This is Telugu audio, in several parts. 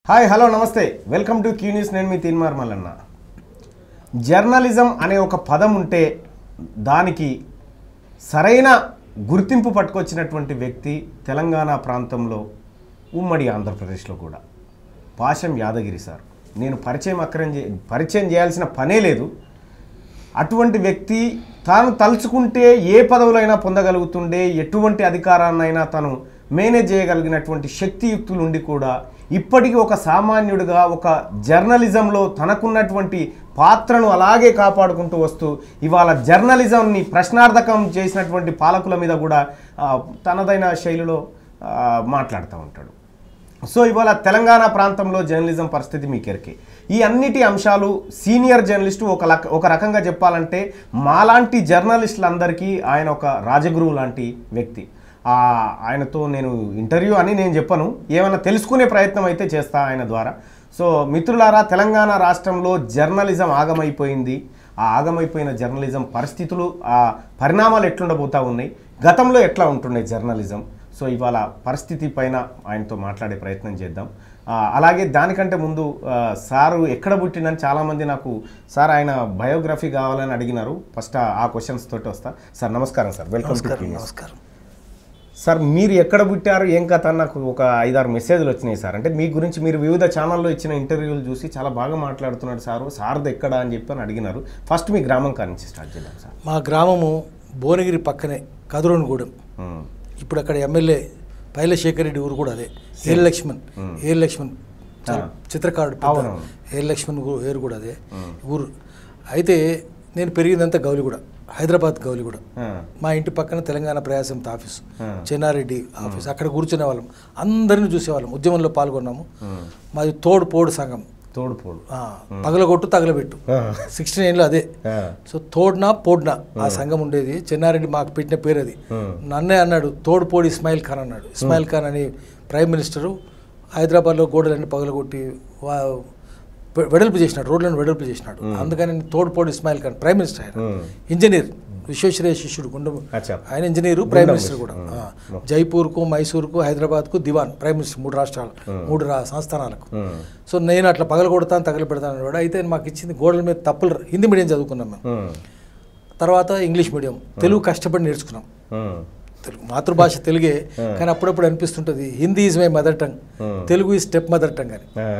హాయ్ హలో నమస్తే వెల్కమ్ టు క్యూ న్యూస్ నేను మీ తీన్మార్ మల్లన్న జర్నలిజం అనే ఒక పదం ఉంటే దానికి సరైన గుర్తింపు పట్టుకొచ్చినటువంటి వ్యక్తి తెలంగాణ ప్రాంతంలో ఉమ్మడి ఆంధ్రప్రదేశ్లో కూడా పాశం యాదగిరి సార్ నేను పరిచయం అక్కరం చే పరిచయం చేయాల్సిన పనే లేదు అటువంటి వ్యక్తి తాను తలుచుకుంటే ఏ పదవులైనా పొందగలుగుతుండే ఎటువంటి అధికారాన్నైనా తను మేనేజ్ చేయగలిగినటువంటి శక్తియుక్తులు ఉండి కూడా ఇప్పటికీ ఒక సామాన్యుడిగా ఒక జర్నలిజంలో తనకున్నటువంటి పాత్రను అలాగే కాపాడుకుంటూ వస్తూ ఇవాళ జర్నలిజంని ప్రశ్నార్థకం చేసినటువంటి పాలకుల మీద కూడా ఆ, తనదైన శైలిలో ఆ, మాట్లాడుతూ ఉంటాడు సో ఇవాళ తెలంగాణ ప్రాంతంలో జర్నలిజం పరిస్థితి మీకు ఎరికే ఈ అన్నిటి అంశాలు సీనియర్ జర్నలిస్టు ఒక లక ఒక రకంగా చెప్పాలంటే మాలాంటి జర్నలిస్టులందరికీ ఆయన ఒక రాజగురువు లాంటి వ్యక్తి ఆ, ఆయనతో నేను ఇంటర్వ్యూ అని నేను చెప్పను ఏమైనా తెలుసుకునే ప్రయత్నం అయితే చేస్తా ఆయన ద్వారా సో మిత్రులారా తెలంగాణ రాష్ట్రంలో జర్నలిజం ఆగమైపోయింది ఆ ఆగమైపోయిన జర్నలిజం పరిస్థితులు ఆ పరిణామాలు ఎట్లుండబోతా ఉన్నాయి గతంలో ఎట్లా ఉంటున్నాయి జర్నలిజం సో ఇవాళ పరిస్థితి పైన ఆయనతో మాట్లాడే ప్రయత్నం చేద్దాం ఆ, అలాగే దానికంటే ముందు ఆ, సారు ఎక్కడ పుట్టినని చాలామంది నాకు సార్ ఆయన బయోగ్రఫీ కావాలని అడిగినారు ఫస్ట్ ఆ- ఆ క్వశ్చన్స్ తోటి వస్తా సార్ నమస్కారం సార్ వెల్కమ్ టు నమస్కారం క్యూనియస్. నమస్కారం సార్ మీరు ఎక్కడ పుట్టారు ఏం కథ అని నాకు ఒక ఐదారు మెసేజ్లు వచ్చినాయి సార్ అంటే మీ గురించి మీరు వివిధ ఛానల్లో ఇచ్చిన ఇంటర్వ్యూలు చూసి చాలా బాగా మాట్లాడుతున్నాడు సారు సార్ది ఎక్కడ అని చెప్పి అని అడిగినారు ఫస్ట్ మీ గ్రామం కాడి నుంచి స్టార్ట్ చేద్దాం సార్ మా గ్రామము భువనగిరి పక్కనే కదురోనిగూడెం ఉమ్, ఇప్పుడు అక్కడ ఎమ్మెల్యే పైలశేఖర్ రెడ్డి ఊరు కూడా అదే ఏర్ లక్ష్మణ్ ఏర్ లక్ష్మణ్ చాలా చిత్రకారుడు పెద్ద. అవునవును. ఏర్ లక్ష్మణ్ ఊరు- ఏరు కూడా అదే ఊరు అయితే నేను పెరిగిందంతా గౌలిగూడ హైదరాబాద్ గౌలిగూడ ఆ, మా ఇంటి పక్కన తెలంగాణ ప్రయాసంత ఆఫీస్ ఆ. చెన్నారెడ్డి ఆఫీస్ అక్కడ కూర్చునే వాళ్ళం అందరిని చూసేవాళ్ళం ఉద్యమంలో పాల్గొన్నాము ఉమ్, మాది తోడు పోడు సంఘం తోడుపోడు ఆ, పగలగొట్టు తగలబెట్టు ఆ, సిక్స్టీ నైన్లో అదే ఆ, సో తోడ్నా పోడ్నా ఆ సంఘం ఉండేది చెన్నారెడ్డి మాకు పెట్టిన పేరు అది ఉమ్, నన్నే అన్నాడు తోడుపోడి ఇస్మాయిల్ ఖాన్ అన్నాడు ఇస్మాయిల్ ఖాన్ అని ప్రైమ్ మినిస్టరు హైదరాబాద్లో గోడలన్నీ పగలగొట్టి వా- వె- వెడల్పు చేసినాడు రోడ్లను వెడల్పు చేసినాడు అందుకని తోడుపోడి ఇస్మాయిల్ ఖాన్ ప్రైమ్ మినిస్టర్ ఆయన ఉమ్, ఇంజనీర్ విశ్వేశ్వరయ్య శిష్యుడు గుండు అచ్చా ఆయన ఇంజనీరు ప్రైమ్ మినిస్టర్ కూడా ఆ. జైపూర్కు మైసూర్కు హైదరాబాద్కు దివాన్ ప్రైమ్ మినిస్టర్ మూడు రాష్ట్రాలు మూడు రా సంస్థానాలకు ఉమ్, సో నేను అట్లా పగల కొడతాను తగల పెడతాను అన్నాడు అయితే మాకు ఇచ్చింది గోడల మీద తప్పులు హిందీ మీడియం చదువుకున్నాం మేము ఉమ్, తర్వాత ఇంగ్లీష్ మీడియం తెలుగు కష్టపడి నేర్చుకున్నాం ఉమ్, తెలుగు మాతృభాష తెలుగే కానీ అప్పుడప్పుడు అనిపిస్తుంటుంది Hindi is my mother tongue Telugu ఈ స్టెప్ మదర్ టంగ్ అని ఆ,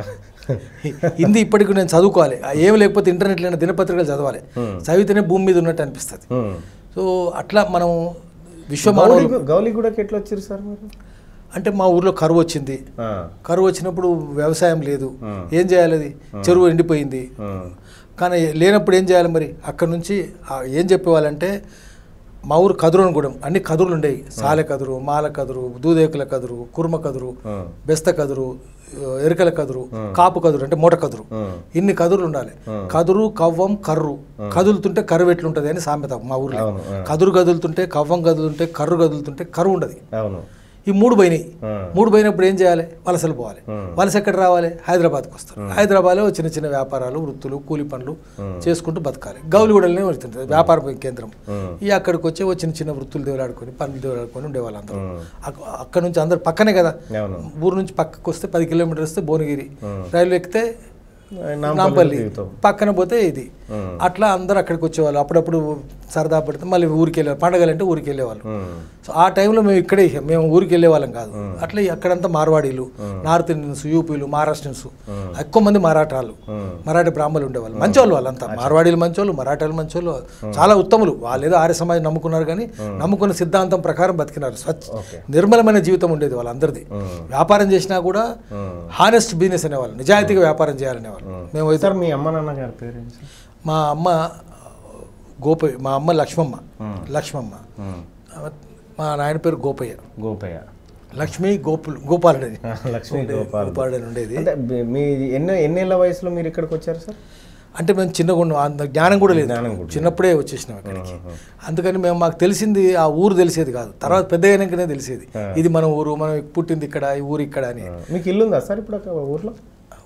హిందీ ఇప్పటికి నేను చదువుకోవాలి ఆ ఏం లేకపోతే ఇంటర్నెట్లో దినపత్రికలు చదవాలి చదివితేనే భూమి మీద ఉన్నట్టు అనిపిస్తుంది ఉమ్. సో అట్లా మనం విశ్వమానవులు గౌలి గౌలిగూడకి ఎట్లా వచ్చారు సార్ మీరు అంటే మా ఊర్లో కరువు వచ్చింది ఆ, కరువు వచ్చినప్పుడు వ్యవసాయం లేదు ఏం చేయాలి అది చెరువు ఎండిపోయింది ఉమ్, కానీ లేనప్పుడు ఏం చేయాలి మరి అక్కడ నుంచి ఆ ఏం చెప్పేవాళ్ళంటే మా ఊరు కదురునిగూడెం అన్ని కదురులు ఉండేవి సాలె కదురు మాల కదురు దూదేకుల కదురు కుర్మ కదురు ఉమ్, బెస్త కదురు ఎరుకల కదురు కాపు కదురు అంటే మూట కదురు ఉమ్, ఇన్ని కదురులు ఉండాలి కదురు కవ్వం కర్రు కదులుతుంటే కరువు ఎట్లుంటుంది అని సామెత మా ఊర్లో అవును ఆ, కదురు కదులుతుంటే కవ్వం కదులుతుంటే కర్రు కదులుతుంటే కరువు ఉండదు అవును ఈ మూడు పోయినాయి ఆ, మూడు పోయినప్పుడు ఏం చేయాలి వలసలు పోవాలి Hmm. వలస ఎక్కడ రావాలి హైదరాబాద్కి వస్తారు హైదరాబాద్లో చిన్న చిన్న వ్యాపారాలు వృత్తులు కూలి పనులు చేసుకుంటూ బతకాలి గౌలిగూడలోనే వస్తుంది వ్యాపార కేంద్రం ఉమ్, ఈ అక్కడికి వచ్చి ఓ చిన్న చిన్న వృత్తులు దేవులాడుకొని పనులు దేవులాడుకొని ఉండేవాళ్ళు అందరూ ఉమ్, అక్క- అక్కడ నుంచి అందరు పక్కనే కదా అవును ఊరు నుంచి పక్కకు వస్తే పది కిలోమీటర్లు వస్తే భువనగిరి Hmm. రైలు ఎక్కితే నాంపల్లి నాంపల్లి దిగుతాం. పక్కన పోతే ఇది ఉమ్, అట్లా అందరు అక్కడికి వచ్చేవాళ్ళు అప్పుడప్పుడు సరదా పడితే మళ్ళీ ఊరికి వెళ్ళేవాళ్ళు పండగలు అంటే ఊరికి వెళ్ళేవాళ్ళు ఉమ్, సో ఆ టైంలో మేము ఇక్కడే మేము ఊరికి వెళ్ళే వాళ్ళం కాదు అట్లా అక్కడంతా మార్వాడీలు నార్త్ ఇండియన్స్ యూపీలు మహారాష్ట్రన్స్ ఎక్కువ మంది మరాఠాలు ఉమ్, మరాఠీ బ్రాహ్మణులు ఉండేవాళ్ళు మంచోళ్ళు వాళ్ళంతా మార్వాడీలు మంచోళ్ళు మరాఠాలు మంచోళ్ళు చాలా ఉత్తములు వాళ్ళు ఏదో ఆర్య సమాజం నమ్ముకున్నారు కానీ నమ్ముకున్న సిద్ధాంతం ప్రకారం బతికినారు స్వచ్ఛ ఓకే నిర్మలమైన జీవితం ఉండేది వాళ్ళందరిది ఉమ్, వ్యాపారం చేసినా కూడా ఉమ్. హానెస్ట్ బిజినెస్ అనేవాళ్ళు నిజాయితీగా వ్యాపారం చేయాలనేవాళ్ళు మేము అయితే సార్ మీ అమ్మ నాన్న గారి పేరు ఏంటి సార్ మా అమ్మ గోపయ్య మా అమ్మ లక్ష్మమ్మ ఉమ్, లక్ష్మమ్మ ఉమ్, మా నాయన పేరు గోపయ్య గోపయ్య లక్ష్మి గోపుల్ గోపాలుడు అని ఆ, లక్ష్మీ గోపాల్ గోపాలుడు అని ఉండేది అంటే బి- మీ ఎన్నో ఎన్నేళ్ల వయసులో మీరు ఇక్కడికి వచ్చారు సార్ అంటే మేము చిన్నగా ఉన్నాం అంత జ్ఞానం కూడా లేదు జ్ఞానం కూడా చిన్నప్పుడే వచ్చేసినాం అక్కడికి ఉమ్, అందుకని మేము మాకు తెలిసింది ఆ ఊరు తెలిసేది కాదు తర్వాత పెద్దగానే తెలిసేది ఇది మన ఊరు మనం పుట్టింది ఇక్కడ ఈ ఊరు ఇక్కడ అని ఉమ్. మీకు ఇల్లు ఉందా సార్ ఇప్పుడు అక్కడ ఊర్లో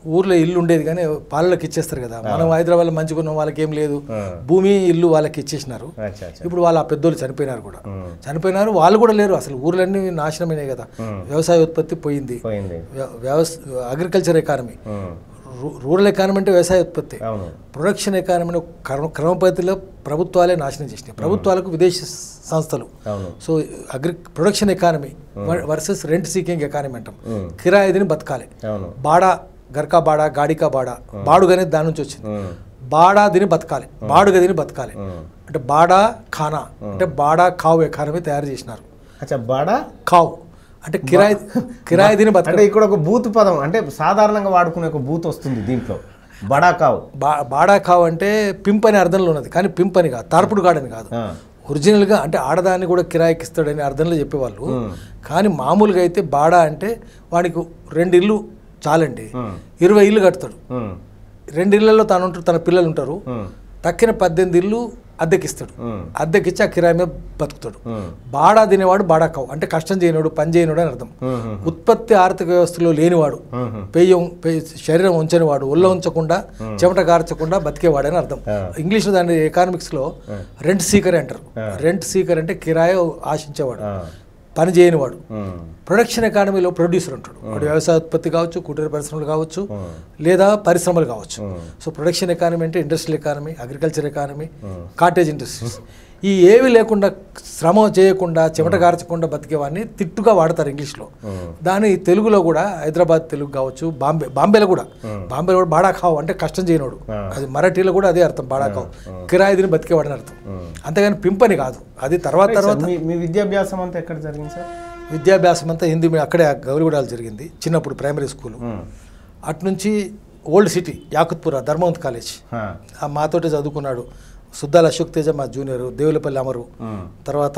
ఊర్లో ఇల్లు ఉండేది కానీ పాలలకు ఇచ్చేస్తారు కదా మనం హైదరాబాద్లో మంచిగా ఉన్నాం వాళ్ళకి ఏం లేదు ఆ. భూమి ఇల్లు వాళ్ళకి ఇచ్చేసినారు అచ్చా అచ్చా ఇప్పుడు వాళ్ళ ఆ పెద్దోళ్ళు చనిపోయినారు కూడా ఉమ్. చనిపోయినారు వాళ్ళు కూడా లేరు అసలు ఊర్లన్నీ నాశనమైనాయి కదా ఉమ్. వ్యవసాయ ఉత్పత్తి పోయింది పోయింది వ్య- వ్యవస్ అగ్రికల్చర్ ఎకానమీ ఉమ్. రూ- రూరల్ ఎకానమీ అంటే వ్యవసాయ ఉత్పత్తి అవును ప్రొడక్షన్ ఎకానమీని ఒక క్రమ క్రమ పద్ధతిలో ప్రభుత్వాలే నాశనం చేసినాయి ప్రభుత్వాలకు విదేశీ సంస్థలు అవును so agri production economy versus rent seeking economy అంటాం ఉమ్. కిరాయిదిని బతకాలి అవును బాడా గర్కా బాడా గాడికా బాడా బాడుగనేది దాని నుంచి వచ్చింది ఉమ్. బాడా దిని బతకాలి బాడుగ తిని బతకాలి ఉమ్. అంటే బాడా ఖానా అంటే బాడా కావు ఎకానమీ తయారు చేసినారు అచ్చా బాడా కావు అంటే కిరాయి కిరాయి తిని బతకాలి అంటే ఇక్కడ ఒక బూత్ పదం అంటే సాధారణంగా వాడుకునే ఒక బూత్ వస్తుంది దీంట్లో బడాకావ్ బా బాడా కావు అంటే పింప్ అనే అర్థంలో ఉన్నది కానీ పింప్ అని కాదు తార్పుడు గాడని కాదు ఆ. ఒరిజినల్గా అంటే ఆడదాన్ని కూడా కిరాయికి ఇస్తాడని అర్థంలో చెప్పేవాళ్ళు ఉమ్. కానీ మామూలుగా అయితే బాడా అంటే వాడికి రెండు ఇల్లు చాలండి ఉమ్. ఇరవై ఇల్లు కడతాడు ఉమ్. రెండు ఇళ్లలో తాను ఉంటాడు తన పిల్లలు ఉంటారు ఉమ్. తక్కిన పద్దెనిమిది ఇల్లు అద్దెకిస్తాడు ఉమ్. అద్దెకిచ్చి ఆ కిరాయి మీద బతుకుతాడు ఉమ్. బాడా తినేవాడు బాడా కావు అంటే కష్టం చేయనోడు పని చేయనోడు అని అర్థం ఉమ్. ఉత్పత్తి ఆర్థిక వ్యవస్థలో లేనివాడు ఉమ్. పెయ్యం పెయ్య- శరీరం ఉంచని వాడు ఒళ్ళో ఉంచకుండా చెమట కార్చకుండా బతికేవాడని అర్థం ఆ. ఇంగ్లీష్లో దాన్ని ఎకానమిక్స్లో రెంట్ సీకర్ అంటారు రెంట్ సీకర్ అంటే కిరాయి ఆశించేవాడు ఆ. పని చేయనివాడు ఉమ్. ప్రొడక్షన్ ఎకానమీలో ప్రొడ్యూసర్ ఉంటాడు వాడు వ్యవసాయ ఉత్పత్తి కావచ్చు కుటీర పరిశ్రమలు కావచ్చు ఉమ్. లేదా పరిశ్రమలు కావచ్చు ఉమ్. సో ప్రొడక్షన్ ఎకానమీ అంటే industrial economy agriculture economy cottage industries ఈ ఏవి లేకుండా శ్రమ చేయకుండా చెమట కార్చకుండా బతికేవాడిని తిట్టుగా వాడతారు ఇంగ్లీష్లో ఉమ్. దాని తెలుగులో కూడా హైదరాబాద్ తెలుగు కావచ్చు బాంబే బాంబేలో కూడా బాంబేలో కూడా బాడా ఖావ్ అంటే కష్టం చేయనోడు ఆ. అది మరాఠీలో కూడా అదే అర్థం బాడా ఖావ్ కిరాయి తిని బతికేవాడని అర్థం ఉమ్. అంతేగాని పింపని కాదు అది తర్వాత తర్వాత మీ మీ విద్యాభ్యాసం అంతా ఎక్కడ జరిగింది సార్ విద్యాభ్యాసం అంతా హిందీ మీడియం అక్కడే గౌరిగూడాలు జరిగింది చిన్నప్పుడు ప్రైమరీ స్కూల్ ఉమ్. అటు నుంచి old city Yakutpura Dharmavant college ఆ. ఆ మాతోటే చదువుకున్నాడు సుద్దాల అశోక్ తేజ మా జూనియర్ దేవులపల్లి అమరు ఉమ్. తర్వాత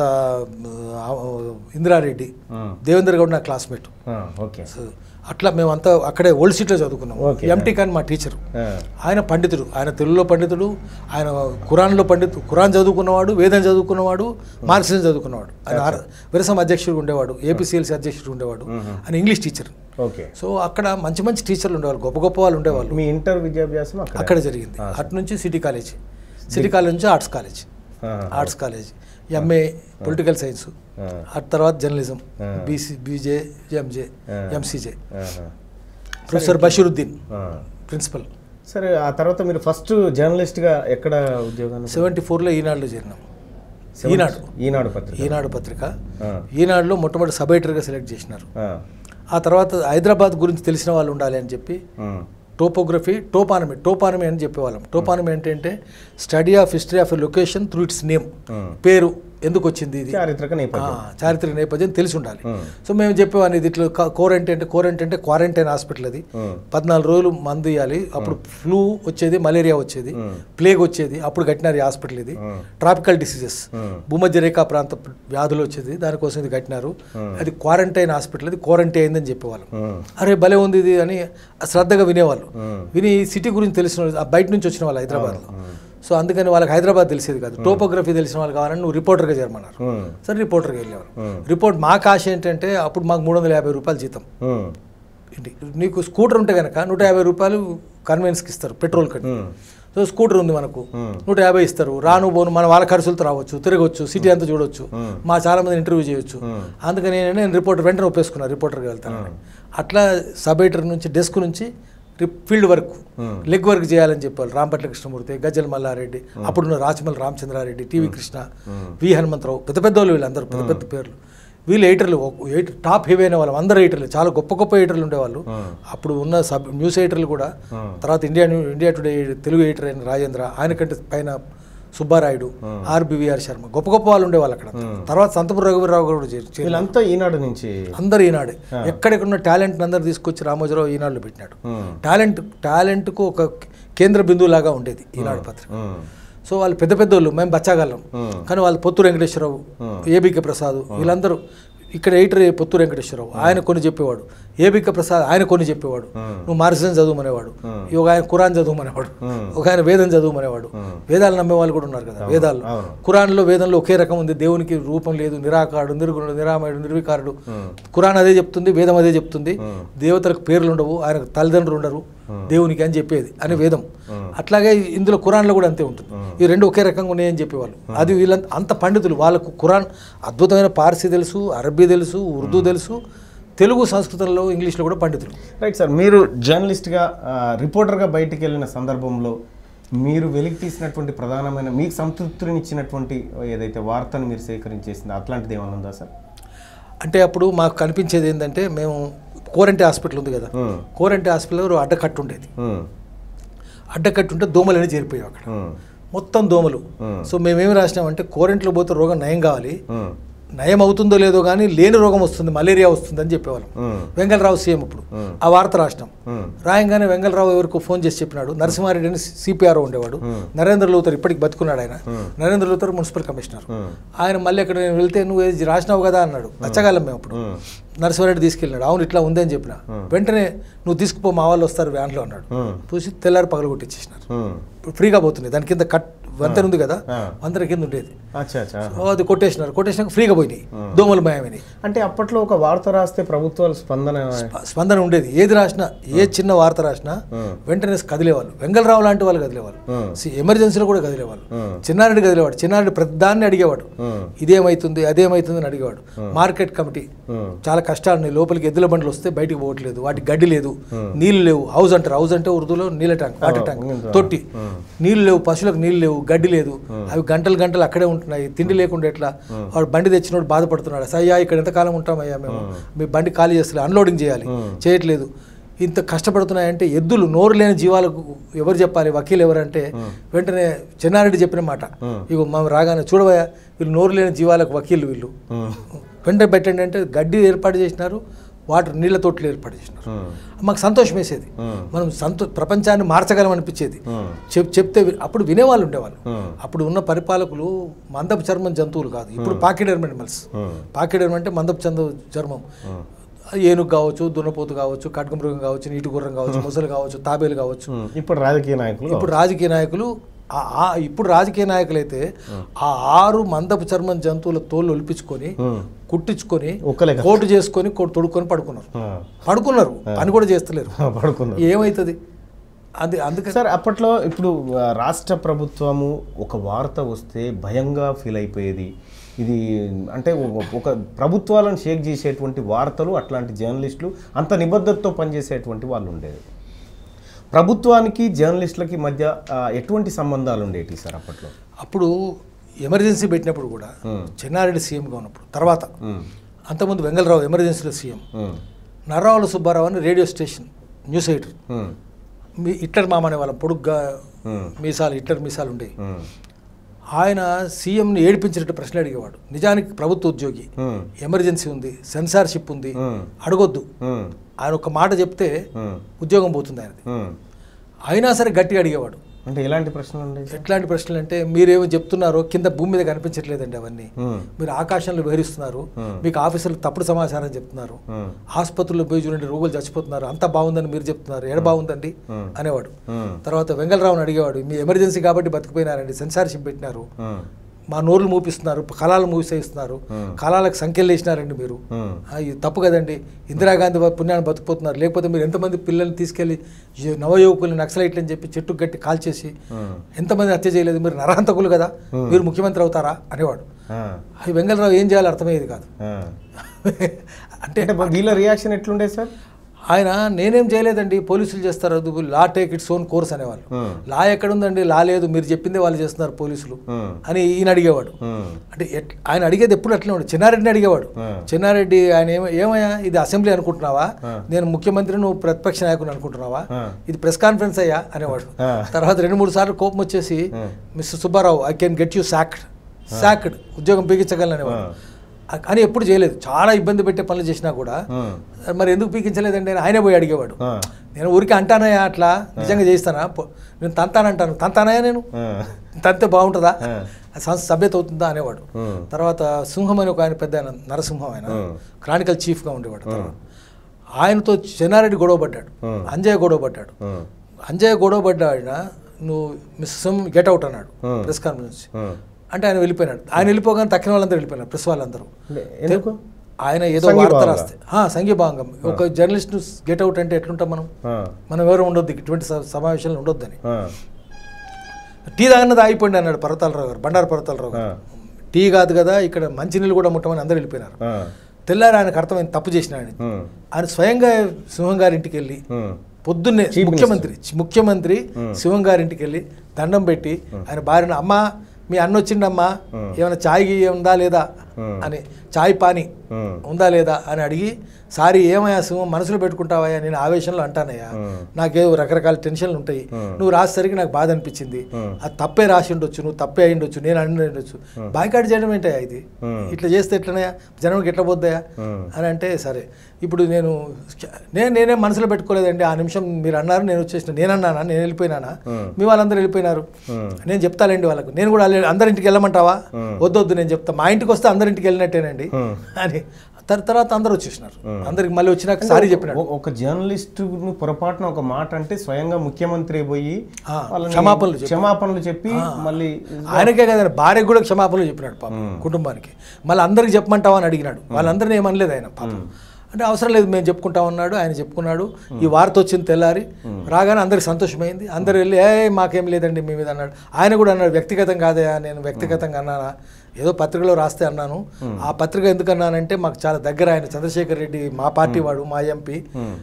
ఆ, ఇందిరారెడ్డి ఉమ్. దేవేందర్ గౌడ్ నా క్లాస్మేట్ ఆ. ఓకే సో అట్లా మేమంతా అక్కడే ఓల్డ్ సిటీలో చదువుకున్నాం Okay. ఎంటీ ఖాన్ మా టీచరు ఆ. ఆయన పండితుడు ఆయన తెలుగులో పండితుడు ఆయన ఖురాన్లో పండితు ఖురాన్ చదువుకున్నవాడు వేదం చదువుకున్నవాడు మార్క్సిజం చదువుకున్నవాడు ఆయన ఆర్- విరసం అధ్యక్షుడు ఉండేవాడు ఏపీసీఎల్సీ అధ్యక్షుడు ఉండేవాడు ఆయన ఇంగ్లీష్ టీచర్ ఓకే సో అక్కడ మంచి మంచి టీచర్లు ఉండేవాళ్ళు గొప్ప గొప్ప వాళ్ళు ఉండేవాళ్ళు మీ ఇంటర్ విద్యాభ్యాసం అక్కడ అక్కడ జరిగింది అటు నుంచి సిటీ కాలేజ్ సిటీ కాలేజ్ నుంచి ఆర్ట్స్ కాలేజ్ ఆ. Arts college MA political science ఆ. ఆ తర్వాత జర్నలిజం ఆ. బీసీ బీజే ఎంజే ఆ. ఎంసీజే ఆహా. ప్రొఫెసర్ బషీరుద్దీన్ ఆ. ప్రిన్సిపల్ సరే ఆ తర్వాత మీరు ఫస్ట్ జర్నలిస్ట్గా ఎక్కడ ఉద్యోగాన్ని సెవెంటీ ఫోర్లో ఈనాడులో చేరినాం ఈనాడు ఈనాడు పత్రిక ఈనాడు పత్రిక ఆ. ఈనాడులో మొట్టమొదటి సబ్ ఎడిటర్గా సెలెక్ట్ చేసినారు ఆ. ఆ తర్వాత హైదరాబాద్ గురించి తెలిసిన వాళ్ళు ఉండాలి అని చెప్పి ఉమ్. టోపోగ్రఫీ టోపానమీ టోపానమీ అని చెప్పేవాళ్ళం టోపానమీ ఏంటంటే study of history of a location through its name ఉమ్. పేరు ఎందుకు వచ్చింది ఇది చారిత్రక ఆ, నేపథ్యం చారిత్రక నేపథ్యం తెలిసి ఉండాలి ఉమ్. సో మేము చెప్పేవాడిని ఇది ఇట్లా క్వారంటైన్ అంటే క్వారంటైన్ అంటే క్వారంటైన్ హాస్పిటల్ అది ఉమ్. పద్నాలుగు రోజులు మందు ఇవ్వాలి అప్పుడు ఫ్లూ వచ్చేది మలేరియా వచ్చేది ఉమ్. ప్లేగ్ వచ్చేది అప్పుడు కట్టినారు ఈ హాస్పిటల్ ఇది ఉమ్. ట్రాపికల్ డిసీజెస్ ఉమ్. భూమధ్య రేఖా ప్రాంత వ్యాధులు వచ్చేది దానికోసం ఇది కట్టినారు అది క్వారంటైన్ హాస్పిటల్ అది క్వారంటైన్ అయిందని చెప్పేవాళ్ళం ఉమ్. అరే భలే ఉంది ఇది అని శ్రద్ధగా వినేవాళ్ళు ఉమ్. విని సిటీ గురించి తెలిసిన వాళ్ళు, ఆ బయట నుంచి వచ్చిన వాళ్ళు హైదరాబాద్లో సో అందుకని వాళ్ళకి హైదరాబాద్ తెలిసేది కాదు టోపోగ్రఫీ తెలిసిన వాళ్ళు కావాలని నువ్వు రిపోర్టర్గా చేరమన్నారు ఉమ్. సరే రిపోర్టర్గా వెళ్ళేవారు ఉమ్. రిపోర్ట్ మా కాశ ఏంటంటే అప్పుడు మాకు మూడు వందల యాభై రూపాయలు జీతం ఉమ్. ఏంటి నీకు స్కూటర్ ఉంటే కనుక నూట యాభై రూపాయలు కన్వెన్స్కి ఇస్తారు పెట్రోల్ కట్టి ఉమ్. సో స్కూటర్ ఉంది మనకు ఉమ్. నూట యాభై ఇస్తారు రాను పోను మన వాళ్ళ ఖర్చులతో రావచ్చు తిరగవచ్చు సిటీ అంతా చూడొచ్చు ఉమ్. మా చాలా మంది ఇంటర్వ్యూ చేయొచ్చు ఉమ్. అందుకని నేను నేను రిపోర్టర్ వెంటనే ఒప్పేసుకున్నాను రిపోర్టర్గా వెళ్తాను అట్లా సబ్ ఎడిటర్ నుంచి డెస్క్ నుంచి రి- ఫీల్డ్ వర్క్ ఉమ్. లెగ్ వర్క్ చేయాలని చెప్పారు రాంపట్ల కృష్ణమూర్తి గజ్జల మల్లారెడ్డి అప్పుడున్న రాచమల్లి రామచంద్రారెడ్డి టీవీ కృష్ణ వి హనుమంతరావు పెద్ద పెద్ద వాళ్ళు వీళ్ళందరూ పెద్ద పెద్ద పేర్లు వీళ్ళు ఎయిటర్లు ఒక- ఎయిట్ టాప్ హెవీ అయిన వాళ్ళు అందరూ ఎయిటర్లు చాలా గొప్ప గొప్ప ఎయిటర్లు ఉండేవాళ్ళు ఉమ్. అప్పుడు ఉన్న సబ్ న్యూస్ ఎయిటర్లు కూడా ఉమ్. తర్వాత India new India today Telugu editor అయిన రాజేంద్ర ఆయన కంటే పైన సుబ్బారాయుడు ఆర్బివిఆర్ శర్మ గొప్ప గొప్ప వాళ్ళు ఉండేవాళ్ళు అక్కడ తర్వాత సంతపురం రఘువీరరావు కూడా చేరి చేరి- వీళ్ళంతా ఈనాడు నుంచి అందరు ఈనాడే ఎక్కడెక్కడున్న టాలెంట్ అందరు తీసుకొచ్చి రామోజీరావు ఈనాడులో పెట్టినాడు ఉమ్. టాలెంట్ టాలెంట్కు ఒక కేంద్ర బిందువులాగా ఉండేది ఈనాడు పత్రిక ఉమ్. సో వాళ్ళు పెద్ద పెద్ద వాళ్ళు మేము బచ్చాగలం ఉమ్. కానీ వాళ్ళు పొత్తు వెంకటేశ్వరరావు ఏబికే ప్రసాద్ వీళ్ళందరూ ఇక్కడ ఎయిటర్ పొత్తు వెంకటేశ్వరరావు ఆయన కొన్ని చెప్పేవాడు ఏబికే ప్రసాద్ ఆయన కొన్ని చెప్పేవాడు నువ్వు మార్క్సిజం చదువుమనేవాడు ఒక ఆయన ఖురాన్ చదువుమనేవాడు ఒక ఆయన వేదం చదువుమనేవాడు వేదాలు నమ్మే వాళ్ళు కూడా ఉన్నారు కదా వేదాలు అవును. ఖురాన్లో వేదంలో ఒకే రకం ఉంది దేవునికి రూపం లేదు నిరాకారుడు నిర్గుణుడు నిరామయుడు నిర్వికారుడు ఖురాన్ అదే చెప్తుంది వేదం అదే చెప్తుంది దేవతలకు పేర్లు ఉండవు ఆయన తల్లిదండ్రులు ఉండరు దేవునికి అని చెప్పేది అని వేదం అట్లాగే ఇందులో ఖురాన్లో కూడా అంతే ఉంటుంది ఈ రెండు ఒకే రకంగా ఉన్నాయని చెప్పేవాళ్ళు అది వీళ్ళంత అంత పండితులు వాళ్ళకు ఖురాన్ అద్భుతమైన పార్సీ తెలుసు అరబీ తెలుసు ఉర్దూ తెలుసు తెలుగు సంస్కృతంలో ఇంగ్లీష్లో కూడా పండితులు రైట్ సార్ మీరు జర్నలిస్ట్గా ఆ, రిపోర్టర్గా బయటికి వెళ్ళిన సందర్భంలో మీరు వెలికి తీసినటువంటి ప్రధానమైన మీకు సంతృప్తినిచ్చినటువంటి ఏదైతే వార్తను మీరు సేకరించేసింది అట్లాంటిది ఏమైనా ఉందా సార్ అంటే అప్పుడు మాకు కనిపించేది ఏంటంటే మేము కోరంటి హాస్పిటల్ ఉంది కదా ఉమ్, కోరంటి హాస్పిటల్లో అడ్డకట్టు ఉండేది ఉమ్, అడ్డకట్టు ఉంటే దోమలు అనేది చేరిపోయాయి అక్కడ ఉమ్, మొత్తం దోమలు ఉమ్, సో మేమేమి రాసినామంటే కోరెంట్లో పోతే రోగం నయం కావాలి ఉమ్, నయం అవుతుందో లేదో కానీ లేని రోగం వస్తుంది మలేరియా వస్తుంది అని చెప్పేవాళ్ళం ఉమ్, వెంగళరావు సీఎం ఇప్పుడు ఉమ్. ఆ వార్త రాసినాం ఉమ్, రాయంగానే వెంగళరావు ఎవరికో ఫోన్ చేసి చెప్పినాడు నరసింహారెడ్డి అని సిపిఆర్ ఉండేవాడు Hmm. నరేంద్ర లూథర్ ఇప్పటికి బతుకున్నాడు ఆయన Hmm. Narendra Luther municipal commissioner ఉమ్, ఆయన మళ్ళీ అక్కడ నేను వెళ్తే నువ్వు ఏది రాసినావు కదా అన్నాడు వచ్చగలం మేము అప్పుడు ఉమ్, నరసింహారెడ్డి తీసుకెళ్ళినాడు అవును ఇట్లా ఉందని చెప్పిన Hmm. వెంటనే నువ్వు తీసుకుపో మా వాళ్ళు వస్తారు వ్యాన్లో అన్నాడు ఉమ్, చూసి తెల్లారి పగలు కొట్టించేసినారు ఉమ్. ఇప్పుడు ఫ్రీగా పోతుంది దాని కింద కట్ వంతెన ఉంది కదా ఆ. వంతెన కింద ఉండేది అచ్చా అచ్చా ఓ, అది కొట్టేసినారు కొట్టేసినాక ఫ్రీగా పోయినాయి దోమలు మాయమని అంటే అప్పట్లో ఒక వార్త రాస్తే ప్రభుత్వాలు స్పందన స్పందన ఉండేది ఏది రాసినా ఏ చిన్న వార్త రాసినా ఉమ్, వెంటనే కదిలేవాళ్ళు వెంగళరావు లాంటి వాళ్ళు కదిలేవాళ్ళు ఉమ్, సి- ఎమర్జెన్సీలో కూడా కదిలేవాళ్ళు ఉమ్, చిన్నారెడ్డి కదిలేవాడు చిన్నారెడ్డి ప్రతి దాన్ని అడిగేవాడు ఉమ్, ఇదేమైతుంది అదేమైతుంది అని అడిగేవాడు మార్కెట్ కమిటీ ఉమ్, చాలా కష్టాలు ఉన్నాయి లోపలికి ఎద్దుల బండ్లు వస్తే బయటికి పోవట్లేదు వాటికి గడ్డి లేదు Hmm. నీళ్లు లేవు హౌస్ అంటారు హౌస్ అంటే ఉర్దూలో నీళ్ళ ట్యాంక్ వాటర్ ట్యాంక్ Hmm. తొట్టి Hmm. నీళ్లు లేవు పశువులకు నీళ్లు లేవు గడ్డి లేదు అవి గంటలు గంటలు అక్కడే ఉంటున్నాయి తిండి లేకుండా ఎట్లా వాడు బండి తెచ్చినోడు బాధపడుతున్నాడు అయ్యా ఇక్కడ ఎంతకాలం ఉంటామయ్యా మేము మీ బండి ఖాళీ చేస్తలే అన్లోడింగ్ చేయాలి Hmm. చేయట్లేదు ఇంత కష్టపడుతున్నాయంటే ఎద్దులు నోరు లేని జీవాలకు ఎవరు చెప్పాలి వకీలు ఎవరంటే వెంటనే చెన్నారెడ్డి చెప్పిన మాట Hmm. ఇగో మేము రాగానే చూడవయ్యా వీళ్ళు నోరు లేని జీవాలకు వకీలు వీళ్ళు ఉమ్, వెంటనే పెట్టండి అంటే గడ్డి ఏర్పాటు చేసినారు వాటర్ నీళ్ళ తోటలు ఏర్పాటు చేసినారు ఉమ్, మాకు సంతోషం వేసేది ఉమ్, మనం సంతో ప్రపంచాన్ని మార్చగలం అనిపించేది ఉమ్, చెప్ చెప్తే వి- అప్పుడు వినేవాళ్ళు ఉండేవాళ్ళు ఉమ్, అప్పుడు ఉన్న పరిపాలకులు మందపు చర్మం జంతువులు కాదు ఇప్పుడు పాకిడర్మ్ అనిమల్స్ ఉమ్, పాకిడర్మ్ అంటే మందపు చంద చర్మం ఉమ్, ఏనుగు కావచ్చు దున్నపోతు కావచ్చు ఖడ్గమృగం కావచ్చు నీటి గుర్రం కావచ్చు ముసలు కావచ్చు తాబేలు కావచ్చు ఉమ్. ఇప్పుడు రాజకీయ నాయకులు ఇప్పుడు రాజకీయ నాయకులు ఆ- ఆ ఇప్పుడు రాజకీయ నాయకులైతే ఆ ఆరు మందపు చర్మం జంతువుల తోలు ఒలిపించుకొని ఉమ్, కుట్టించుకొని ఒక్కలేక కోటు చేసుకొని కోటు తొడుక్కొని పడుకున్నారు ఆ, పడుకున్నారు పని కూడా చేస్తలేరు పడుకున్నారు ఏమవుతుంది అది అందుకని సార్ అప్పట్లో ఇప్పుడు ఆ, రాష్ట్ర ప్రభుత్వము ఒక వార్త వస్తే భయంగా ఫీల్ అయిపోయేది ఇది అంటే ఒక- ఒక ప్రభుత్వాలను షేక్ చేసేటువంటి వార్తలు అట్లాంటి జర్నలిస్టులు అంత నిబద్ధతతో పనిచేసేటువంటి వాళ్ళు ఉండేది ప్రభుత్వానికి జర్నలిస్టులకి మధ్య ఆ, ఎటువంటి సంబంధాలు ఉండేవి సార్ అప్పట్లో అప్పుడు ఎమర్జెన్సీ పెట్టినప్పుడు కూడా ఉమ్, చెన్నారెడ్డి సీఎంగా ఉన్నప్పుడు తర్వాత ఉమ్, అంతకుముందు వెంగళరావు ఎమర్జెన్సీలో సీఎం ఉమ్, నర్రావుల సుబ్బారావు అని రేడియో స్టేషన్ న్యూస్ ఎడిటర్ ఉమ్, మీ హిట్లర్ మామ అనే వాళ్ళం పొడుగ్గా ఉమ్, మీసాలు హిట్లర్ మీసాలు ఉండేవి ఉమ్, ఆయన సీఎంని ఏడిపించినట్టు ప్రశ్నలు అడిగేవాడు నిజానికి ప్రభుత్వ ఉద్యోగి ఉమ్, ఎమర్జెన్సీ ఉంది సెన్సార్షిప్ ఉంది ఉమ్, అడగొద్దు ఉమ్, ఆయన ఒక మాట చెప్తే ఉమ్, ఉద్యోగం పోతుంది ఆయనది ఉమ్. అయినా సరే గట్టిగా అడిగేవాడు అంటే ఎలాంటి ప్రశ్నలు ఉండేవి సార్ ఎట్లాంటి ప్రశ్నలు అంటే మీరేమో చెప్తున్నారో కింద భూమి మీద కనిపించట్లేదండి అవన్నీ ఉమ్, మీరు ఆకాశంలో విహరిస్తున్నారు Hmm. మీకు ఆఫీసులు తప్పుడు సమాచారం చెప్తున్నారు ఉమ్, ఆసుపత్రుల్లో పోయి చూడండి రోగులు చచ్చిపోతున్నారు అంత బాగుందని మీరు చెప్తున్నారు ఎడ బాగుందండి ఉమ్, అనేవాడు ఉమ్, తర్వాత వెంగళరావుని అడిగేవాడు మీ ఎమర్జెన్సీ కాబట్టి బతికిపోయినారండి సెన్సార్షిప్ పెట్టినారు ఉమ్, మా నోర్లు మూపిస్తున్నారు కళాలు మూసేస్తున్నారు Hmm. కళాలకు సంఖ్యలు వేసినారండి మీరు ఉమ్, ఆ, ఇది తప్పు కదండి ఇందిరాగాంధీ వా- పుణ్యాన్ని బతికిపోతున్నారు లేకపోతే మీరు ఎంతమంది పిల్లల్ని తీసుకెళ్లి యు- నవయువకుల్ని నక్సలైట్లు అని చెప్పి చెట్టు గట్టి కాల్చేసి ఉమ్, ఎంతమంది హత్య చేయలేదు మీరు నరహంతకులు కదా Hmm. మీరు ముఖ్యమంత్రి అవుతారా అనేవాడు ఆ, అది వెంగళరావు ఏం చేయాలో అర్థమయ్యేది కాదు ఆ. అంటే అంటే వీళ్ళ రియాక్షన్ ఎట్లుండే సార్ ఆయన నేనేం చేయలేదండి పోలీసులు చేస్తారు అది law take its own course అనేవాళ్ళు ఉమ్, లా ఎక్కడుందండి లా లేదు మీరు చెప్పిందే వాళ్ళు చేస్తున్నారు పోలీసులు ఉమ్, అని ఈయన అడిగేవాడు ఉమ్, అంటే ఎట్- ఆయన అడిగేది ఎప్పుడు అట్లే ఉండే చెన్నారెడ్డిని అడిగేవాడు ఉమ్, చెన్నారెడ్డి ఆయన ఏమ ఏమయ్యా ఇది అసెంబ్లీ అనుకుంటున్నావా ఆ. నేను ముఖ్యమంత్రి నువ్వు ప్రతిపక్ష నాయకుని అనుకుంటున్నావా ఆ. ఇది ప్రెస్ కాన్ఫరెన్స్ అయ్యా అనేవాడు ఆ. తర్వాత రెండు మూడు సార్లు కోపం వచ్చేసి ఉమ్, mister Subbarao I can get you sacked sacked ఉద్యోగం పీకించగలను అనేవాడు ఆ. అని ఎప్పుడు చేయలేదు చాలా ఇబ్బంది పెట్టే పనులు చేసినా కూడా ఉమ్, మరి ఎందుకు పీకించలేదండి అని ఆయనే పోయి అడిగేవాడు ఆ, నేను ఊరికి అంటానయ్యా అట్లా నిజంగా చేస్తానా పో- నేను తంతానంటాను తంతానయ్యా నేను ఆ, తంతే బాగుంటుందా ఆ, సంస్థ సభ్యత అవుతుందా అనేవాడు ఉమ్, తర్వాత సింహం అని ఒక ఆయన పెద్ద ఆయన నరసింహం ఆయన ఉమ్. క్రానికల్ చీఫ్గా ఉండేవాడు తర్వాత. ఆయనతో చెన్నారెడ్డి గొడవ పడ్డాడు ఉమ్. అంజయ్య గొడవ పడ్డాడు ఉమ్, అంజయ్య గొడవ పడ్డా ఆయన నువ్వు మిస్ సింహం గెట్ అవుట్ అన్నాడు ఉమ్. ప్రెస్ కాన్ఫరెన్స్ ఉమ్. అంటే ఆయన వెళ్ళిపోయినాడు ఆయన వెళ్ళిపోగానే తక్కిన వాళ్ళందరూ వెళ్ళిపోయినారు ప్రెస్ వాళ్ళందరూ అంటే ఎందుకు ఆయన ఏదో వార్త సంఘీభావంగా. రాస్తే ఆ, సంఘీభావంగా ఒక జర్నలిస్ట్ గెట్ అవుట్ అంటే ఎట్లుంటాం మనం ఆ, మనం ఎవరు ఉండొద్దు ఇటువంటి స- సమావేశాలు ఉండొద్దని ఆ, టీ తాగన్నది ఆగిపోయింది అన్నాడు పర్వతాలరావు గారు బండారు పర్వతాలరావు గారు టీ కాదు కదా ఇక్కడ మంచినీళ్ళు కూడా ముట్టమని అందరూ వెళ్ళిపోయినారు ఆ, తెల్లారి ఆయనకు అర్థమైంది తప్పు చేసినాడు ఉమ్, ఆయన స్వయంగా సింహం గారి ఇంటికి వెళ్ళి ఉమ్, పొద్దున్నే Chief ముఖ్యమంత్రి ముఖ్యమంత్రి శివం గారింటికి వెళ్ళి దండం పెట్టి ఆయన భార్యను అమ్మా మీ అన్న వచ్చిండమ్మా ఏమైనా ఛాయ్ గీ ఉందా లేదా అని ఛాయ్ పాని ఉమ్, ఉందా లేదా అని అడిగి సారీ ఏమయ్యా సింహం మనసులో పెట్టుకుంటావయ్యా నేను ఆవేశంలో అంటానయ్యా నాకేదో రకరకాల టెన్షన్లు ఉంటాయి నువ్వు రాసేసరికి నాకు బాధ అనిపించింది అది తప్పే రాసి ఉండొచ్చు నువ్వు తప్పే అయి ఉండొచ్చు నేను అని ఉండొచ్చు బాయ్కాట్ చేయడం ఏంటయ్యా ఇది ఇట్లా చేస్తే ఎట్లనయ్యా జనంకి ఎట్లా పోద్దయా అని అంటే సరే ఇప్పుడు నేను నేను నేనే మనసులో పెట్టుకోలేదండి ఆ నిమిషం మీరు అన్నారు నేను వచ్చేసిన నేను అన్నానా నేను వెళ్ళిపోయినానా మీ వాళ్ళందరూ వెళ్ళిపోయినారు నేను చెప్తాలేండి వాళ్ళకు నేను కూడా వాళ్ళ- అందరింటికి వెళ్ళమంటావా వద్దొద్దు నేను చెప్తా మా ఇంటికి వస్తే అందరింటికి వెళ్ళినట్టేనండి అని తర్- తర్వాత అందరూ వచ్చేసినారు అందరికి మళ్ళీ వచ్చినాక సారీ చెప్పినాడు ఒ- ఒక జర్నలిస్ట్ పొరపాటున ఒక మాట అంటే స్వయంగా ముఖ్యమంత్రి పోయి ఆ, వాళ్ళని క్షమాపణలు చెప్పి. క్షమాపణలు చెప్పి మళ్ళీ ఆయనకే కదా భార్యకు కూడా క్షమాపణలు చెప్పినాడు పాపం కుటుంబానికి మళ్ళీ అందరికి చెప్పమంటావా అని అడిగినాడు వాళ్ళందరినీ ఏమనలేదు ఆయన పాపం అంటే అవసరం లేదు మేము చెప్పుకుంటా ఉన్నాడు ఆయన చెప్పుకున్నాడు ఈ వార్త వచ్చింది తెల్లారి రాగానే అందరికి సంతోషమైంది అందరు వెళ్ళి ఏ మాకేం లేదండి మీ మీద అన్నాడు ఆయన కూడా అన్నాడు వ్యక్తిగతం కాదయా నేను వ్యక్తిగతంగా అన్నానా ఏదో పత్రికలో రాస్తే అన్నాను ఆ పత్రిక ఎందుకు అన్నానంటే మాకు చాలా దగ్గర ఆయన చంద్రశేఖర్ రెడ్డి మా పార్టీ వాడు మా ఎంపీ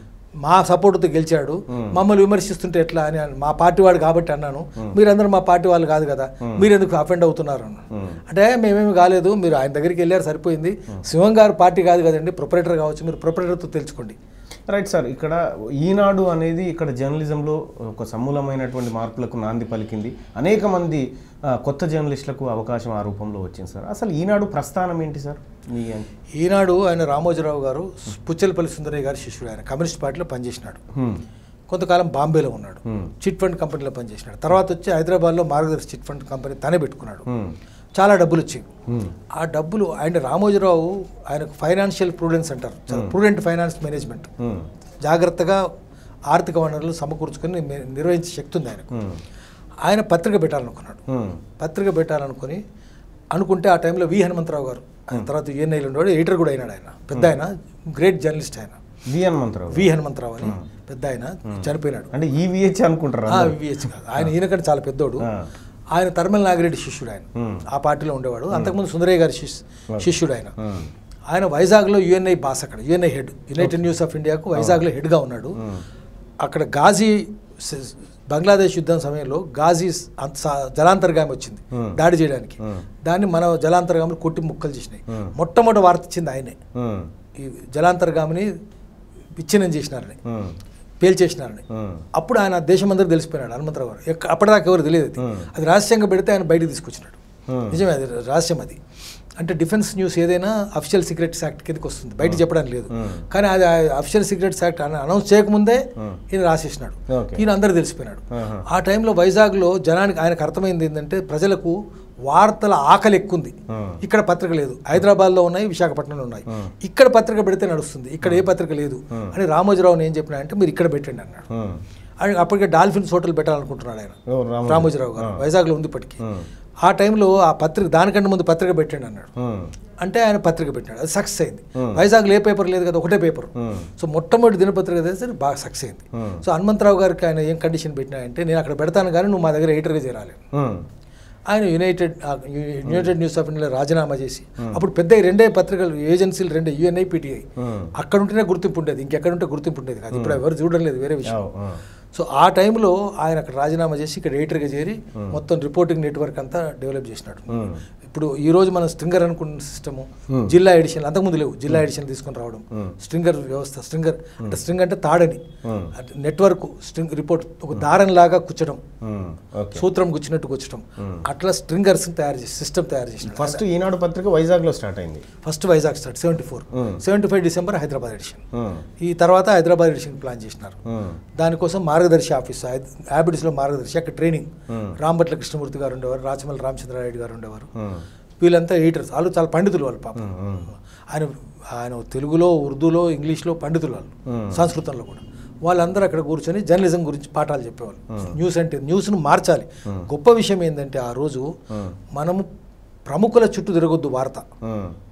మా సపోర్ట్తో గెలిచాడు మమ్మల్ని విమర్శిస్తుంటే ఎట్లా అని అన్నాను. మా పార్టీ వాడు కాబట్టి అన్నాను మీరందరూ మా పార్టీ వాళ్ళు కాదు కదా మీరు ఎందుకు అఫెండ్ అవుతున్నారు అన్నాను అంటే మేమేమి కాలేదు మీరు ఆయన దగ్గరికి వెళ్ళారు సరిపోయింది శివం గారు పార్టీ కాదు కదండి ప్రొపరేటర్ కావచ్చు మీరు ప్రొపరేటర్తో తెలుసుకోండి రైట్ సార్ ఇక్కడ ఈనాడు అనేది ఇక్కడ జర్నలిజంలో ఒక సమూలమైనటువంటి మార్పులకు నాంది పలికింది అనేక మంది ఆ, కొత్త జర్నలిస్టులకు అవకాశం ఆ రూపంలో వచ్చింది సార్ అసలు ఈనాడు ప్రస్థానం ఏంటి సార్ మీ ఈనాడు ఆయన రామోజీరావు గారు పుచ్చలపల్లి సుందరయ్య గారి శిష్యుడు ఆయన కమ్యూనిస్ట్ పార్టీలో పనిచేసినాడు హ్మ్. కొంతకాలం బాంబేలో ఉన్నాడు Hmm. చిట్ ఫండ్ కంపెనీలో పనిచేసినాడు తర్వాత వచ్చి హైదరాబాద్లో మార్గదర్శి చిట్ ఫండ్ కంపెనీ తనే పెట్టుకున్నాడు హ్మ్. చాలా డబ్బులు వచ్చాయి హ్మ్. ఆ డబ్బులు ఆయన రామోజీరావు ఆయనకు ఫైనాన్షియల్ ప్రూడెన్స్ అంటారు ప్రూడెంట్ ఫైనాన్స్ మేనేజ్మెంట్ హ్మ్. జాగ్రత్తగా ఆర్థిక వనరులు సమకూర్చుకొని ని- నిర్వహించే శక్తి ఉంది ఆయనకు హ్మ్. ఆయన పత్రిక పెట్టాలనుకున్నాడు హ్మ్. పత్రిక పెట్టాలనుకుని అనుకుంటే ఆ టైంలో వి హనుమంతరావు గారు ఆయన తర్వాత యూఎన్ఐలో ఉండేవాడు ఎడిటర్ కూడా అయినాడు ఆయన పెద్ద ఆయన గ్రేట్ జర్నలిస్ట్ ఆయన వి హనుమంతరావు వి హనుమంతరావు అని పెద్ద ఆయన చనిపోయినాడు అంటే ఈవీహెచ్ అనుకుంటారా ఆ, వివిహెచ్ కాదు ఆయన ఈయనకంటే చాలా పెద్దోడు ఆ. ఆయన తర్మల నాగిరెడ్డి శిష్యుడు ఆయన Hmm. ఆ పార్టీలో ఉండేవాడు అంతకుముందు సుందరయ్య గారి శిష్ శిష్యుడు ఆయన హ్మ్. ఆయన వైజాగ్లో యుఎన్ఐ బాస్ అక్కడ UNI head united news of ఇండియాకు వైజాగ్లో హెడ్గా ఉన్నాడు అక్కడ గాజీ స- బంగ్లాదేశ్ యుద్ధం సమయంలో గాజీ స్- అంత సా- జలాంతర్గామి వచ్చింది దాడి చేయడానికి దాన్ని మన జలాంతర్గాములు కొట్టి ముక్కలు చేసినాయి మొట్టమొదటి వార్త ఇచ్చింది ఆయనే హ్మ్. ఈ జలాంతర్గామిని విచ్ఛిన్నం చేసినారని హ్మ్. పేల్చేసినారని హ్మ్. అప్పుడు ఆయన దేశమందరూ తెలిసిపోయినాడు హనుమంతరావు గారు ఎక్క- అప్పటిదాకా ఎవరు తెలియదు అది అది రహస్యంగా పెడితే ఆయన బయటికి తీసుకొచ్చినాడు Hmm. నిజమే అది రహస్యం అది అంటే డిఫెన్స్ న్యూస్ ఏదైనా అఫిషియల్ సీక్రెట్స్ యాక్ట్ కిందకి వస్తుంది బయట చెప్పడానికి లేదు కానీ అది అఫిషియల్ సీక్రెట్స్ యాక్ట్ అనౌన్స్ చేయకముందే ఈయన రాసేసినాడు Okay. ఈయన అందరూ తెలిసిపోయినాడు ఆహా. ఆ టైంలో వైజాగ్లో జనానికి ఆయనకు అర్థమైంది ఏంటంటే ప్రజలకు వార్తల ఆకలి ఎక్కువ ఉంది Hmm. ఇక్కడ పత్రిక లేదు హైదరాబాద్లో ఉన్నాయి విశాఖపట్నంలో ఉన్నాయి ఇక్కడ పత్రిక పెడితే నడుస్తుంది ఇక్కడ ఏ పత్రిక లేదు అని రామోజీరావుని ఏం చెప్పినా అంటే మీరు ఇక్కడ పెట్టండి అన్నాడు హ్మ్. ఆయన అప్పటికే డాల్ఫిన్స్ హోటల్ పెట్టాలనుకుంటున్నాడు ఆయన ఎవరు రామ రామోజీరావు గారు వైజాగ్లో ఉంది ఇప్పటికి హ్మ్. ఆ టైంలో ఆ పత్రిక దానికంటే ముందు పత్రిక పెట్టండి అన్నాడు హ్మ్. అంటే ఆయన పత్రిక పెట్టాడు అది సక్సెస్ అయింది వైజాగ్లో ఏ పేపర్ లేదు కదా ఒకటే పేపర్ హ్మ్. సో మొట్టమొదటి దినపత్రిక తెస్తే బాగా సక్సెస్ అయింది Hmm. సో హనుమంతరావు గారికి ఆయన ఏం కండిషన్ పెట్టినాయంటే నేను అక్కడ పెడతాను కానీ నువ్వు మా దగ్గర ఎడిటర్గా చేరాలి హ్మ్. ఆయన యునైటెడ్ ఆ, యు- యునైటెడ్ న్యూస్ ఆఫ్ ఇండియాలో రాజీనామా చేసి అప్పుడు పెద్ద ఈ రెండే పత్రికలు ఏజెన్సీలు రెండే యుఎన్ఐ పిటిఐ హ్మ్. అక్కడ ఉంటేనే గుర్తింపు ఉండేది ఇంకెక్కడ ఉంటే గుర్తింపు ఉండేది కాదు ఇప్పుడు ఎవరు చూడడం లేదు వేరే విషయం అవు, ఆ. సో ఆ టైంలో ఆయన అక్కడ రాజీనామా చేసి ఇక్కడ ఎడిటర్గా చేరి మొత్తం రిపోర్టింగ్ నెట్వర్క్ అంతా డెవలప్ చేసినాడు హ్మ్. ఇప్పుడు ఈ రోజు మనం స్ట్రింగర్ అనుకున్న సిస్టము జిల్లా ఎడిషన్ అంతకుముందు లేవు జిల్లా ఎడిషన్ తీసుకొని రావడం స్ట్రింగర్ వ్యవస్థ స్ట్రింగర్ అంటే స్ట్రింగ్ అంటే తాడని అంటే నెట్వర్క్ స్ట్రింగ్ రిపోర్ట్ ఒక దారం లాగా కుచ్చడం హ్మ్. ఓకే సూత్రం గుచ్చినట్టు గుచ్చడం అట్లా స్ట్రింగర్స్ తయారు చేసి సిస్టమ్ తయారు చేసిన ఫస్ట్ ఈనాడు పత్రిక వైజాగ్లో స్టార్ట్ అయింది first Vizag start seventy four seventy five December Hyderabad edition హ్మ్. ఈ తర్వాత హైదరాబాద్ ఎడిషన్ ప్లాన్ చేసినారు హ్మ్. దానికోసం మార్గదర్శి ఆఫీస్ యాబిడ్స్లో మార్గదర్శి అక్కడ ట్రైనింగ్ రాంభట్ల కృష్ణమూర్తి గారు ఉండేవారు రాచమల్లి రామచంద్రారెడ్డి గారు ఉండేవారు హ్మ్. వీళ్ళంతా ఎడిటర్స్ వాళ్ళు చాలా పండితులు వాళ్ళు పాపం ఆయన ఆయన తెలుగులో ఉర్దూలో ఇంగ్లీష్లో పండితులు వాళ్ళు సంస్కృతంలో కూడా వాళ్ళందరూ అక్కడ కూర్చొని జర్నలిజం గురించి పాఠాలు చెప్పేవాళ్ళు న్యూస్ అంటే న్యూస్ను మార్చాలి గొప్ప విషయం ఏంటంటే ఆ రోజు మనము ప్రముఖుల చుట్టూ తిరగొద్దు వార్త హ్మ్.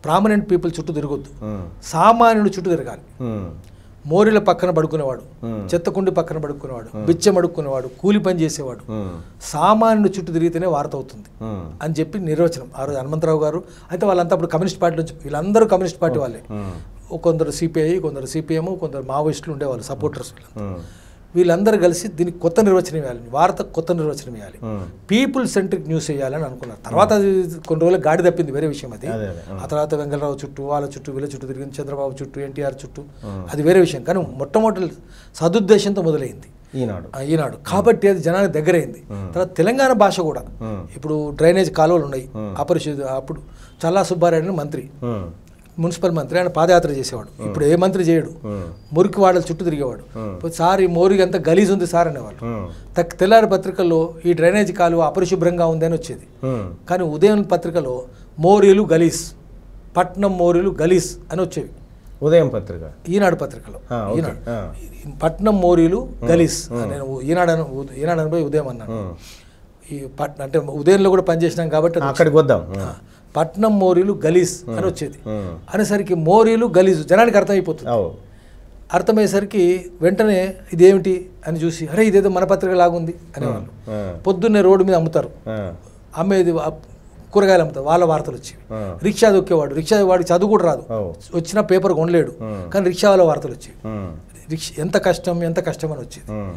ప్రామినెంట్ పీపుల్ చుట్టూ తిరగొద్దు ఉమ్, సామాన్యుడు చుట్టూ తిరగాలి ఉమ్, మోరీల పక్కన పడుకునేవాడు ఉమ్, చెత్తకుండి పక్కన పడుకునేవాడు బిచ్చం అడుక్కునేవాడు కూలి పని చేసేవాడు ఉమ్, సామాన్యుడు చుట్టూ తిరిగితేనే వార్త అవుతుంది ఉమ్, అని చెప్పి నిర్వచనం ఆ రోజు హనుమంతరావు గారు అయితే వాళ్ళంతా అప్పుడు కమ్యూనిస్ట్ పార్టీ నుంచి వీళ్ళందరూ కమ్యూనిస్ట్ పార్టీ వాళ్ళే ఉమ్, కొందరు సిపిఐ కొందరు సిపిఎం కొందరు మావోయిస్టులు ఉండేవాళ్ళు సపోర్టర్స్ ఉమ్, వీళ్ళందరూ కలిసి దీనికి కొత్త నిర్వచనం ఇవ్వాలి వార్త కొత్త నిర్వచనం ఇవ్వాలి ఉమ్. పీపుల్ సెంట్రిక్ న్యూస్ వేయాలని అనుకున్నారు తర్వాత అది కొన్ని రోజులు గాడి తప్పింది వేరే విషయం అది అదే అదే ఆ తర్వాత వెంకటరావు చుట్టూ వాళ్ళ చుట్టూ వీళ్ళ చుట్టూ తిరిగింది చంద్రబాబు చుట్టూ ఎన్టీఆర్ చుట్టూ అది వేరే విషయం కానీ మొట్టమొదటి సదుద్దేశంతో మొదలైంది ఈనాడు ఆ, ఈనాడు కాబట్టి అది జనానికి దగ్గరైంది తర్వాత తెలంగాణ భాష కూడా ఉమ్, ఇప్పుడు డ్రైనేజ్ కాలువలు ఉన్నాయి అపరిశుద్ధ అప్పుడు చల్లా సుబ్బారాయుడు మంత్రి ఉమ్, మున్సిపల్ మంత్రి ఆయన పాదయాత్ర చేసేవాడు ఇప్పుడు ఏ మంత్రి చేయడు ఉమ్, మురికి వాడల చుట్టూ తిరిగేవాడు సార్ ఈ మోరికి అంతా గలీజ్ ఉంది సార్ అనేవాళ్ళు ఉమ్, తక్ తెల్లారి పత్రికల్లో ఈ డ్రైనేజ్ కాలువ అపరిశుభ్రంగా ఉంది అని వచ్చేది ఉమ్, కానీ ఉదయం పత్రికలో మోరీలు గలీస్ పట్నం మోరీలు గలీస్ అని వచ్చేవి ఉదయం పత్రిక ఈనాడు పత్రికలో ఆ, ఓకే. ఈనాడు ఆ, పట్నం మోరీలు గలీస్ నేను ఈనాడు అని ఈనాడు అని పోయి ఉదయం అన్నాను ఉమ్. ఈ పట్ అంటే ఉదయంలో కూడా పనిచేసినాం కాబట్టి అది అక్కడికి వద్దాం ఆ, పట్నం మోరీలు గలీస్ అని వచ్చేది ఉమ్, అనేసరికి మోరీలు గలీజు జనానికి అర్థమైపోతుంది అవు అర్థమయ్యేసరికి వెంటనే ఇదేమిటి అని చూసి అరే ఇదేదో మన పత్రిక లాగుంది అనేవాళ్ళు ఆ, పొద్దున్నే రోడ్డు మీద అమ్ముతారు ఆ, అమ్మేది ఆ కూరగాయలు అమ్ముతారు వాళ్ళ వార్తలు వచ్చేవి ఆ, రిక్షా దొక్కేవాడు రిక్షా వాడికి చదువు కూడా రాదు అవు వచ్చిన పేపర్ కొనలేడు కానీ రిక్షా వాళ్ళ వార్తలు వచ్చేవి ఉమ్, రిక్ష ఎంత కష్టం ఎంత కష్టం అని వచ్చేది ఉమ్,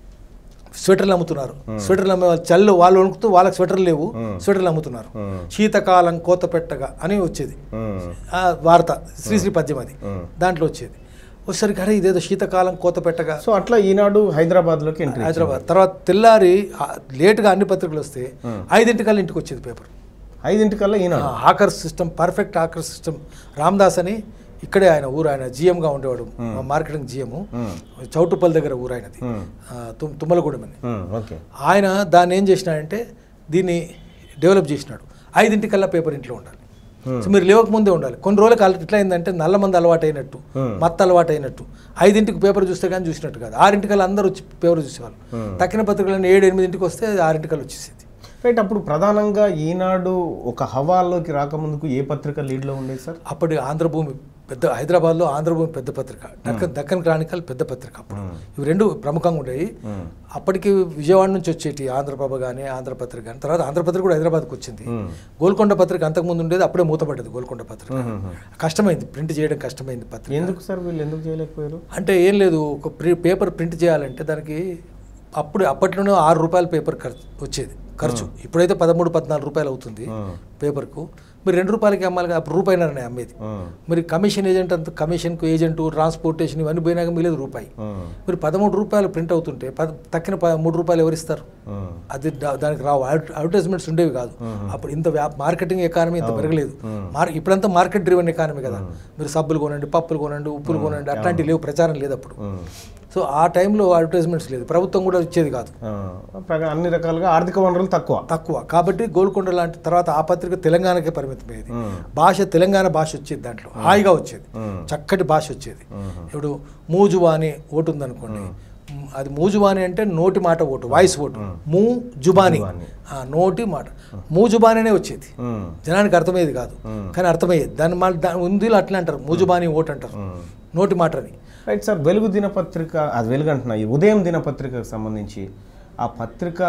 స్వెటర్లు అమ్ముతున్నారు స్వెటర్లు అమ్మే వాళ్ళు చల్లు వాళ్ళు వణుకుతూ వాళ్ళకి స్వెటర్లు లేవు స్వెటర్లు అమ్ముతున్నారు ఉమ్, శీతకాలం కోత పెట్టగా అని వచ్చేది ఉమ్, ఆ వార్త శ్రీశ్రీ పద్యం అది ఉమ్. దాంట్లో వచ్చేది వచ్చేసరికి అరే ఇదేదో శీతకాలం కోత పెట్టగా సో అట్లా ఈనాడు హైదరాబాద్లోకి ఎంట్రీ హైదరాబాద్ తర్వాత తెల్లారి ఆ, లేటుగా అన్ని పత్రికలు వస్తే ఐదింటికల్లా ఇంటికి వచ్చేది పేపర్ ఐదింటికల్లా Eenadu hawker system perfect hawker system Ramdas అని ఇక్కడే ఆయన ఊరు ఆయన జిఎంగా ఉండేవాడు మా మార్కెటింగ్ జిఎం ఉమ్, చౌటుపల్లి దగ్గర ఊరు ఆయనది ఉమ్, ఆ, తుమ్- తుమ్మలగూడెం అని ఉమ్, ఓకే ఆయన దాన్ని ఏం చేసినాడంటే దీన్ని డెవలప్ చేసినాడు ఐదింటికల్లా పేపర్ ఇంట్లో ఉండాలి సో మీరు లేవక ముందే ఉండాలి కొన్ని రోజులకు అల- ఎట్లా అయిందంటే నల్ల మంది అలవాటు అయినట్టు Hmm. మత్త అలవాటు అయినట్టు ఐదింటికి పేపర్ చూస్తే కానీ చూసినట్టు కాదు ఆరింటికల్లా అందరూ వచ్చి పేపర్ చూసేవాళ్ళు తక్కిన పత్రికలన్నీ ఏడు ఎనిమిదింటికి వస్తే అది ఆరింటికల్లా వచ్చేసేది రైట్ అప్పుడు ప్రధానంగా ఈనాడు ఒక హవాల్లోకి రాకముందుకు ఏ పత్రిక లీడ్లో ఉండేది సార్ అప్పటి ఆంధ్రభూమి పెద్ద హైదరాబాద్లో ఆంధ్రభూమి పెద్ద పత్రిక దక్కన్ దక్కన్ క్రానికల్ పెద్ద పత్రిక అప్పుడు ఇవి రెండు ప్రముఖంగా ఉండేవి ఉమ్, అప్పటికి విజయవాడ నుంచి వచ్చేటి ఆంధ్రప్రభ కానీ ఆంధ్రపత్రిక కానీ తర్వాత ఆంధ్రపత్రిక కూడా హైదరాబాద్కి వచ్చింది ఉమ్, గోల్కొండ పత్రిక అంతకుముందు ఉండేది అప్పుడే మూతపడ్డది గోల్కొండ పత్రిక కష్టమైంది ప్రింట్ చేయడం కష్టమైంది పత్రిక ఎందుకు సార్ వీళ్ళు ఎందుకు చేయలేకపోయారు అంటే ఏం లేదు ఒక ప్రి పేపర్ ప్రింట్ చేయాలంటే దానికి అప్పుడు అప్పట్లోనే ఆరు రూపాయల పేపర్ ఖర్చు వచ్చేది ఖర్చు ఇప్పుడైతే పదమూడు పద్నాలుగు రూపాయలు అవుతుంది ఉమ్, పేపర్కు మీరు రెండు రూపాయలకి అమ్మాలి కదా, అప్పుడు రూపాయినరనే అమ్మేది ఉమ్, మరి కమిషన్ ఏజెంట్ అంత కమిషన్కు ఏజెంటు ట్రాన్స్పోర్టేషన్ ఇవన్నీ పోయినాక మిగిలేదు రూపాయి ఉమ్, మీరు పదమూడు రూపాయలు ప్రింట్ అవుతుంటే పద తక్కిన ప మూడు రూపాయలు ఎవరిస్తారు ఉమ్, అది దా- దానికి రావు అడ్వ- అడ్వర్టైజ్మెంట్స్ ఉండేవి కాదు అప్పుడు ఇంత వ్యా- మార్కెటింగ్ ఎకానమీ ఇంత పెరగలేదు మార్ ఇప్పుడంతా మార్కెట్ డ్రివెన్ ఎకానమీ కదా మీరు సబ్బులు కొనండి పప్పులు కొనండి ఉప్పులు కొనండి అట్లాంటివి లేవు ప్రచారం లేదు అప్పుడు ఉమ్. సో ఆ టైంలో అడ్వర్టైజ్మెంట్స్ లేదు ప్రభుత్వం కూడా ఇచ్చేది కాదు ఆ, ప్రగా- అన్ని రకాలుగా ఆర్థిక వనరులు తక్కువ తక్కువ కాబట్టి గోల్కొండ లాంటి తర్వాత ఆ పత్రిక తెలంగాణకే పరిమితమయ్యేది ఉమ్, భాష తెలంగాణ భాష వచ్చేది దాంట్లో హాయిగా వచ్చేది ఉమ్, చక్కటి భాష వచ్చేది ఉమ్, ఇప్పుడు మూజువాని ఓటు ఉందనుకోండి మ్, అది మూజుబాని అంటే నోటి మాట ఓటు వాయిస్ ఓటు మూ జుబాని జుబాని. ఆ, నోటి మాట మూ జుబానినే వచ్చేది ఉమ్, జనానికి అర్థమయ్యేది కాదు కానీ అర్థమయ్యేది దాని మళ్ళీ దాని ఉందిలో అట్లా అంటారు మూజుబాని ఓటు అంటారు ఉమ్. నోటి మాటని రైట్ సార్ వెలుగు దినపత్రిక అది వెలుగు అంటున్నా ఈ ఉదయం దినపత్రికకు సంబంధించి ఆ పత్రిక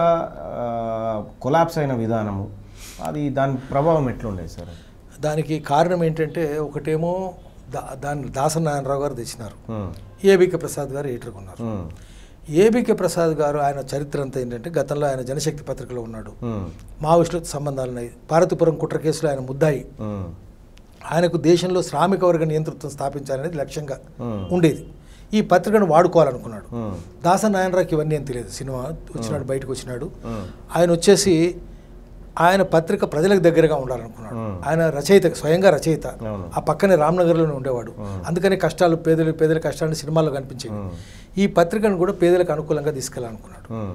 కొలాప్స్ అయిన విధానము అది దాని ప్రభావం ఎట్లుండేది సార్ దానికి కారణం ఏంటంటే ఒకటేమో దా దాన్ని దాసరి నారాయణరావు గారు తెచ్చినారు ఉమ్, ఏబికే ప్రసాద్ గారు ఎదుర్కొన్నారు ఉమ్, ఏబికే ప్రసాద్ గారు ఆయన చరిత్ర అంతా ఏంటంటే గతంలో ఆయన జనశక్తి పత్రికలో ఉన్నాడు ఉమ్, మావోయిస్టులతో సంబంధాలు ఉన్నాయి పార్వతీపురం కుట్ర కేసులో ఆయన ముద్దాయి ఉమ్, ఆయనకు దేశంలో శ్రామిక వర్గ నియంతృత్వం స్థాపించాలనేది లక్ష్యంగా ఉమ్, ఉండేది ఈ పత్రికను వాడుకోవాలనుకున్నాడు ఉమ్, దాస నారాయణరావుకి ఇవన్నీ ఏం తెలియదు సినిమా వచ్చినాడు బయటకు వచ్చినాడు ఉమ్, ఆయన వచ్చేసి ఆయన పత్రిక ప్రజలకు దగ్గరగా ఉండాలనుకున్నాడు Hmm. ఆయన రచయిత స్వయంగా రచయిత అవును. ఆ పక్కనే రామ్నగర్లోనే ఉండేవాడు అందుకనే కష్టాలు పేదలు పేదల కష్టాలు సినిమాల్లో కనిపించేవి ఉమ్, ఈ పత్రికను కూడా పేదలకు అనుకూలంగా తీసుకెళ్ళాలనుకున్నాడు ఉమ్,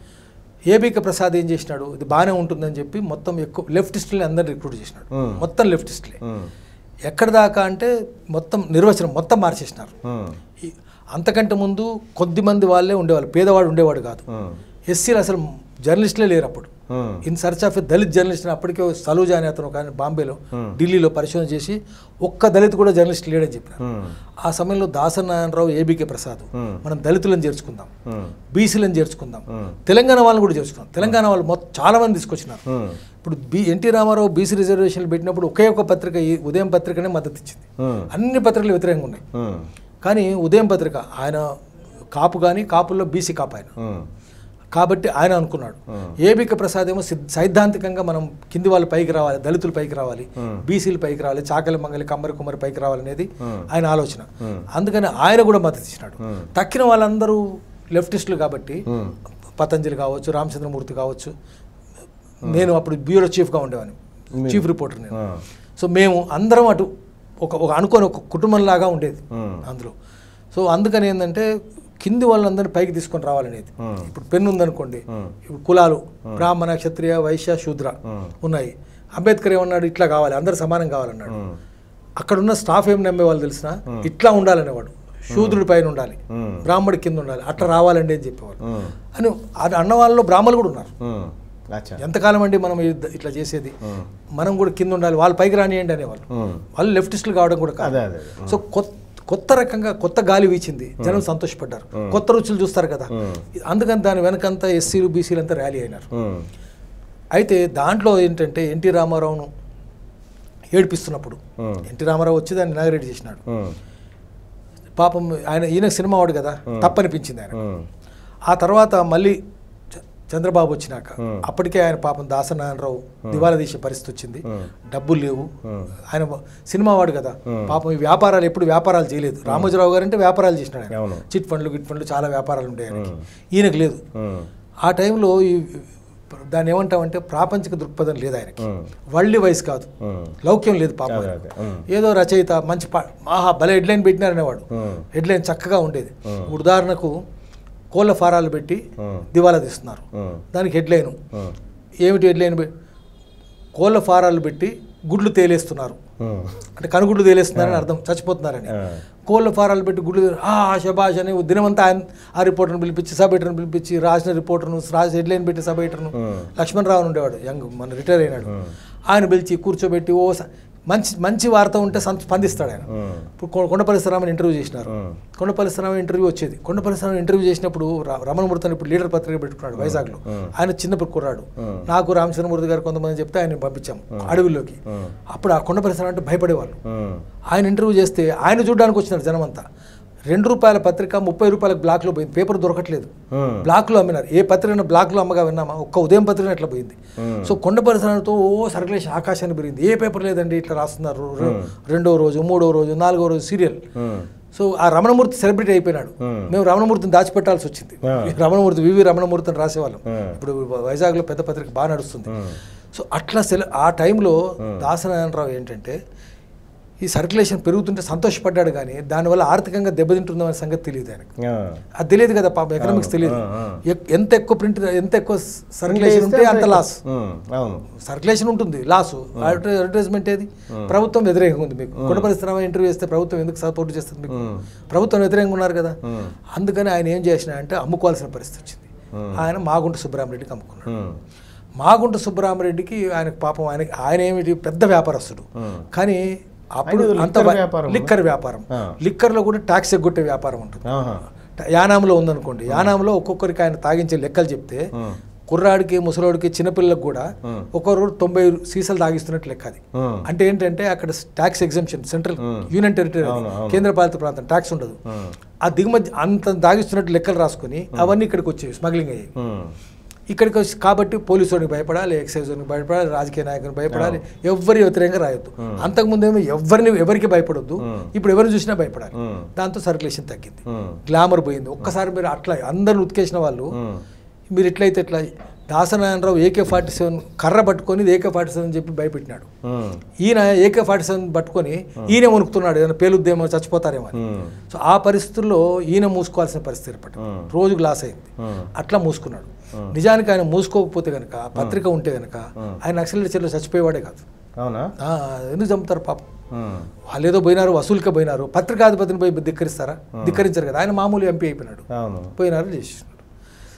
ఏబిక ప్రసాద్ ఏం చేసినాడు ఇది బాగానే ఉంటుందని చెప్పి మొత్తం ఎక్కువ లెఫ్టిస్టులని అందరిని రిక్రూట్ చేసినాడు Hmm. మొత్తం లెఫ్టిస్టులే ఉమ్, ఎక్కడ దాకా అంటే మొత్తం నిర్వచనం మొత్తం మార్చేసినారు ఉమ్, ఈ- అంతకంటే ముందు కొద్ది మంది వాళ్ళే ఉండేవాళ్ళు పేదవాడు ఉండేవాడు కాదు ఉమ్, ఎస్సీలు అసలు జర్నలిస్టులే లేరు అప్పుడు ఉమ్, in search of a Dalit journalist అప్పటికే సలూజా అనే అతను ఒక ఆయన బాంబేలో ఢిల్లీలో పరిశోధన చేసి ఒక్క దళిత్ కూడా జర్నలిస్ట్ లేడని చెప్పినారు ఉమ్, ఆ సమయంలో దాసనారాయణరావు ఏబీకే ప్రసాద్ ఉమ్, మనం దళితులను చేర్చుకుందాం ఉమ్, బీసీలను చేర్చుకుందాం ఉమ్, తెలంగాణ వాళ్ళని కూడా చేర్చుకుందాం తెలంగాణ వాళ్ళు మొత్తం చాలా మంది తీసుకొచ్చినారు ఉమ్, ఇప్పుడు బి ఎన్టీ రామారావు బీసీ రిజర్వేషన్లు పెట్టినప్పుడు ఒకే ఒక పత్రిక ఈ ఉదయం పత్రికనే మద్దతు ఇచ్చింది ఉమ్, అన్ని పత్రికలు వ్యతిరేకంగా ఉన్నాయి ఉమ్, కానీ ఉదయం పత్రిక ఆయన కాపు కానీ కాపుల్లో బీసీ కాపు ఆయన ఉమ్, కాబట్టి ఆయన అనుకున్నాడు Hmm. ఏబిక ప్రసాద్ ఏమో సిద్- సైద్ధాంతికంగా మనం కింది వాళ్ళు పైకి రావాలి దళితులు పైకి రావాలి Hmm. బీసీలు పైకి రావాలి చాకలి మంగలి కమ్మరి కుమ్మరి పైకి రావాలనేది Hmm. ఆయన ఆలోచన Hmm. అందుకని ఆయన కూడా మద్దతు ఇచ్చినాడు Hmm. తక్కిన వాళ్ళందరూ లెఫ్టిస్టులు కాబట్టి ఉమ్, పతంజలి కావచ్చు రామచంద్రమూర్తి కావచ్చు నేను అప్పుడు బ్యూరో చీఫ్గా ఉండేవాడిని చీఫ్ రిపోర్టర్ నేను ఆ, సో మేము అందరం అటు ఒక ఒక అనుకోని ఒక కుటుంబంలాగా ఉండేది ఉమ్, అందులో సో అందుకని ఏంటంటే కింది వాళ్ళందరినీ పైకి తీసుకొని రావాలనేది Hmm. ఇప్పుడు పెన్ను ఉందనుకోండి Hmm. ఇప్పుడు కులాలు బ్రాహ్మణ క్షత్రియ వైశ్య శూద్ర Hmm. ఉన్నాయి అంబేద్కర్ ఏమన్నాడు ఇట్లా కావాలి అందరు సమానం కావాలన్నాడు ఉమ్, అక్కడ ఉన్న స్టాఫ్ ఏం నమ్మేవాళ్ళు తెలిసిన ఇట్లా ఉండాలనేవాడు శూద్రుడి పైన ఉండాలి ఉమ్, బ్రాహ్మడి కింద ఉండాలి అట్లా రావాలండి అని చెప్పేవాళ్ళు ఉమ్, అని అది అన్న వాళ్ళలో బ్రాహ్మణులు కూడా ఉన్నారు ఉమ్, అచ్చా ఎంతకాలం అండి మనం ఇది- ఇట్లా చేసేది ఉమ్, మనం కూడా కింద ఉండాలి వాళ్ళు పైకి రానియండి అనేవాళ్ళు ఉమ్, వాళ్ళు లెఫ్టిస్టులు కావడం కూడా కాదు అదే అదే అదే. సో కొత్త కొత్త రకంగా కొత్త గాలి వీచింది జనం సంతోషపడ్డారు కొత్త రుచులు చూస్తారు కదా ఉమ్, అందుకని దాని వెనకంతా ఎస్సీలు బీసీలు అంతా ర్యాలీ అయినారు ఉమ్, అయితే దాంట్లో ఏంటంటే ఎన్టీ రామారావును ఏడిపిస్తున్నప్పుడు ఉమ్, ఎన్టీ రామారావు వచ్చి దాన్ని ఇనాగరేట్ చేసినాడు ఉమ్, పాపం ఆయన ఈయన సినిమా వాడు కదా తప్పనిపించింది ఆయన ఉమ్, ఆ తర్వాత మళ్ళీ చ- చంద్రబాబు వచ్చినాక Hmm. అప్పటికే ఆయన పాపం దాసనారాయణరావు దివాలా తీసే పరిస్థితి వచ్చింది ఉమ్, డబ్బులు లేవు ఉమ్, ఆయన సినిమా వాడు కదా Hmm. పాపం ఈ వ్యాపారాలు ఎప్పుడు వ్యాపారాలు చేయలేదు రామోజీరావు గారు అంటే వ్యాపారాలు చేసినాడు ఆయన అవును చిట్ ఫండ్లు గిట్ ఫండ్లు చాలా వ్యాపారాలు ఉంటాయి ఆయనకి Hmm. ఈయనకు లేదు ఉమ్, ఆ టైంలో ఈ దాన్ని ఏమంటామంటే ప్రాపంచిక దృక్పథం లేదు ఆయనకి ఉమ్, వరల్డ్ వైస్ కాదు ఉమ్, లౌక్యం లేదు పాపం అదే ఆయనకు. అదే ఉమ్, ఏదో రచయిత మంచి పా ఆహా భలే హెడ్లైన్ పెట్టినారనేవాడు ఉమ్, హెడ్లైన్ చక్కగా ఉండేది Hmm. ఇప్పుడు ఉదాహరణకు కోళ్ళ ఫారాలు పెట్టి ఉమ్, దివాలా తీస్తున్నారు ఉమ్, దానికి హెడ్లైన్ ఉమ్, ఏమిటి హెడ్లైన్ పె- కోళ్ళ ఫారాలు పెట్టి గుడ్లు తేలేస్తున్నారు ఉమ్, అంటే కనుగుడ్లు తేలేస్తున్నారని అర్థం చచ్చిపోతున్నారని ఆ, కోళ్ళ ఫారాలు పెట్టి గుడ్లు తే- ఆ శబాష్ అని దినమంతా ఆయన ఆ రిపోర్టర్ని పిలిపించి సబ్ ఎడిటర్ని పిలిపించి రాసిన రిపోర్టర్ను రాసి హెడ్లైన్ పెట్టి సబ్ ఎడిటర్ను ఉమ్, లక్ష్మణరావు అని ఉండేవాడు యంగ్ మన రిటైర్ అయినాడు ఉమ్, ఆయన పిలిచి కూర్చోబెట్టి ఓ స- మంచి మంచి వార్త ఉంటే సం- స్పందిస్తాడు ఆయన ఉమ్, ఇప్పుడు కొ- కొండపల్లి శ్రీరామని ఇంటర్వ్యూ చేసినారు ఉమ్, కొండపల్లి శ్రీరామ ఇంటర్వ్యూ వచ్చేది కొండపల్లి శ్రీరామ ఇంటర్వ్యూ చేసినప్పుడు రా- రమణమూర్తిని ఇప్పుడు లీడర్ పత్రిక పెట్టుకున్నాడు వైజాగ్లో ఉమ్. ఆయన చిన్నప్పుడు కుర్రాడు ఉమ్. నాకు రామచంద్రమూర్తి గారు కొంతమంది చెప్తే ఆయన పంపించాం అడవిలోకి ఉమ్, అప్పుడు ఆ కొండపల్లి శ్రీరామ అంటే భయపడేవాళ్ళు ఉమ్, ఆయన ఇంటర్వ్యూ చేస్తే ఆయన చూడడానికి వచ్చినారు జనం అంతా రెండు రూపాయల పత్రిక ముప్పై రూపాయలకు బ్లాక్లో పోయింది పేపర్ దొరకట్లేదు ఉమ్, బ్లాక్లో అమ్మినారు ఏ పత్రికను బ్లాక్లో అమ్మగా విన్నామా ఒక్క ఉదయం పత్రిక ఎట్లా పోయింది ఉమ్, సో కొండ పరిసరాలతో ఓ సర్కులేషన్ ఆకాశాన్ని పెరిగింది ఏ పేపర్ లేదండి ఇట్లా రాస్తున్నారు రె- రెండో రోజు మూడో రోజు నాలుగో రోజు సీరియల్ ఉమ్, సో ఆ రమణమూర్తి సెలబ్రిటీ అయిపోయినాడు Hmm. మేము రమణమూర్తిని దాచిపెట్టాల్సి వచ్చింది Ah. రమణమూర్తి వివి రమణమూర్తి అని రాసేవాళ్ళం Hmm. ఇప్పుడు వైజాగ్లో పెద్ద పత్రిక బాగా నడుస్తుంది ఉమ్, సో అట్లా సెల ఆ టైంలో దాసనారాయణరావు ఏంటంటే ఈ సర్క్యులేషన్ పెరుగుతుంటే సంతోషపడ్డాడు కానీ దానివల్ల ఆర్థికంగా దెబ్బతింటుందనే సంగతి తెలియదు ఆయనకు ఆ, అది తెలియదు కదా పాపం ఎకనామిక్స్ తెలియదు ఆ, ఆ. ఎక్- ఎంత ఎక్కువ ప్రింట్ ఎంత ఎక్కువ సర్క్యులేషన్ ఉంటే అంత లాస్ ఉమ్, అవును సర్క్యులేషన్ ఉంటుంది లాసు అడ్వర్టైజ్మెంట్ ఏది ప్రభుత్వం వ్యతిరేకంగా ఉంది మీకు గుణపరిశ్రమ ఇంటర్వ్యూ చేస్తే ప్రభుత్వం ఎందుకు సపోర్ట్ చేస్తుంది మీకు ఉమ్, ప్రభుత్వం వ్యతిరేకంగా ఉన్నారు కదా ఉమ్, అందుకని ఆయన ఏం చేసిన అంటే అమ్ముకోవాల్సిన పరిస్థితి వచ్చింది Hmm. ఆయన మాగుంట సుబ్బరామరెడ్డికి అమ్ముకున్నాడు ఉమ్, మాగుంట సుబ్బరామరెడ్డికి ఆయనకు పాపం ఆయన ఆయన ఏమిటి పెద్ద వ్యాపారస్తుడు ఉమ్, కానీ అప్పుడు ఆయనది అంత లిక్కర్ వ- వ్యాపారం. లిక్కర్ వ్యాపారం ఆ. లిక్కర్లో కూడా ట్యాక్స్ ఎగ్గొట్టే వ్యాపారం ఉంటుంది ఆహా, యానాంలో ఉందనుకోండి యానాంలో ఒక్కొక్కరికి ఆయన తాగించే లెక్కలు చెప్తే ఉమ్, కుర్రాడికి ముసలోడికి చిన్నపిల్లలకు కూడా ఉమ్, ఒక్కొక్కరు తొంభై సీసాలు తాగిస్తున్నట్టు లెక్క అది ఉమ్, అంటే ఏంటంటే అక్కడ tax exemption central Hmm. Union territory అవును, అవును. కేంద్రపాలిత ప్రాంతం ట్యాక్స్ ఉండదు ఉమ్, ఆ దిగుమతి అంత దాగిస్తున్నట్టు లెక్కలు రాసుకొని అవన్నీ ఇక్కడికి వచ్చేవి స్మగ్లింగ్ అయ్యాయి ఉమ్, ఇక్కడికి వచ్చి కాబట్టి పోలీసు వాడికి భయపడాలి ఎక్సైజ్ వాడికి భయపడాలి రాజకీయ నాయకునికి భయపడాలి ఎవరి వ్యతిరేకంగా రాయొద్దు అంతకుముందు ఏమో ఎవరిని ఎవరికి భయపడొద్దు Hmm. ఇప్పుడు ఎవరిని చూసినా భయపడాలి ఉమ్, దాంతో సర్క్యులేషన్ తగ్గింది ఉమ్, గ్లామర్ పోయింది ఒక్కసారి మీరు అట్లా అందరిని ఉతికేసిన వాళ్ళు ఉమ్, మీరు ఎట్లయితే ఎట్లా దాసనారాయణరావు ఏకే ఫార్టీ సెవెన్ కర్ర పట్టుకొని ఇది ఏకే ఫార్టీ సెవెన్ చెప్పి భయపెట్టినాడు ఉమ్, ఈయన ఏకే ఫార్టీ సెవెన్ పట్టుకొని ఈయన వణుకుతున్నాడు ఏదైనా పేలుద్దేమో చచ్చిపోతారేమో అని ఉమ్, సో ఆ పరిస్థితుల్లో ఈయన మూసుకోవాల్సిన పరిస్థితి ఏర్పడింది ఉమ్, రోజుకు లాస్ అయింది ఉమ్, అట్లా మూసుకున్నాడు Hmm. నిజానికి ఆయన మూసుకోకపోతే కనుక పత్రిక ఉంటే కనుక Hmm. ఆయన నక్సల్ చర్యలో చచ్చిపోయేవాడే కాదు అవునా ఆ, ఎందుకు చంపుతారు పాపం ఉమ్, వాళ్ళు ఏదో పోయినారు వసూలుకే పోయినారు పత్రికాధిపతిని పోయి ధిక్కరిస్తారా ధిక్కరించారు కదా ఆయన మామూలు ఎంపీ అయిపోయినాడు అవును పోయినారు చేసినాడు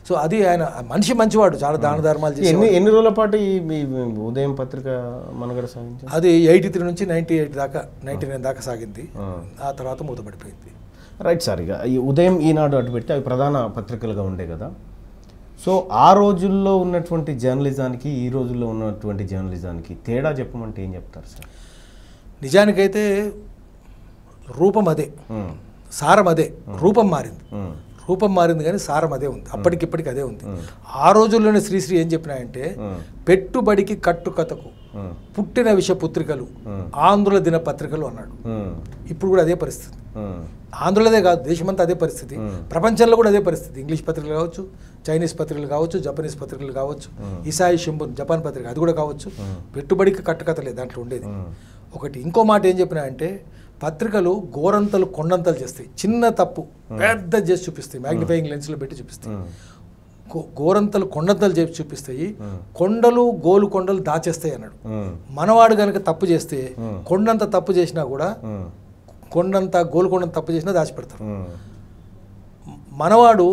సో అది ఆయన మనిషి మంచివాడు చాలా దాన ధర్మాలు చేసి ఎన్ని ఎన్ని రోజుల పాటు ఈ మీ ఉదయం పత్రిక మనుగడ సాగించారు అది ఎయిటీ త్రీ నుంచి నైంటీ ఎయిట్ దాకా నైంటీ నైన్ దాకా సాగింది ఆ తర్వాత మూతపడిపోయింది రైట్ సార్ ఇక ఈ ఉదయం ఈనాడు అటు పెట్టి అవి ప్రధాన పత్రికలుగా ఉండే కదా సో ఆ రోజుల్లో ఉన్నటువంటి జర్నలిజానికి ఈ రోజుల్లో ఉన్నటువంటి జర్నలిజానికి తేడా చెప్పమంటే ఏం చెప్తారు సార్ నిజానికైతే రూపం అదే ఉమ్, సారం అదే రూపం మారింది ఉమ్, రూపం మారింది కానీ సారం అదే ఉంది అప్పటికిప్పటికి అదే ఉంది ఆ రోజుల్లోనే శ్రీశ్రీ ఏం చెప్పినాయంటే ఉమ్, పెట్టుబడికి కట్టుకథకు ఉమ్, పుట్టిన విష పుత్రికలు ఉమ్, ఆంధ్రుల దిన పత్రికలు అన్నాడు ఉమ్, ఇప్పుడు కూడా అదే పరిస్థితి ఉమ్, ఆంధ్రులదే కాదు దేశమంతా అదే పరిస్థితి Hmm. ప్రపంచంలో కూడా అదే పరిస్థితి ఇంగ్లీష్ పత్రికలు కావచ్చు చైనీస్ పత్రికలు కావచ్చు జపనీస్ పత్రికలు కావచ్చు ఇసాయి షింబున్ జపాన్ పత్రిక అది కూడా కావచ్చు పెట్టుబడికి కట్టుకథలే దాంట్లో ఉండేది ఉమ్, ఒకటి ఇంకో మాట ఏం చెప్పినా అంటే పత్రికలు గోరంతలు కొండంతలు చేస్తాయి చిన్న తప్పు పెద్ద చేసి చూపిస్తాయి మ్యాగ్నిఫైయింగ్ లెన్స్లో పెట్టి చూపిస్తాయి ఉమ్, గో- గోరంతలు కొండంతలు చేసి చూపిస్తాయి కొండలు గోలు కొండలు దాచేస్తాయి అన్నాడు ఉమ్, మనవాడు కనుక తప్పు చేస్తే Hmm. కొండంత తప్పు చేసినా కూడా ఉమ్, కొండంత గోల్కొండంత తప్పు చేసినా దాచిపెడతారు ఉమ్, మనవాడు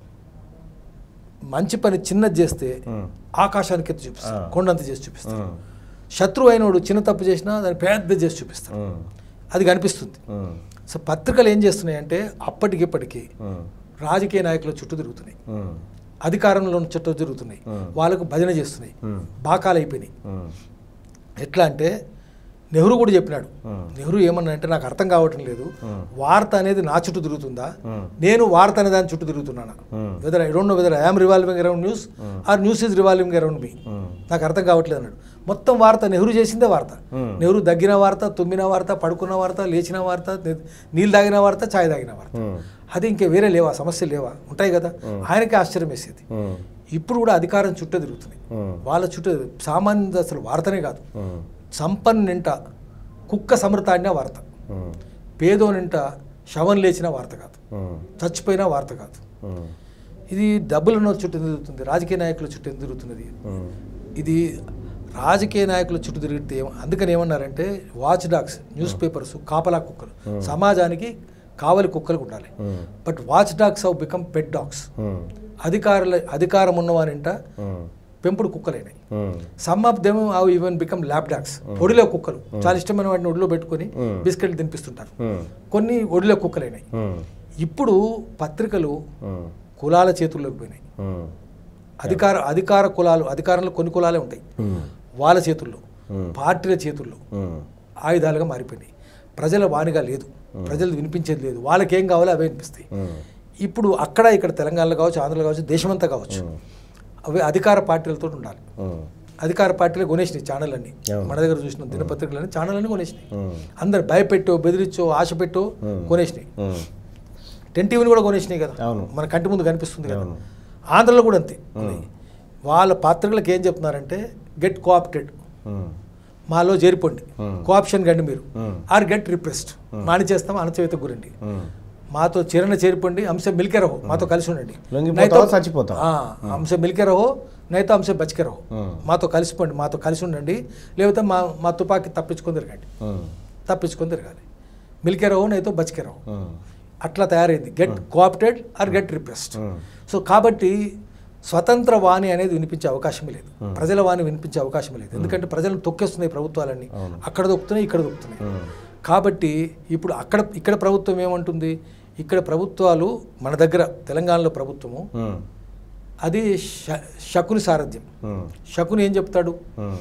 మంచి పని చిన్నది చేస్తే ఉమ్, ఆకాశానికి ఎత్తి చూపిస్తాడు ఆ. కొండంత చేసి చూపిస్తాడు ఉమ్, శత్రువు అయినోడు చిన్న తప్పు చేసినా దాన్ని పెద్ద చేసి చూపిస్తాడు ఉమ్, అది కనిపిస్తుంది ఉమ్, సో పత్రికలు ఏం చేస్తున్నాయి అంటే అప్పటికిప్పటికి ఉమ్, రాజకీయ నాయకుల చుట్టూ తిరుగుతున్నాయి ఉమ్, అధికారంలో ఉన్న చుట్టూ తిరుగుతున్నాయి Hmm. వాళ్ళకు భజన చేస్తున్నాయి ఉమ్, బాకాలు అయిపోయినాయి ఉమ్, ఎట్లా అంటే నెహ్రూ కూడా చెప్పినాడు Hmm. నెహ్రూ ఏమన్నా అంటే నాకు అర్థం కావటం లేదు Hmm. వార్త అనేది నా చుట్టూ తిరుగుతుందా Hmm. నేను వార్త అనే దాని చుట్టూ తిరుగుతున్నానా Hmm. Whether I don't know whether I'm revolving around news or news is revolving around me ఉమ్, నాకు అర్థం కావట్లేదు అన్నాడు మొత్తం వార్త నెహ్రూ చేసిందే వార్త Hmm. నెహ్రూ దగ్గిన వార్త తుమ్మిన వార్త పడుకున్న వార్త లేచిన వార్త ని- నీళ్ళు తాగిన వార్త ఛాయ్ తాగిన వార్త ఉమ్, అది ఇంకే వేరే లేవా సమస్యలు లేవా ఉంటాయి కదా ఆయనకే ఆశ్చర్యం వేసేది ఉమ్, ఇప్పుడు కూడా అధికారం చుట్టూ తిరుగుతున్నాయి ఉమ్, వాళ్ళ చుట్టూ సామాన్య అసలు వార్తనే కాదు ఉమ్, సంపన్నింట కుక్క సమృతాడిన వార్త ఉమ్, పేదోనింట శవం లేచిన వార్త కాదు ఉమ్, చచ్చిపోయిన వార్త కాదు ఉమ్, ఇది డబ్బులను చుట్టూ తిరుగుతుంది రాజకీయ నాయకుల చుట్టూ ఎందుకు తిరుగుతున్నది ఉమ్, ఇది రాజకీయ నాయకుల చుట్టూ తిరిగితే ఏమ- అందుకని ఏమన్నారంటే వాచ్ డాగ్స్ న్యూస్ పేపర్స్ కాపలా కుక్కలు సమాజానికి కావలి కుక్కలకు ఉండాలి ఉమ్, but watch dogs have become pet dogs ఉమ్, అధికారుల అధికారం ఉన్నవారింట ఉమ్, పెంపుడు కుక్కలైనాయి ఉమ్, some of them have even become lap dogs ఒడిలో కుక్కలు చాలా ఇష్టమైన వాటిని ఒడిలో పెట్టుకొని Hmm. బిస్కెట్లు తినిపిస్తుంటారు ఉమ్, కొన్ని ఒడిలో కుక్కలైనాయి ఉమ్, ఇప్పుడు పత్రికలు ఉమ్, కులాల చేతుల్లోకి పోయినాయి ఉమ్, అధికార అధికార కులాలు అధికారంలో కొన్ని కులాలే ఉంటాయి ఉమ్, వాళ్ళ చేతుల్లో ఉమ్, పార్టీల చేతుల్లో ఉమ్, ఆయుధాలుగా మారిపోయినాయి ప్రజల వాణిగా లేదు ప్రజలు వినిపించేది లేదు వాళ్ళకి ఏం కావాలో అవే వినిపిస్తాయి ఉమ్, ఇప్పుడు అక్కడ ఇక్కడ తెలంగాణలో కావచ్చు ఆంధ్రలో కావచ్చు దేశమంతా కావచ్చు అవి అధికార పార్టీలతో ఉండాలి ఉమ్, అధికార పార్టీలే కొనేసినాయి ఛానల్ అన్ని అవును. మన దగ్గర చూసిన దినపత్రికలన్నీ ఛానల్ అన్ని కొనేసినాయి ఉమ్, అందరు భయపెట్టో బెదిరించో ఆశ పెట్టో Hmm. కొనేసినాయి ఉమ్, టెన్ టీవీని కూడా కొనేసినాయి కదా అవును. మన కంటి ముందు కనిపిస్తుంది కదా అవును. ఆంధ్రలో కూడా అంతే ఉన్నాయి. వాళ్ళ పాత్రికలకు ఏం చెప్తున్నారంటే గెట్ కోఆప్టెడ్ ఉమ్, మాలో చేరిపోండి Hmm. కోఆప్షన్ కండి మీరు Hmm. ఆర్ గెట్ రిప్రెస్డ్ మాని చేస్తాం అణచివేత గురండి ఉమ్, మాతో చిరణ చేరిపోండి అంశం మిల్కే రహో మాతో కలిసి ఉండండి లొంగిపోతావా, నైతో- చచ్చిపోతావా? ఆ, అంశం మిల్కే రహో నైతో అంశం బతికే రహో Hmm. మాతో కలిసిపోండి మాతో కలిసి ఉండండి లేకపోతే మా మా తుపాకీ తప్పించుకొని తిరగండి ఉమ్, తప్పించుకొని తిరగాలి మిల్కే రహో నైతో బతికే రహో ఉమ్, అట్లా తయారైంది get coopted or get repressed um, so కాబట్టి స్వతంత్ర వాణి అనేది వినిపించే అవకాశం లేదు ప్రజల వాణి వినిపించే అవకాశం లేదు ఎందుకంటే ప్రజలు తొక్కేస్తున్నాయి ప్రభుత్వాలన్నీ అవును. అక్కడ దొక్కుతున్నాయి ఇక్కడ దొక్కుతున్నాయి ఉమ్, కాబట్టి ఇప్పుడు అక్కడ ఇక్కడ ప్రభుత్వం ఏమంటుంది ఇక్కడ ప్రభుత్వాలు మన దగ్గర తెలంగాణలో ప్రభుత్వము ఉమ్, అది శ- శకుని సారథ్యం ఉమ్, శకుని ఏం చెప్తాడు ఉమ్,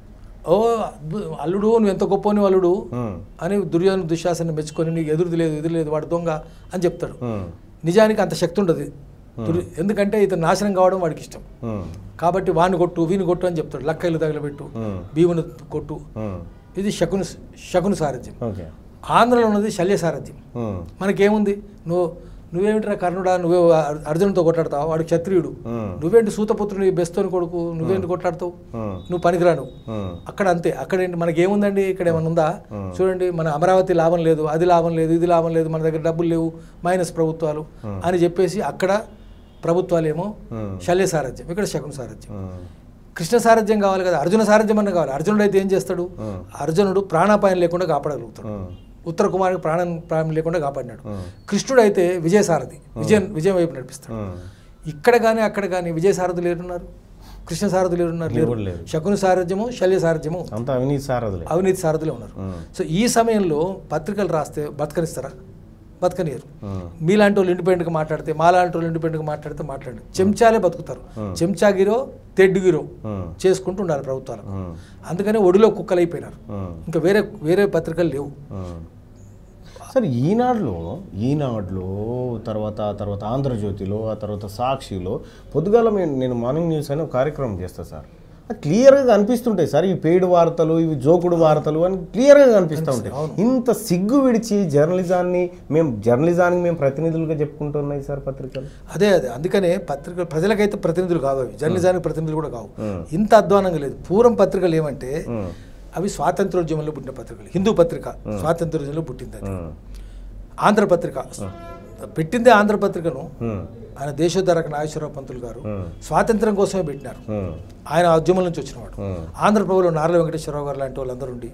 ఓ అద్భు- అల్లుడు నువ్వు ఎంత గొప్పని అల్లుడు ఉమ్, అని దుర్యోధన దుశ్శాసన మెచ్చుకొని నీకు ఎదురుది లేదు ఎదురు లేదు వాడు దొంగ అని చెప్తాడు ఉమ్, నిజానికి అంత శక్తి ఉండదు దుర్- ఎందుకంటే ఇతను నాశనం కావడం వాడికి ఇష్టం ఉమ్, కాబట్టి వాడిని కొట్టు వీని కొట్టు అని చెప్తాడు లక్కలు తగలబెట్టు ఉమ్, భీముని కొట్టు ఉమ్, ఇది శకుని శకుని సారథ్యం ఓకే ఆంధ్రలో ఉన్నది శల్య సారథ్యం ఉమ్, మనకేముంది నువ్వు నువ్వేమిట్రా కర్ణుడా నువ్వే అర్- అర్జునుడితో కొట్లాడతావు వాడు క్షత్రియుడు ఉమ్, నువ్వేంటి సూతపుత్రుని బెస్తోని కొడుకు నువ్వేంటి కొట్లాడతావు ఉమ్, నువ్వు పనికిరా నువ్వు ఉమ్, అక్కడ అంతే అక్కడ ఏంటి మనకి ఏముందండి ఇక్కడ ఏమైనా ఉందా చూడండి మన అమరావతి లాభం లేదు అది లాభం లేదు ఇది లాభం లేదు మన దగ్గర డబ్బులు లేవు మైనస్ ప్రభుత్వాలు అని చెప్పేసి అక్కడ ప్రభుత్వాలేమో ఉమ్, శల్య సారథ్యం ఇక్కడ శకున సారథ్యం ఉమ్, కృష్ణ సారథ్యం కావాలి కదా అర్జున సారథ్యం అన్న కావాలి అర్జునుడు అయితే ఏం చేస్తాడు ఉమ్, అర్జునుడు ప్రాణాపాయం లేకుండా కాపాడగలుగుతాడు ఉమ్, ఉత్తర కుమారుడికి ప్రాణం ప్రాణం లేకుండా కాపాడినాడు ఉమ్, కృష్ణుడు అయితే విజయ సారథి విజయం విజయం వైపు నడిపిస్తాడు ఉమ్, ఇక్కడ కానీ అక్కడ కానీ విజయ సారథులు ఎవరున్నారు కృష్ణ సారథులు ఎవరున్నారు లేరు ఎవరు లేరు. శకుని సారథ్యము శల్య సారథ్యము అంతా అవినీతి సారథులే అవినీతి సారథులే ఉన్నారు సో ఈ సమయంలో పత్రికలు రాస్తే బతకనిస్తారా బతకనియరు ఉమ్. మీలాంటి వాళ్ళు ఇండిపెండెంట్గా మాట్లాడితే మాలాంటి వాళ్ళు ఇండిపెండెంట్గా మాట్లాడితే మాట్లాడండి చెంచాలే బతుకుతారు చెంచాగిరో తెడ్డుగిరో ఉమ్. చేసుకుంటూ ఉండాలి ప్రభుత్వాలు ఉమ్. అందుకనే ఒడిలో కుక్కలు అయిపోయినారు ఉమ్. ఇంకా వేరే వేరే పత్రికలు లేవు ఉమ్. సార్ ఈనాడులో ఈనాడులో తర్వాత తర్వాత ఆంధ్రజ్యోతిలో ఆ తర్వాత సాక్షిలో పొద్దుగాల మేము నేను మార్నింగ్ న్యూస్ అని ఒక కార్యక్రమం చేస్తా సార్ అది క్లియర్గా కనిపిస్తుంటాయి సార్ ఈ పెయిడ్ వార్తలు ఇవి జోకుడు వార్తలు అని క్లియర్గా కనిపిస్తూ ఉంటాయి ఇంత సిగ్గు విడిచి జర్నలిజాన్ని మేము జర్నలిజానికి మేము ప్రతినిధులుగా చెప్పుకుంటున్నాయి సార్ పత్రికలు అదే అదే అందుకనే పత్రిక ప్రజలకైతే ప్రతినిధులు కావు అవి జర్నలిజానికి ప్రతినిధులు కూడా కావు ఇంత అధ్వానంగా లేదు పూర్వం పత్రికలు ఏమంటే ఉమ్. అవి స్వాతంత్రోద్యమంలో పుట్టిన పత్రికలు హిందూ పత్రిక స్వాతంత్రోద్యమంలో పుట్టింది అది ఉమ్. ఆంధ్ర పత్రిక పెట్టిందే ఆంధ్ర పత్రికను ఉమ్. ఆయన దేశోద్ధరక నాగేశ్వరరావు పంతులు గారు ఉమ్. స్వాతంత్రం కోసమే పెట్టినారు ఉమ్. ఆయన ఆ ఉద్యమం నుంచి వచ్చినవాడు ఉమ్. ఆంధ్రప్రభులో నార్ల వెంకటేశ్వరరావు గారు లాంటి వాళ్ళందరూ ఉండి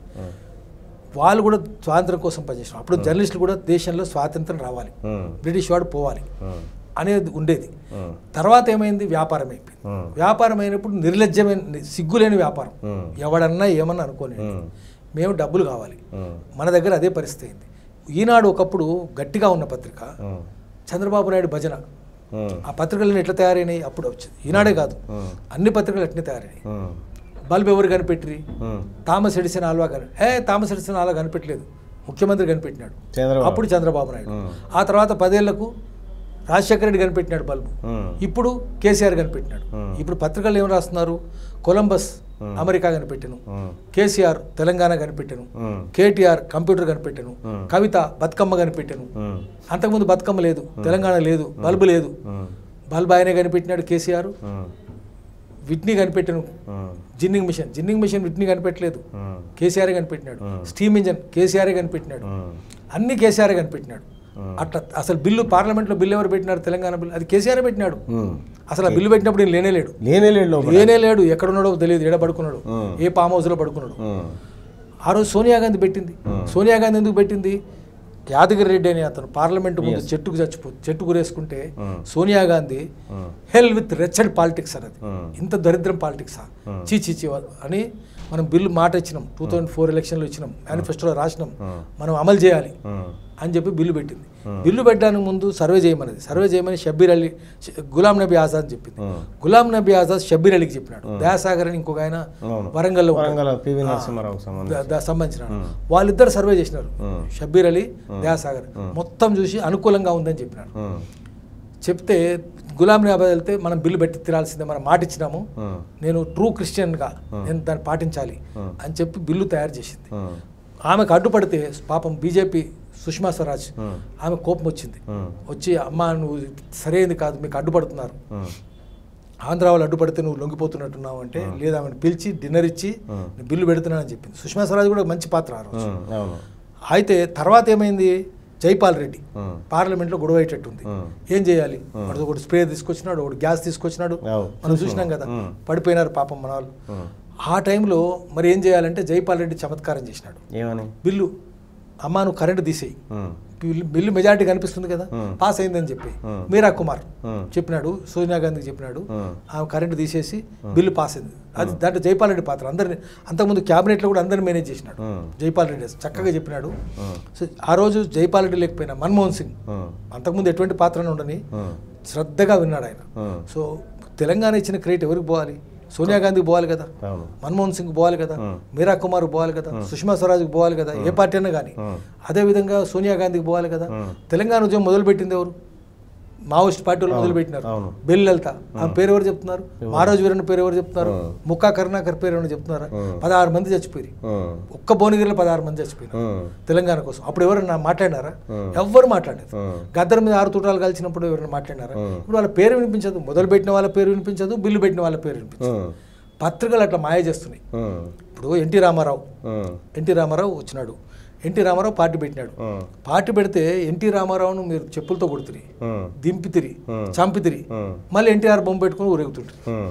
వాళ్ళు కూడా స్వాతంత్రం కోసం పనిచేసినారు అప్పుడు జర్నలిస్టులు కూడా దేశంలో స్వాతంత్రం రావాలి ఉమ్. బ్రిటిష్ వాడు పోవాలి ఉమ్. అనేది ఉండేది ఉమ్. తర్వాత ఏమైంది వ్యాపారం అయిపోయింది ఉమ్. వ్యాపారం అయినప్పుడు నిర్లజ్జమైన సిగ్గులేని వ్యాపారం ఉమ్. ఎవడన్నా ఏమన్నా అనుకోని ఉమ్. మేము డబ్బులు కావాలి ఉమ్. మన దగ్గర అదే పరిస్థితి అయింది ఈనాడు ఒకప్పుడు గట్టిగా ఉన్న పత్రిక ఉమ్. చంద్రబాబు నాయుడు భజన ఉమ్. ఆ పత్రికలను ఎట్లా తయారైనాయి అప్పుడు వచ్చింది ఈనాడే కాదు ఉమ్. అన్ని పత్రికలు అట్నే తయారైనాయి ఉమ్. బల్బ్ ఎవరు కనిపెట్టిరి ఉమ్. థామస్ ఎడిసన్ ఆల్వా కని ఏ థామస్ ఎడిసన్ ఆల్వా కనిపెట్టలేదు ముఖ్యమంత్రి కనిపెట్టినాడు చంద్రబాబు అప్పుడు చంద్రబాబు నాయుడు ఉమ్. ఆ తర్వాత పదేళ్లకు రాజశేఖర రెడ్డి కనిపెట్టినాడు బల్బు ఉమ్. ఇప్పుడు కేసీఆర్ కనిపెట్టినాడు Hmm. ఇప్పుడు పత్రికలు ఏం రాస్తున్నారు కొలంబస్ అమెరికా కనిపెట్టాను ఉమ్. కేసీఆర్ తెలంగాణ కనిపెట్టాను ఉమ్. కేటీఆర్ కంప్యూటర్ కనిపెట్టాను Hmm. కవిత బతుకమ్మ కనిపెట్టాను ఉమ్. అంతకుముందు బతుకమ్మ లేదు తెలంగాణ లేదు బల్బు లేదు ఉమ్. బల్బు ఆయనే కనిపెట్టినాడు కేసీఆర్ ఉమ్. విట్ని కనిపెట్టాను ఉమ్. Ginning machine ginning machine Whitney కనిపెట్టలేదు ఉమ్. కేసీఆర్ కనిపెట్టినాడు Hmm. స్టీమ్ ఇంజన్ కేసీఆర్ కనిపెట్టినాడు ఉమ్. అన్ని కేసీఆర్ కనిపెట్టినాడు Hmm. అట్లా అసలు బిల్లు పార్లమెంట్లో బిల్లు ఎవరు పెట్టినారు తెలంగాణ బిల్లు అది కేసీఆర్ పెట్టినాడు ఉమ్. అసలు ఆ బిల్లు పెట్టినప్పుడు నేను లేనే లేడు లేనే లేడు లోపల లేనే లేడు ఎక్కడున్నాడో తెలియదు ఎడ పడుకున్నాడు Hmm. ఏ ఫామ్ హౌస్లో పడుకున్నాడు ఉమ్. ఆ రోజు సోనియా గాంధీ పెట్టింది సోనియా గాంధీ ఎందుకు పెట్టింది యాదగిరి రెడ్డి అని అతను పార్లమెంట్ ముందు చెట్టుకు చచ్చిపో చెట్టు గురేసుకుంటే Hmm. సోనియా గాంధీ ఉమ్. హెల్ విత్ రెచ్చడ్ పాలిటిక్స్ అన్నది Hmm. ఇంత దరిద్రం పాలిటిక్సా చీ చీ చీ అని మనం బిల్లు మాట ఇచ్చినాం టూ థౌజండ్ ఫోర్ ఎలక్షన్లో ఇచ్చినాం మేనిఫెస్టోలో రాసినాం Hmm. మనం అమలు చేయాలి ఉమ్. అని చెప్పి బిల్లు పెట్టింది బిల్లు పెట్టడానికి ముందు సర్వే చేయమన్నది సర్వే చేయమని షబ్బీర్ అలీ ష- గులాం నబీ ఆజాద్ అని చెప్పింది ఉమ్. గులాం నబీ ఆజాద్ షబ్బీర్ అలీకి చెప్పినాడు దయాసాగర్ అని ఇంకొక ఆయన అవును వరంగల్లో ఉంటాడు. వరంగల్ పివి నరసింహారావుకి సంబంధించి దా- దా- సంబంధించిన వాళ్ళిద్దరు సర్వే చేసినారు ఉమ్. షబ్బీర్ అలీ దయాసాగర్ మొత్తం చూసి అనుకూలంగా ఉందని చెప్పినారు ఉమ్. చెప్తే గులాం నబీ ఆజాద్ వెళ్తే మనం బిల్లు పెట్టి తిరాల్సిందే మనం మాట ఇచ్చినాము ఉమ్. నేను ట్రూ క్రిస్టియన్గా నేను దాన్ని పాటించాలి అని చెప్పి బిల్లు తయారు చేసింది ఉమ్. ఆమెకు అడ్డుపడితే పాపం బీజేపీ సుష్మా స్వరాజ్ ఉమ్. ఆమె కోపం వచ్చింది ఉమ్. వచ్చి అమ్మ నువ్వు సరైనది కాదు మీకు అడ్డుపడుతున్నారు ఉమ్. ఆంధ్ర వాళ్ళు అడ్డుపడితే నువ్వు లొంగిపోతున్నట్టున్నావు అంటే లేదు ఆమెను పిలిచి డిన్నర్ ఇచ్చి నేను బిల్లు పెడుతున్నానని చెప్పింది సుష్మా స్వరాజ్ కూడా మంచి పాత్ర ఆ రోజు ఉమ్. అవును అయితే తర్వాత ఏమైంది జైపాల్ రెడ్డి ఉమ్. పార్లమెంట్లో గొడవ అయ్యేటట్టుంది ఉమ్. ఏం చేయాలి వాడు ఒకటి స్ప్రే తీసుకొచ్చినాడు ఒకటి గ్యాస్ తీసుకొచ్చినాడు అవు. మనం చూసినాం కదా ఉమ్. పడిపోయినారు పాపం మన వాళ్ళు ఉమ్. ఆ టైంలో మరి ఏం చేయాలంటే జైపాల్ రెడ్డి చమత్కారం చేసినాడు ఏమని బిల్లు అమ్మా నువ్వు కరెంటు తీసేయి ఉమ్. బిల్లు బిల్లు మెజారిటీ కనిపిస్తుంది కదా Hmm. పాస్ అయిందని చెప్పి Hmm. మీరా కుమార్ Hmm. చెప్పినాడు సోనియా గాంధీకి చెప్పినాడు Hmm. ఆమె కరెంటు తీసేసి బిల్లు పాస్ అయింది అది దాంట్లో జైపాల్ రెడ్డి పాత్ర అందరిని అంతకుముందు క్యాబినెట్లో కూడా అందరిని మేనేజ్ చేసినాడు Hmm. జైపాల్ రెడ్డి చక్కగా చెప్పినాడు Hmm. సో ఆ రోజు జైపాల్ రెడ్డి లేకపోయినా మన్మోహన్ సింగ్ ఉమ్. అంతకుముందు ఎటువంటి పాత్రను ఉండని ఉమ్. శ్రద్ధగా విన్నాడు ఆయన ఉమ్. సో తెలంగాణ ఇచ్చిన క్రెడిట్ ఎవరికి పోవాలి సోనియా గాంధీకి పోవాలి కదా అవును మన్మోహన్ సింగ్ పోవాలి కదా Hmm. మీరా కుమార్ పోవాలి కదా సుష్మా స్వరాజ్కి పోవాలి కదా ఏ పార్టీ అయినా కానీ Hmm. అదేవిధంగా సోనియా గాంధీకి పోవాలి కదా Hmm. తెలంగాణ ఉద్యమం మొదలుపెట్టింది ఎవరు మావోయిస్ట్ పార్టీలు మొదలుపెట్టినారు అవును. బెల్ లలిత ఆమె పేరు ఎవరు చెప్తున్నారు మహారాజు వీరన్న పేరు ఎవరు చెప్తున్నారు Hmm. ముక్కా కరుణాకర్ పేరు ఎవరు చెప్తున్నారా Hmm. పదహారు మంది చచ్చిపోయి ఉమ్. ఒక్క భువనగిరిలో పదహారు మంది చచ్చిపోయినారు ఉమ్. తెలంగాణ కోసం అప్పుడు ఎవరన్నా మాట్లాడినారా Hmm. ఎవ్వరు మాట్లాడలేదు ఉమ్. గద్దర్ మీద ఆరు తూటాలు కలిసినప్పుడు ఎవరైనా మాట్లాడినారా Hmm. ఇప్పుడు వాళ్ళ పేరు వినిపించదు మొదలు పెట్టిన వాళ్ళ పేరు వినిపించదు బిల్లు పెట్టిన వాళ్ళ పేరు వినిపించదు ఉమ్. పత్రికలు అట్లా మాయ చేస్తున్నాయి ఉమ్. ఇప్పుడు ఎన్టీ రామారావు ఉమ్. ఎన్టీ రామారావు వచ్చినాడు ఎన్టీ రామారావు పార్టీ పెట్టినాడు ఉమ్. పార్టీ పెడితే ఎన్టీ రామారావును మీరు చెప్పులతో కొడుతురి ఉమ్. దింపితిరి Hmm. చంపితిరి ఉమ్. మళ్ళీ ఎన్టీఆర్ బొమ్మ పెట్టుకుని ఊరేగుతుంటారు ఉమ్.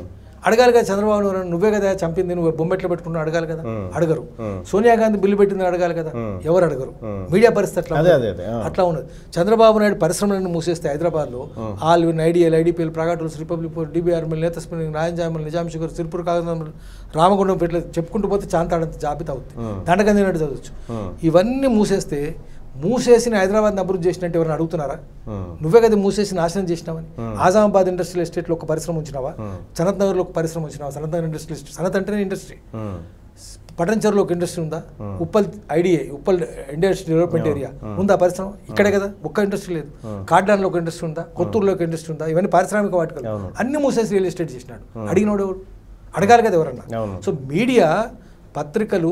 అడగాలి కదా చంద్రబాబు నాయుడు నువ్వే కదా చంపింది నువ్వు బొమ్మెట్లో పెట్టుకున్నావు అడగాలి కదా Hmm. అడగరు Hmm. సోనియా గాంధీ బిల్లు పెట్టింది అడగాలి కదా Hmm. ఎవరు అడగరు Hmm. మీడియా పరిస్థితి అట్లా అదే, ఉంది. అదే, అదే, ఆ. అట్లా ఉన్నది చంద్రబాబు నాయుడు పరిశ్రమలను మూసేస్తే హైదరాబాద్లో Allwyn ideal IDPL Praga Tools Republic Forge DBR mill నేత స్పిన్నింగ్ రాయంజామల్ నిజాం షుగర్ సిరిపూర్ కాగజామల్ రామగుండం పెట్ల చెప్పుకుంటూ పోతే చాంతాడంత జాబితా అవుతుంది Hmm. దండగంది నడు చదవచ్చు Hmm. ఇవన్నీ మూసేస్తే మూసేసిన హైదరాబాద్ని అభివృద్ధి చేసినట్టు ఎవరైనా అడుగుతున్నారా ఉమ్, నువ్వే కదా మూసేసి నాశనం చేసినావని Hmm. ఆజామాబాద్ ఇండస్ట్రియల్ ఎస్టేట్లో ఒక పరిశ్రమ ఉంచినావా Hmm. సనత్ నగర్లో ఒక పరిశ్రమ ఉంచినావా సనత్ నగర్ ఇండస్ట్రియల్ ఎస్టేట్ సనత్ అంటేనే ఇండస్ట్రీ ఉమ్, పటంచెరులో ఒక ఇండస్ట్రీ ఉందా Hmm. Uppal IDA Uppal industry development Yeah. Area Hmm. ఉందా పరిశ్రమ ఇక్కడే కదా ఒక్క ఇండస్ట్రీ లేదు Hmm. కాడ్డాన్లో ఒక ఇండస్ట్రీ ఉందా కొత్తూరులో ఒక ఇండస్ట్రీ ఉందా ఇవన్నీ పారిశ్రామిక వాటికలు అవును. అన్ని మూసేసి రియల్ ఎస్టేట్ చేసినాడు Hmm. అడిగినోడు ఎవరు అడగాలి కదా ఎవరన్నా అవును. సో మీడియా పత్రికలు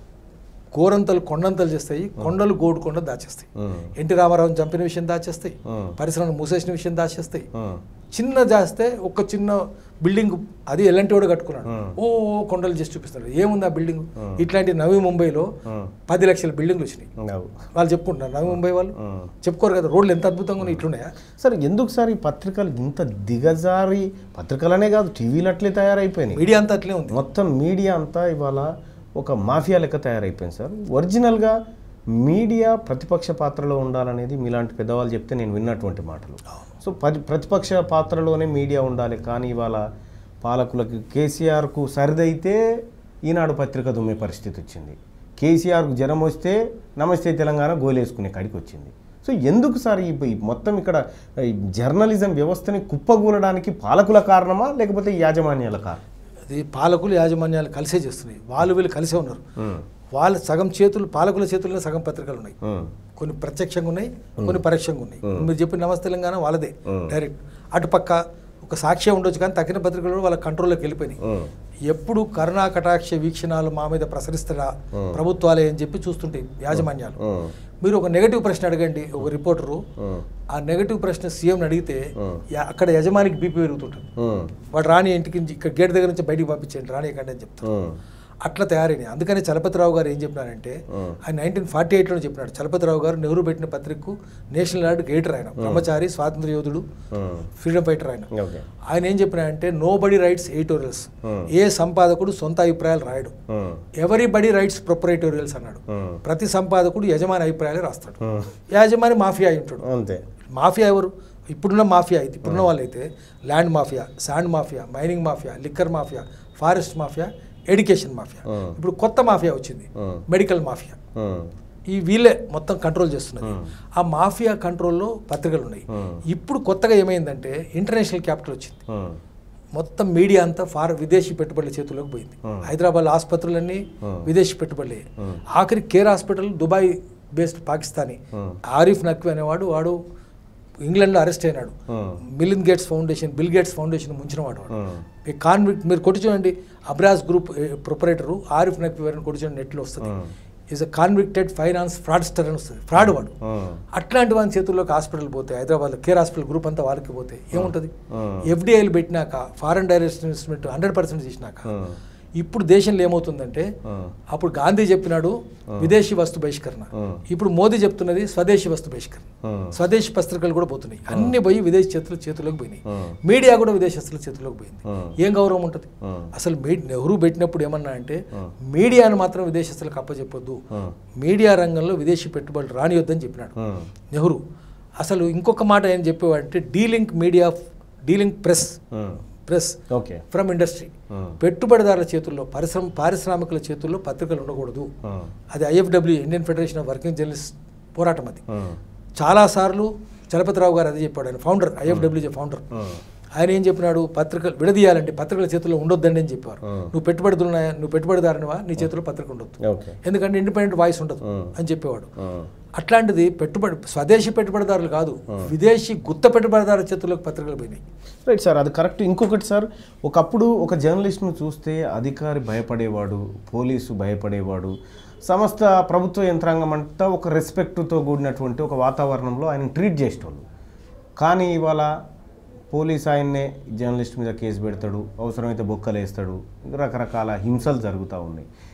కోరంతలు కొండంతలు చేస్తాయి కొండలు గోడు కొండ దాచేస్తాయి ఉమ్, ఎన్టీ రామారావుని చంపిన విషయం దాచేస్తాయి Hmm. పరిశ్రమను మూసేసిన విషయం దాచేస్తాయి ఉమ్, చిన్న చేస్తే ఒక చిన్న బిల్డింగ్ అది ఎలాంటి వాడు కట్టుకున్నాడు Hmm. ఓ ఓ కొండలు చేసి చూపిస్తాడు ఏముంది ఆ బిల్డింగ్ Hmm. ఇట్లాంటి నవీ ముంబైలో ఉమ్, పది లక్షల బిల్డింగ్లు వచ్చినాయి అవు. వాళ్ళు చెప్పుకుంటున్నారు నవీ ముంబై వాళ్ళు ఉమ్. చెప్పుకోరు కదా రోడ్లు ఎంత అద్భుతంగా ఉన్నాయి ఇట్లున్నాయా సార్ ఎందుకు సార్ ఈ పత్రికలు ఇంత దిగజారి పత్రికలనే కాదు టీవీలు అట్లే తయారైపోయినాయి మీడియా అంతా అట్లే ఉంది మొత్తం మీడియా అంతా ఇవాళ ఒక మాఫియా లెక్క తయారైపోయింది సార్ ఒరిజినల్గా మీడియా ప్రతిపక్ష పాత్రలో ఉండాలనేది మీలాంటి పెద్దవాళ్ళు చెప్తే నేను విన్నటువంటి మాటలు సో పది ప్రతిపక్ష పాత్రలోనే మీడియా ఉండాలి కానీ ఇవాళ పాలకులకి కేసీఆర్కు సరిదైతే ఈనాడు పత్రిక దుమ్మే పరిస్థితి వచ్చింది కేసీఆర్కు జ్వరం వస్తే నమస్తే తెలంగాణ గోలేసుకునే కాడికి వచ్చింది సో ఎందుకు సార్ ఈ ఈ మొత్తం ఇక్కడ ఈ జర్నలిజం వ్యవస్థని కుప్పగూలడానికి పాలకుల కారణమా లేకపోతే ఈ యాజమాన్యాల కారణం అది పాలకులు యాజమాన్యాలు కలిసే చేస్తున్నాయి వాళ్ళు వీళ్ళు కలిసే ఉన్నారు ఉమ్, వాళ్ళ సగం చేతులు పాలకుల చేతుల్లో సగం పత్రికలు ఉన్నాయి ఉమ్, కొన్ని ప్రత్యక్షంగా ఉన్నాయి కొన్ని పరోక్షంగా ఉన్నాయి Hmm. మీరు చెప్పిన నమస్తే తెలంగాణ వాళ్ళదే Hmm. డైరెక్ట్ అటుపక్క ఒక సాక్ష్యం ఉండొచ్చు కానీ తక్కిన పత్రికలు కూడా వాళ్ళ కంట్రోల్లోకి వెళ్ళిపోయినాయి ఉమ్, ఎప్పుడు కరుణా కటాక్ష వీక్షణాలు మా మీద ప్రసరిస్తారా ప్రభుత్వాలే అని చెప్పి చూస్తుంటాయి యాజమాన్యాలు ఉమ్, మీరు ఒక నెగటివ్ ప్రశ్న అడగండి ఒక రిపోర్టరు ఉమ్, ఆ నెగటివ్ ప్రశ్న సీఎంని అడిగితే Hmm. యా- అక్కడ యజమానికి బీపీ పెరుగుతుంటుంది ఉమ్, వాడు రాని ఇంటికి నుంచి ఇక్కడ గేట్ దగ్గర నుంచి బయటికి పంపించండి రానియకండి అని చెప్తారు ఉమ్, అట్లా తయారైనాయి అందుకని చలపతిరావు గారు ఏం చెప్పినారంటే Hmm. ఆయన నైన్టీన్ ఫార్టీ ఎయిట్లో చెప్పినాడు చలపతిరావు గారు నెహ్రూ పెట్టిన పత్రికకు నేషనల్ అవార్డు గేటర్ ఆయన బ్రహ్మచారి స్వాతంత్ర యోధుడు ఉమ్, ఫ్రీడమ్ ఫైటర్ ఆయన ఓకే ఆయన ఏం చెప్పినారంటే nobody writes editorials Hmm. ఏ సంపాదకుడు సొంత అభిప్రాయాలు రాయడు ఉమ్, ఎవరీ బడీ రైట్స్ ప్రొపరేటోరియల్స్ అన్నాడు ఉమ్, ప్రతి సంపాదకుడు యజమాని అభిప్రాయాలే రాస్తాడు ఉమ్, యాజమాని మాఫియా అయి ఉంటాడు అంతే మాఫియా ఎవరు ఇప్పుడున్న మాఫియా అయితే ఇప్పుడున్న వాళ్ళైతే land mafia sand mafia mining mafia liquor mafia forest mafia education mafia Hmm. ఇప్పుడు కొత్త మాఫియా వచ్చింది Hmm. మెడికల్ మాఫియా ఉమ్, ఈ వీళ్ళే మొత్తం కంట్రోల్ చేస్తున్నది Hmm. ఆ మాఫియా కంట్రోల్లో పత్రికలు ఉన్నాయి Hmm. ఇప్పుడు కొత్తగా ఏమైందంటే ఇంటర్నేషనల్ క్యాపిటల్ వచ్చింది ఉమ్, మొత్తం మీడియా అంతా ఫార్ విదేశీ పెట్టుబడుల చేతుల్లోకి పోయింది Hmm. హైదరాబాద్ ఆసుపత్రులన్నీ Hmm. విదేశీ పెట్టుబడులే Hmm. ఆఖరి Care hospital Dubai based Pakistani Hmm. Arif Naqvi అనేవాడు వాడు ఇంగ్లాండ్లో అరెస్ట్ అయినాడు ఉమ్, Melinda Gates Foundation Bill Gates Foundation ముంచిన వాడు వాడు ఉమ్, ఈ కాన్విక్ట్ మీరు కొట్టి చూడండి అబ్రాస్ గ్రూప్ ప్రొపరేటరు ఆరిఫ్ నక్వీ వారిని కొట్టి చూడండి నెట్లో వస్తుంది ఉమ్, is a convicted finance fraudster అని వస్తుంది ఫ్రాడ్ వాడు ఉమ్, అట్లాంటి వాని చేతుల్లోకి హాస్పిటల్ పోతే హైదరాబాద్లో కేర్ హాస్పిటల్ గ్రూప్ అంతా వాళ్ళకి పోతే ఏముంటుంది ఉమ్, ఎఫ్డిఐలు పెట్టినాక foreign direct investment hundred percent చేసినాక ఉమ్, ఇప్పుడు దేశంలో ఏమవుతుందంటే ఉమ్, అప్పుడు గాంధీ చెప్పినాడు విదేశీ వస్తు బహిష్కరణ ఉమ్, ఇప్పుడు మోదీ చెప్తున్నది స్వదేశీ వస్తు బహిష్కరణ ఉమ్, స్వదేశీ పత్రికలు కూడా పోతున్నాయి అన్ని పోయి విదేశీ చేతుల చేతుల్లోకి పోయినాయి ఉమ్, మీడియా కూడా విదేశస్తుల చేతుల్లోకి పోయింది ఉమ్, ఏం గౌరవం ఉంటుంది ఉమ్, అసలు మీ నెహ్రూ పెట్టినప్పుడు ఏమన్నా అంటే ఉమ్. మీడియాను మాత్రం విదేశస్తులకు అప్పచెప్పొద్దు ఉమ్, మీడియా రంగంలో విదేశీ పెట్టుబడులు రానియొద్దని చెప్పినాడు ఉమ్, నెహ్రూ అసలు ఇంకొక మాట ఏం చెప్పేవాడంటే delink media delink press um, press okay from industry ఉమ్, పెట్టుబడిదారుల చేతుల్లో పరిశ్రమ పారిశ్రామికుల చేతుల్లో పత్రికలు ఉండకూడదు ఉమ్, అది IFW Indian Federation of Working Journalist పోరాటం అది ఉమ్, చాలాసార్లు చలపతిరావు గారు అదే చెప్పాడు ఆయన ఫౌండర్ ఐఎఫ్డబ్ల్యూజే ఫౌండర్ ఉమ్, ఆయన ఏం చెప్పినాడు పత్రికలు విడదీయాలంటే పత్రికల చేతుల్లో ఉండొద్దండి అని చెప్పారు ఉమ్, నువ్వు పెట్టుబడులు ఉన్నాయా నువ్వు పెట్టుబడిదారునివా నీ చేతిలో పత్రిక ఉండొద్దు ఓకే ఎందుకంటే ఇండిపెండెంట్ వాయిస్ ఉండదు ఉమ్, అని చెప్పేవాడు ఉమ్, అట్లాంటిది పెట్టుబడి స్వదేశీ పెట్టుబడిదారులు కాదు విదేశీ గుత్త పెట్టుబడిదారుల చేతుల్లోకి పత్రికలు పోయినాయి రైట్ సార్ అది కరెక్ట్ ఇంకొకటి సార్ ఒకప్పుడు ఒక జర్నలిస్ట్ను చూస్తే అధికారి భయపడేవాడు పోలీసు భయపడేవాడు సమస్త ప్రభుత్వ యంత్రాంగం అంతా ఒక రెస్పెక్ట్తో కూడినటువంటి ఒక వాతావరణంలో ఆయన ట్రీట్ చేసేటోళ్ళు కానీ ఇవాళ పోలీస్ ఆయన్నే జర్నలిస్ట్ మీద కేసు పెడతాడు అవసరమైతే బొక్కలు వేస్తాడు రకరకాల హింసలు జరుగుతూ ఉన్నాయి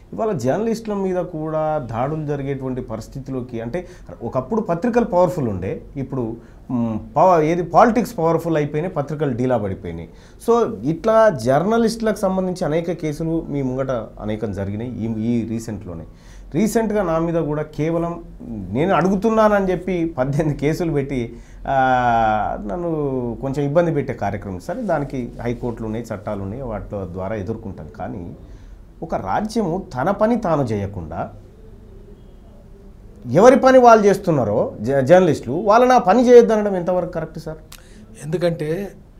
ఇవాళ జర్నలిస్టుల మీద కూడా దాడులు జరిగేటువంటి పరిస్థితిలోకి అంటే ఒకప్పుడు పత్రికలు పవర్ఫుల్ ఉండే ఇప్పుడు మ్, పవర్ ఏది పాలిటిక్స్ పవర్ఫుల్ అయిపోయినాయి పత్రికలు డీలా పడిపోయినాయి సో ఇట్లా జర్నలిస్టులకు సంబంధించి అనేక కేసులు మీ ముంగట అనేకం జరిగినాయి ఈ ఈ రీసెంట్లోనే రీసెంట్గా నా మీద కూడా కేవలం నేను అడుగుతున్నానని చెప్పి పద్దెనిమిది కేసులు పెట్టి ఆ, నన్ను కొంచెం ఇబ్బంది పెట్టే కార్యక్రమం సరే దానికి హైకోర్టులు ఉన్నాయి చట్టాలు ఉన్నాయి వాటి ద్వారా ఎదుర్కొంటాను కానీ ఒక రాజ్యము తన పని తాను చేయకుండా ఎవరి పని వాళ్ళు చేస్తున్నారో జ- జర్నలిస్టులు వాళ్ళని ఆ పని చేయొద్దనడం ఎంతవరకు కరెక్ట్ సార్ ఎందుకంటే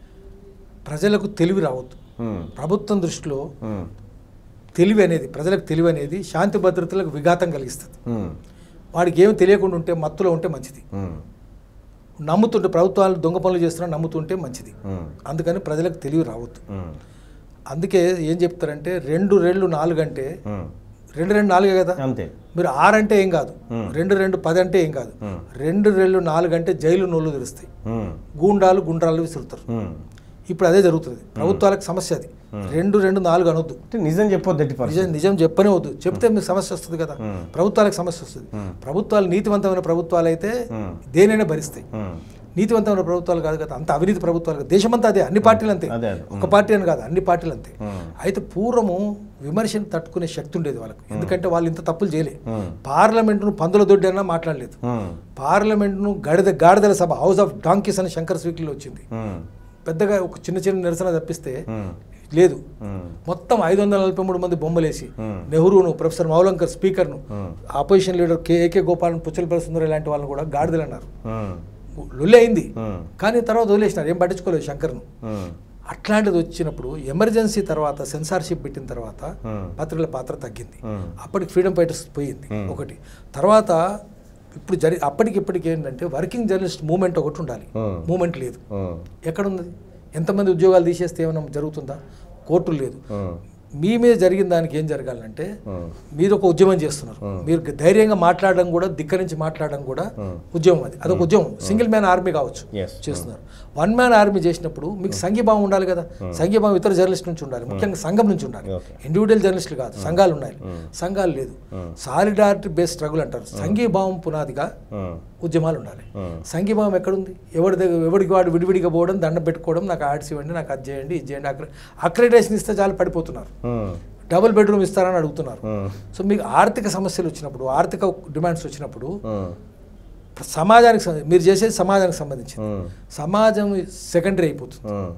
ప్రజలకు తెలివి రావద్దు ఉమ్, ప్రభుత్వం దృష్టిలో ఉమ్, తెలివి అనేది ప్రజలకు తెలివి అనేది శాంతి భద్రతలకు విఘాతం కలిగిస్తుంది ఉమ్, వాడికి ఏమి తెలియకుండా ఉంటే మత్తులో ఉంటే మంచిది ఉమ్, నమ్ముతుంటే ప్రభుత్వాలు దొంగ పనులు చేస్తున్నా నమ్ముతుంటే మంచిది ఉమ్, అందుకని ప్రజలకు తెలివి రావద్దు ఉమ్, అందుకే ఏం చెప్తారంటే రెండు రెళ్ళు నాలుగు అంటే ఉమ్. రెండు రెండు నాలుగే కదా అంతే మీరు ఆరు అంటే ఏం కాదు Hmm. రెండు రెండు పది అంటే ఏం కాదు Hmm. రెండు రెళ్ళు నాలుగు అంటే జైలు నోళ్ళు తెరుస్తాయి ఉమ్, గూండాలు గుండ్రాలు విసురుతారు ఉమ్. ఇప్పుడు అదే జరుగుతుంది ప్రభుత్వాలకు సమస్య అది రెండు రెండు నాలుగు అనొద్దు అంటే నిజం చెప్పొద్దు ఎట్టి పరిస్థితి నిజం నిజం చెప్పనే వద్దు చెప్తే మీకు సమస్య వస్తుంది కదా Hmm. ప్రభుత్వాలకు సమస్య వస్తుంది ప్రభుత్వాలు నీతివంతమైన ప్రభుత్వాలు అయితే Hmm. దేనైనా భరిస్తాయి ఉమ్, నీతివంతమైన ప్రభుత్వాలు కాదు కదా అంత అవినీతి ప్రభుత్వాలు కాదు దేశమంతా అదే అన్ని పార్టీలు అంతే అదే అదే ఒక పార్టీ అని కాదు అన్ని పార్టీలు అంతే ఉమ్, అయితే పూర్వము విమర్శను తట్టుకునే శక్తి ఉండేది వాళ్ళకి ఎందుకంటే వాళ్ళు ఇంత తప్పులు చేయలే ఉమ్, పార్లమెంటును పందుల దొడ్డి అన్నా మాట్లాడలేదు ఉమ్, పార్లమెంటును గడిద గాడిదల సభ హౌస్ ఆఫ్ డాంకీస్ అని శంకర్ స్వీక్లో వచ్చింది ఉమ్, పెద్దగా ఒక చిన్న చిన్న నిరసన తప్పిస్తే ఉమ్, లేదు ఉమ్, మొత్తం ఐదు వందల నలభై మూడు మంది బొమ్మలేసి Hmm. నెహ్రూను ప్రొఫెసర్ మౌలంకర్ స్పీకర్ను ఉమ్, opposition leader K AK Gopalan Puchala Sundar ఇలాంటి వాళ్ళని కూడా గాడిదలు అన్నారు ఉమ్, లొల్లి అయింది ఉమ్, కానీ తర్వాత వదిలేసినారు ఏం పట్టించుకోలేదు శంకర్ను ఉమ్, అట్లాంటిది వచ్చినప్పుడు ఎమర్జెన్సీ తర్వాత సెన్సార్షిప్ పెట్టిన తర్వాత ఉమ్, పత్రికల పాత్ర తగ్గింది ఉమ్, అప్పటికి ఫ్రీడమ్ ఫైటర్స్ పోయింది Hmm. ఒకటి తర్వాత ఇప్పుడు జరి అప్పటికి ఇప్పటికి ఏంటంటే వర్కింగ్ జర్నలిస్ట్ మూమెంట్ ఒకటి ఉండాలి ఉమ్, మూమెంట్ లేదు ఉమ్, ఎక్కడుంది ఎంతమంది ఉద్యోగాలు తీసేస్తే ఏమైనా జరుగుతుందా కోర్టులు లేదు ఉమ్, మీ మీద జరిగిన దానికి ఏం జరగాలంటే ఉమ్, మీరు ఒక ఉద్యమం చేస్తున్నారు మీరు ధైర్యంగా మాట్లాడడం కూడా ధిక్కరించి మాట్లాడడం కూడా ఉద్యమం అది అదొక ఉద్యమం సింగిల్ మ్యాన్ ఆర్మీ కావచ్చు Yes. చేస్తున్నారు వన్ మ్యాన్ ఆర్మీ చేసినప్పుడు మీకు సంఘీభావం ఉండాలి కదా సంఘీభావం ఇతర జర్నలిస్ట్ నుంచి ఉండాలి ముఖ్యంగా సంఘం నుంచి ఉండాలి Okay. ఇండివిజువల్ జర్నలిస్టులు కాదు సంఘాలు ఉన్నాయి సంఘాలు లేదు సాలిడారిటీ బేస్ స్ట్రగుల్ అంటారు సంఘీభావం పునాదిగా ఉమ్, ఉద్యమాలు ఉండాలి ఉమ్, సంఘీభావం ఎక్కడుంది ఎవరి దగ్గర ఎవరికి వాడు విడివిడిగా పోవడం దండం పెట్టుకోవడం నాకు ఆర్ట్స్ ఇవ్వండి నాకు అది చేయండి ఇది చేయండి అక్ర అక్రిడేషన్ ఇస్తే చాలు పడిపోతున్నారు ఉమ్, డబుల్ బెడ్రూమ్ ఇస్తారని అడుగుతున్నారు ఉమ్, సో మీకు ఆర్థిక సమస్యలు వచ్చినప్పుడు ఆర్థిక డిమాండ్స్ వచ్చినప్పుడు ఉమ్, సమాజానికి సం- మీరు చేసేది సమాజానికి సంబంధించింది ఉమ్, సమాజం సెకండరీ అయిపోతుంది ఉమ్,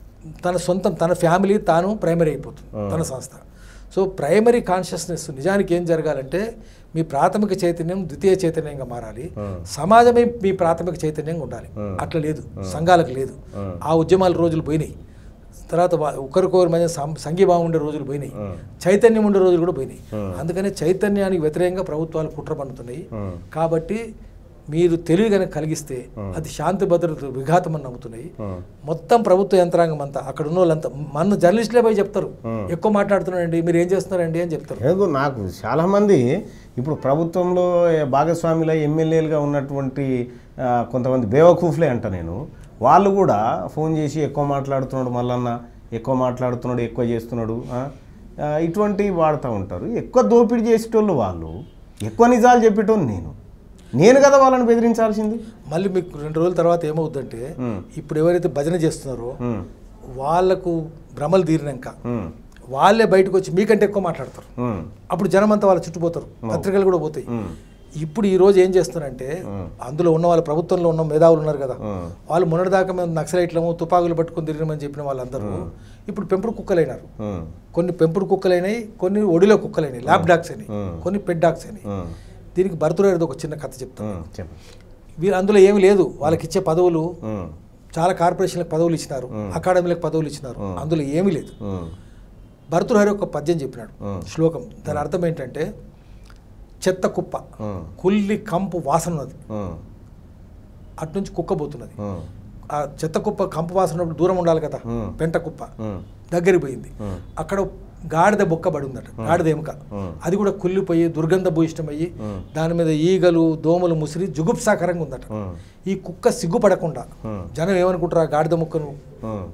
తన సొంతం తన ఫ్యామిలీ తాను ప్రైమరీ అయిపోతుంది తన సంస్థ సో ప్రైమరీ కాన్షియస్నెస్ నిజానికి ఏం జరగాలంటే మీ ప్రాథమిక చైతన్యం ద్వితీయ చైతన్యంగా మారాలి సమాజమే మీ ప్రాథమిక చైతన్యంగా ఉండాలి అట్లా లేదు సంఘాలకు లేదు ఆ ఉద్యమాల రోజులు పోయినాయి తర్వాత వా- ఒకరికొకరి మధ్య సం- సంఘీభావం ఉండే రోజులు పోయినాయి చైతన్యం ఉండే రోజులు కూడా పోయినాయి అందుకని చైతన్యానికి వ్యతిరేకంగా ప్రభుత్వాలు కుట్ర పన్నుతున్నాయి ఉమ్, కాబట్టి మీరు తెలివి కనుక కలిగిస్తే అది శాంతి భద్రత విఘాతం అని నమ్ముతున్నాయి ఉమ్, మొత్తం ప్రభుత్వ యంత్రాంగం అంతా అక్కడ ఉన్న వాళ్ళంతా మన జర్నలిస్టులే పోయి చెప్తారు ఎక్కువ మాట్లాడుతున్నారండి మీరు ఏం చేస్తున్నారండి అని చెప్తారు ఏదో నాకు చాలామంది ఇప్పుడు ప్రభుత్వంలో భాగస్వాముల ఎమ్మెల్యేలుగా ఉన్నటువంటి ఆ, కొంతమంది బేవకూఫ్లే అంట నేను వాళ్ళు కూడా ఫోన్ చేసి ఎక్కువ మాట్లాడుతున్నాడు మల్లన్న ఎక్కువ మాట్లాడుతున్నాడు ఎక్కువ చేస్తున్నాడు ఆ, ఆ, ఇటువంటివి వాడుతూ ఉంటారు ఎక్కువ దోపిడీ చేసేటోళ్ళు వాళ్ళు ఎక్కువ నిజాలు చెప్పేటోళ్ళు నేను నేను కదా వాళ్ళని బెదిరించాల్సింది మళ్ళీ మీకు రెండు రోజుల తర్వాత ఏమవుద్దంటే ఉమ్, ఇప్పుడు ఎవరైతే భజన చేస్తున్నారో ఉమ్, వాళ్ళకు భ్రమలు తీరినాక ఉమ్, వాళ్ళే బయటకు వచ్చి మీకంటే ఎక్కువ మాట్లాడతారు ఉమ్, అప్పుడు జనం అంతా వాళ్ళ చుట్టుపోతారు పత్రికలు కూడా పోతాయి ఉమ్, ఇప్పుడు ఈ రోజు ఏం చేస్తున్నారంటే అందులో ఉన్న వాళ్ళ ప్రభుత్వంలో ఉన్న మేధావులు ఉన్నారు కదా ఉమ్, వాళ్ళు మొన్నటిదాకా మేము నక్సలైట్లము తుపాకులు పట్టుకుని తిరిగినామని చెప్పిన వాళ్ళందరూ ఇప్పుడు పెంపుడు కుక్కలైనారు ఉమ్, కొన్ని పెంపుడు కుక్కలైనాయి కొన్ని ఒడిలో కుక్కలైనాయి ల్యాబ్ డాగ్స్ అయినాయి Hmm. కొన్ని పెట్ డాగ్స్ అయినాయి ఉమ్, దీనికి భర్తరేది ఒక చిన్న కథ చెప్తాను ఉమ్, చెప్పు వీరు అందులో ఏమి లేదు వాళ్ళకి ఇచ్చే పదవులు ఉమ్, చాలా కార్పొరేషన్లకు పదవులు ఇచ్చినారు అకాడమీలకు పదవులు ఇచ్చినారు అందులో ఏమీ లేదు ఉమ్, భర్తృహరి ఒక పద్యం చెప్పినాడు Hmm. శ్లోకం దాని అర్థం ఏంటంటే చెత్త కుప్ప ఉమ్, కుల్లి కంపు వాసన ఉన్నది ఉమ్, అటు నుంచి కుక్క పోతున్నది ఉమ్, ఆ చెత్త కుప్ప కంపు వాసన ఉన్నప్పుడు దూరం ఉండాలి కదా Hmm. పెంట కుప్ప ఉమ్, దగ్గరికి పోయింది ఉమ్, అక్కడ గాడిద బొక్క పడి ఉందట గాడిద ఎముక ఉమ్, అది కూడా కుళ్ళిపోయి దుర్గంధ భూయిష్టమయ్యి ఉమ్, దాని మీద ఈగలు దోమలు ముసిరి జుగుప్సాకరంగా ఉందట ఉమ్, ఈ కుక్క సిగ్గుపడకుండా ఉమ్, జనం ఏమనుకుంటారు ఆ గాడిద ముక్కను ఉమ్,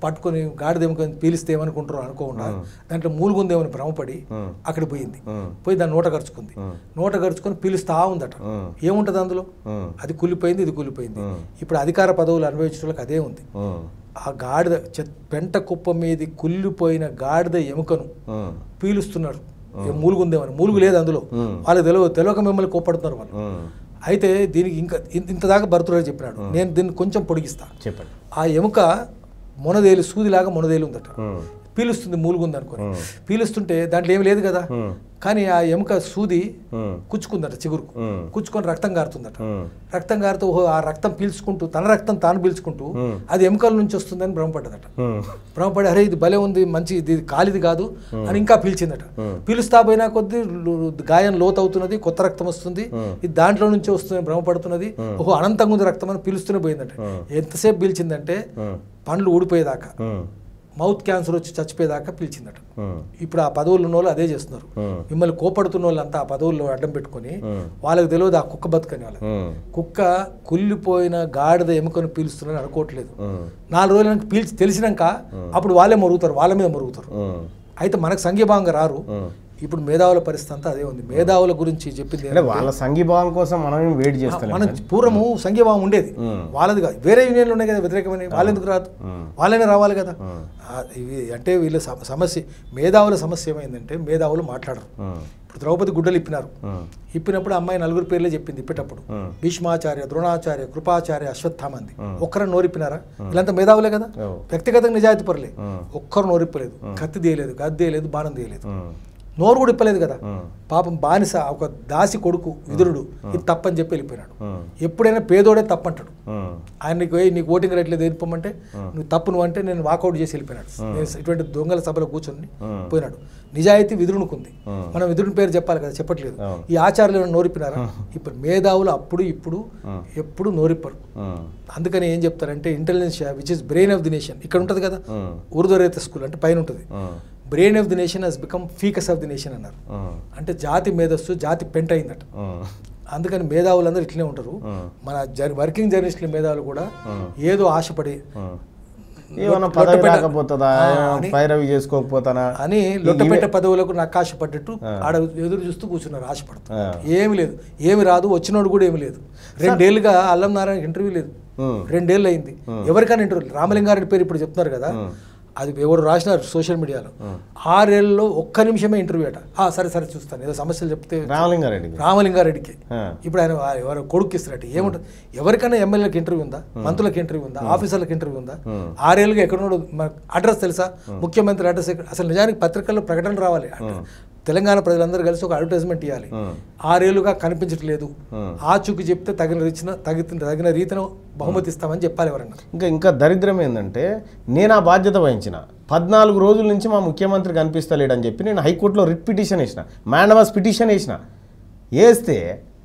పట్టుకొని గాడిద ఎముకని పీలిస్తే ఏమనుకుంటారో అనుకోకుండా దాంట్లో మూలుగుందేమని భ్రమపడి ఉమ్. అక్కడ పోయింది ఉమ్. పోయి దాన్ని నోట గరుచుకుంది ఉమ్. నోట గరుచుకొని పీలుస్తా ఉందట ఉమ్. ఏముంటది అందులో ఉమ్. అది కుళ్ళిపోయింది ఇది కుళ్ళిపోయింది ఉమ్. ఇప్పుడు అధికార పదవులు అనుభవించడం వాళ్ళకి అదే ఉంది ఉమ్. ఆ గాడిద చె- పెంట కుప్ప మీది కుళ్ళిపోయిన గాడిద ఎముకను ఉమ్. పీలుస్తున్నారు ఏ మూలుగుందేమని మూలుగు లేదు అందులో ఉమ్. వాళ్ళకి తెలియదు తెలియక మిమ్మల్ని కోప్పడుతున్నారు వాళ్ళు ఉమ్. అయితే దీనికి ఇంకా ఇంత ఇంత దాకా భరతురాజు చెప్పినాడు నేను దీన్ని కొంచెం పొడిగిస్తా చెప్పండి ఆ ఎముక మొనదేలు సూదిలాగా మొనదేలు ఉందట ఉమ్. పీలుస్తుంది మూలుగుంది అనుకోని ఉమ్. పీలుస్తుంటే దాంట్లో ఏమి లేదు కదా ఉమ్. కానీ ఆ ఎముక సూది ఉమ్. కుచ్చుకుందట చిగురుకు ఉమ్. కుచ్చుకొని రక్తం కారుతుందట ఉమ్. రక్తం కారుతూ ఓహో ఆ రక్తం పీల్చుకుంటూ తన రక్తం తాను పీల్చుకుంటూ ఉమ్. అది ఎముకల నుంచి వస్తుందని భ్రమపడ్డదట ఉమ్. భ్రమపడి అరే ఇది భలే ఉంది మంచి ఇది కాలిది కాదు అని ఇంకా పీల్చిందట పీలుస్తా పోయినా కొద్దీ లు- గాయం లోతవుతున్నది కొత్త రక్తం వస్తుంది ఇది దాంట్లో నుంచి వస్తుంది భ్రమపడుతున్నది ఓహో అనంతంగా ఉంది రక్తం అని పీలుస్తూనే పోయిందట ఎంతసేపు పీల్చిందంటే ఉమ్. పండ్లు ఊడిపోయేదాకా ఉమ్. మౌత్ క్యాన్సర్ వచ్చి చచ్చిపోయేదాకా పీల్చిందట ఉమ్. ఇప్పుడు ఆ పదవులు ఉన్న వాళ్ళు అదే చేస్తున్నారు ఉమ్. మిమ్మల్ని కోపడుతున్న వాళ్ళంతా ఆ పదవుల్లో అడ్డం పెట్టుకొని ఉమ్. వాళ్ళకి తెలియదు ఆ కుక్క బతుకని వాళ్ళకి ఉమ్. కుక్క కుళ్ళిపోయిన గాడిద ఎముకను పీలుస్తున్నారని అనుకోవట్లేదు ఉమ్. నాలుగు రోజులకు పీల్చి తెలిసినాక అప్పుడు వాళ్ళే మరుగుతారు వాళ్ళ మీద మరుగుతారు ఉమ్. అయితే మనకు సంఘీభావంగా రారు ఉమ్. ఇప్పుడు మేధావుల పరిస్థితి అంతా అదే ఉంది మేధావుల గురించి చెప్పింది అంటే వాళ్ళ సంఘీభావం కోసం మనం ఏం వెయిట్ చేస్తాం మనం పూర్వము సంఘీభావం ఉండేది ఉమ్. వాళ్ళది కాదు వేరే యూనియన్లు ఉన్నాయి కదా వ్యతిరేకమైన వాళ్ళెందుకు రాదు ఉమ్. వాళ్ళనే రావాలి కదా ఉమ్. ఆ, ఇవి అంటే వీళ్ళ సమ- సమస్య మేధావుల సమస్య ఏమైందంటే మేధావులు మాట్లాడరు ఉమ్. ఇప్పుడు ద్రౌపది గుడ్డలు ఇప్పినారు ఉమ్. ఇప్పినప్పుడు అమ్మాయి నలుగురు పేర్లే చెప్పింది ఇప్పేటప్పుడు ఉమ్. భీష్మాచార్య ద్రోణాచార్య కృపాచార్య అశ్వత్థామంది ఒక్కరు నోరిప్పినారా వీళ్ళంతా మేధావులే కదా ఓ. వ్యక్తిగతంగా నిజాయితీ పరలే ఉమ్. ఒక్కరు నోరిప్పలేదు కత్తి తీయలేదు గద్ది తీయలేదు బాణం తీయలేదు ఉమ్. నోరు కూడా ఇప్పలేదు కదా ఉమ్. పాపం బానిస ఒక దాసి కొడుకు విదురుడు ఇది తప్పని చెప్పి వెళ్ళిపోయినాడు ఉమ్. ఎప్పుడైనా పేదోడే తప్పంటాడు ఉమ్. ఆయన నీకు "ఏయ్, నీకు ఓటింగ్ రేట్లేదు వెళ్ళిపోమంటే నువ్వు తప్పు నువ్వు అంటే నేను వాకౌట్ చేసి వెళ్ళిపోయినాడు నేను ఇటువంటి దొంగల సభలో కూర్చొని ఉమ్. పోయినాడు నిజాయితీ విదురునుకుంది ఉమ్. మనం విదురుని పేరు చెప్పాలి కదా చెప్పట్లేదు అవును. ఈ ఆచార్యులు ఏమైనా నోరిప్పినారా ఇప్పుడు మేధావులు అప్పుడు ఇప్పుడు ఎప్పుడు నోరిప్పరు ఉమ్. అందుకని ఏం చెప్తారంటే intelligence which is brain of the nation ఇక్కడ ఉంటుంది కదా ఉమ్. ఉర్దూ రైత స్కూల్ అంటే పైన ఉంటుంది ఉమ్. Brain of the nation has become faeces of the nation అన్నారు ఉమ్. అంటే జాతి మేధస్సు జాతి పెంట అయిందట ఉమ్. అందుకని మేధావులందరూ ఇట్లనే ఉంటారు ఉమ్. మన జర్ వర్కింగ్ జర్నలిస్టుల మేధావులు కూడా ఉమ్. ఏదో ఆశపడి ఉమ్. ఏమన్నా లొట్ట- పదవి లొట్టపెట్ట- రాకపోతుందా ఆ, అని- పైరవి చేసుకోకపోతానా అని లొట్టపెట్ట పదవులకు నాకు ఆశపడ్డట్టు ఆడ ఎదురు చూస్తూ కూర్చున్నారు ఆశపడుతూ ఆ. ఏమి లేదు ఏమి రాదు వచ్చినోడు కూడా ఏమి లేదు రెండేళ్ళుగా అల్లం నారాయణ ఇంటర్వ్యూ లేదు ఉమ్. రెండేళ్ళు అయింది ఎవరికైనా ఇంటర్వ్యూ రామలింగారెడ్డి పేరు ఇప్పుడు చెప్తున్నారు కదా అది ఎవరు రాసినారు సోషల్ మీడియాలో ఆరేళ్ళలో ఒక్క నిమిషమే ఇంటర్వ్యూ అట ఆ, సరే సరే చూస్తాను ఏదో సమస్యలు చెప్తే రామలింగారెడ్డి రామలింగారెడ్డికి ఆ. ఇప్పుడు ఆయన వా- ఎవరు కొడుకు ఇస్తున్నట్టు ఏముంటుంది ఎవరికైనా ఎమ్మెల్యేలకు ఇంటర్వ్యూ ఉందా మంత్రులకు ఇంటర్వ్యూ ఉందా ఆఫీసర్లకు ఇంటర్వ్యూ ఉందా ఆరేళ్ళుగా ఎక్కడో అడ్రస్ తెలుసా ముఖ్యమంత్రి అడ్రస్ ఎక్కడ- అసలు నిజానికి పత్రికల్లో ప్రకటన రావాలి తెలంగాణ ప్రజలందరూ కలిసి ఒక అడ్వర్టైజ్మెంట్ ఇవ్వాలి ఉమ్. ఆరేళ్లుగా కనిపించట్లేదు ఉమ్. ఆ చూకి చెప్తే తగిన రీచిన తగిన తగిన రీతిన బహుమతి ఇస్తామని చెప్పాలి ఎవరన్నా ఇంకా ఇంకా దరిద్రం ఏంటంటే నేను ఆ బాధ్యత వహించిన పద్నాలుగు రోజుల నుంచి మా ముఖ్యమంత్రి కనిపిస్తలేడని చెప్పి నేను హైకోర్టులో రిట్ పిటిషన్ వేసిన మ్యాండమస్ పిటిషన్ వేసిన వేస్తే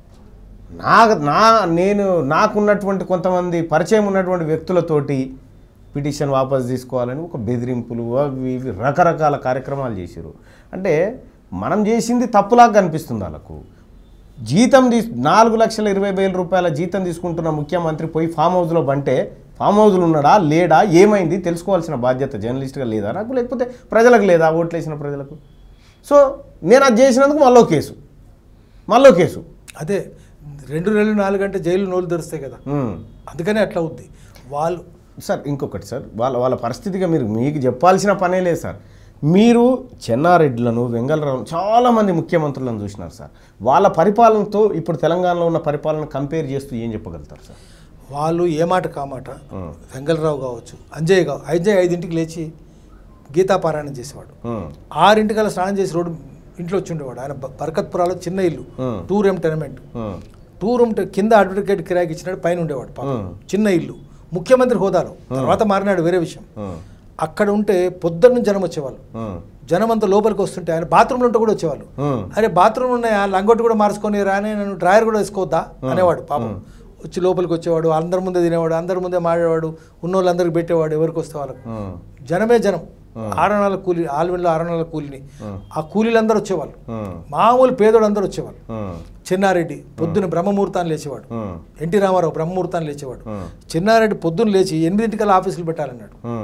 నా నా నేను నాకున్నటువంటి కొంతమంది పరిచయం ఉన్నటువంటి వ్యక్తులతోటి పిటిషన్ వాపస్ తీసుకోవాలని ఒక బెదిరింపులు అవి ఇవి రకరకాల కార్యక్రమాలు చేశారు అంటే మనం చేసింది తప్పులాగా కనిపిస్తుంది వాళ్ళకు జీతం తీ నాలుగు లక్షల ఇరవై వేల రూపాయల జీతం తీసుకుంటున్న ముఖ్యమంత్రి పోయి ఫామ్ హౌస్లో బంటే ఫామ్ హౌస్లో ఉన్నాడా లేడా ఏమైంది తెలుసుకోవాల్సిన బాధ్యత జర్నలిస్ట్గా లేదా నాకు లేకపోతే ప్రజలకు లేదా ఓట్లేసిన ప్రజలకు సో నేను అది చేసినందుకు మళ్ళీ కేసు మళ్ళీ కేసు అదే రెండు నెలలు నాలుగు గంటల జైలు నోళ్ళు తెరుస్తాయి కదా ఉమ్. అందుకనే అట్లా అవుద్ది వాళ్ళు సార్ ఇంకొకటి సార్ వాళ్ళ వాళ్ళ పరిస్థితిగా మీరు మీకు చెప్పాల్సిన పనే లేదు సార్ మీరు చెన్నారెడ్డిలను వెంగళరావు చాలామంది ముఖ్యమంత్రులను చూసినారు సార్ వాళ్ళ పరిపాలనతో ఇప్పుడు తెలంగాణలో ఉన్న పరిపాలన కంపేర్ చేస్తూ ఏం చెప్పగలుగుతారు సార్ వాళ్ళు ఏ మాట కామాట వెంగళరావు కావచ్చు అంజయ్ కావచ్చు అంజయ్ ఐదింటికి లేచి గీతాపారాయణం చేసేవాడు ఉమ్. ఆరింటికల్లా స్నానం చేసి రోడ్డు ఇంట్లో వచ్చి ఉండేవాడు ఆయన బ- బర్కత్పురాలో చిన్న ఇల్లు ఉమ్. Two room tenement um. Two room టె- కింద అడ్వకేట్ కిరాయికి ఇచ్చినాడు పైన ఉండేవాడు పాపం. ఉమ్. చిన్న ఇల్లు ముఖ్యమంత్రి హోదాలో తర్వాత మారినాడు వేరే విషయం ఉమ్. అక్కడ ఉంటే పొద్దున్న జనం వచ్చేవాళ్ళు ఉమ్. జనం అంతా లోపలికి వస్తుంటే ఆయన బాత్రూంలో ఉంటే కూడా వచ్చేవాళ్ళు ఉమ్. అరే బాత్రూమ్ ఉన్నాయా లంగొట్టు కూడా మార్చుకొని రానే నన్ను డ్రాయర్ కూడా వేసుకోవద్దా అనేవాడు పాపం వచ్చి లోపలికి వచ్చేవాడు అందరి ముందే తినేవాడు అందరి ముందే మాడేవాడు ఉన్న వాళ్ళందరికి పెట్టేవాడు ఎవరికి వస్తే వాళ్ళకు ఉమ్. జనమే జనం ఆరణాల కూలి ఆల్వెన్లో ఆరణాల కూలిని ఆ కూలీలందరూ వచ్చేవాళ్ళు ఉమ్. మామూలు పేదోడు అందరూ వచ్చేవాళ్ళు ఉమ్. చెన్నారెడ్డి పొద్దున బ్రహ్మముహూర్తాన్ని లేచేవాడు ఉమ్. ఎన్టీ రామారావు బ్రహ్మముహూర్తాన్ని లేచేవాడు ఉమ్. చెన్నారెడ్డి పొద్దున్న లేచి ఎనిమిదింటికల్లా ఆఫీసులు పెట్టాలన్నాడు ఉమ్.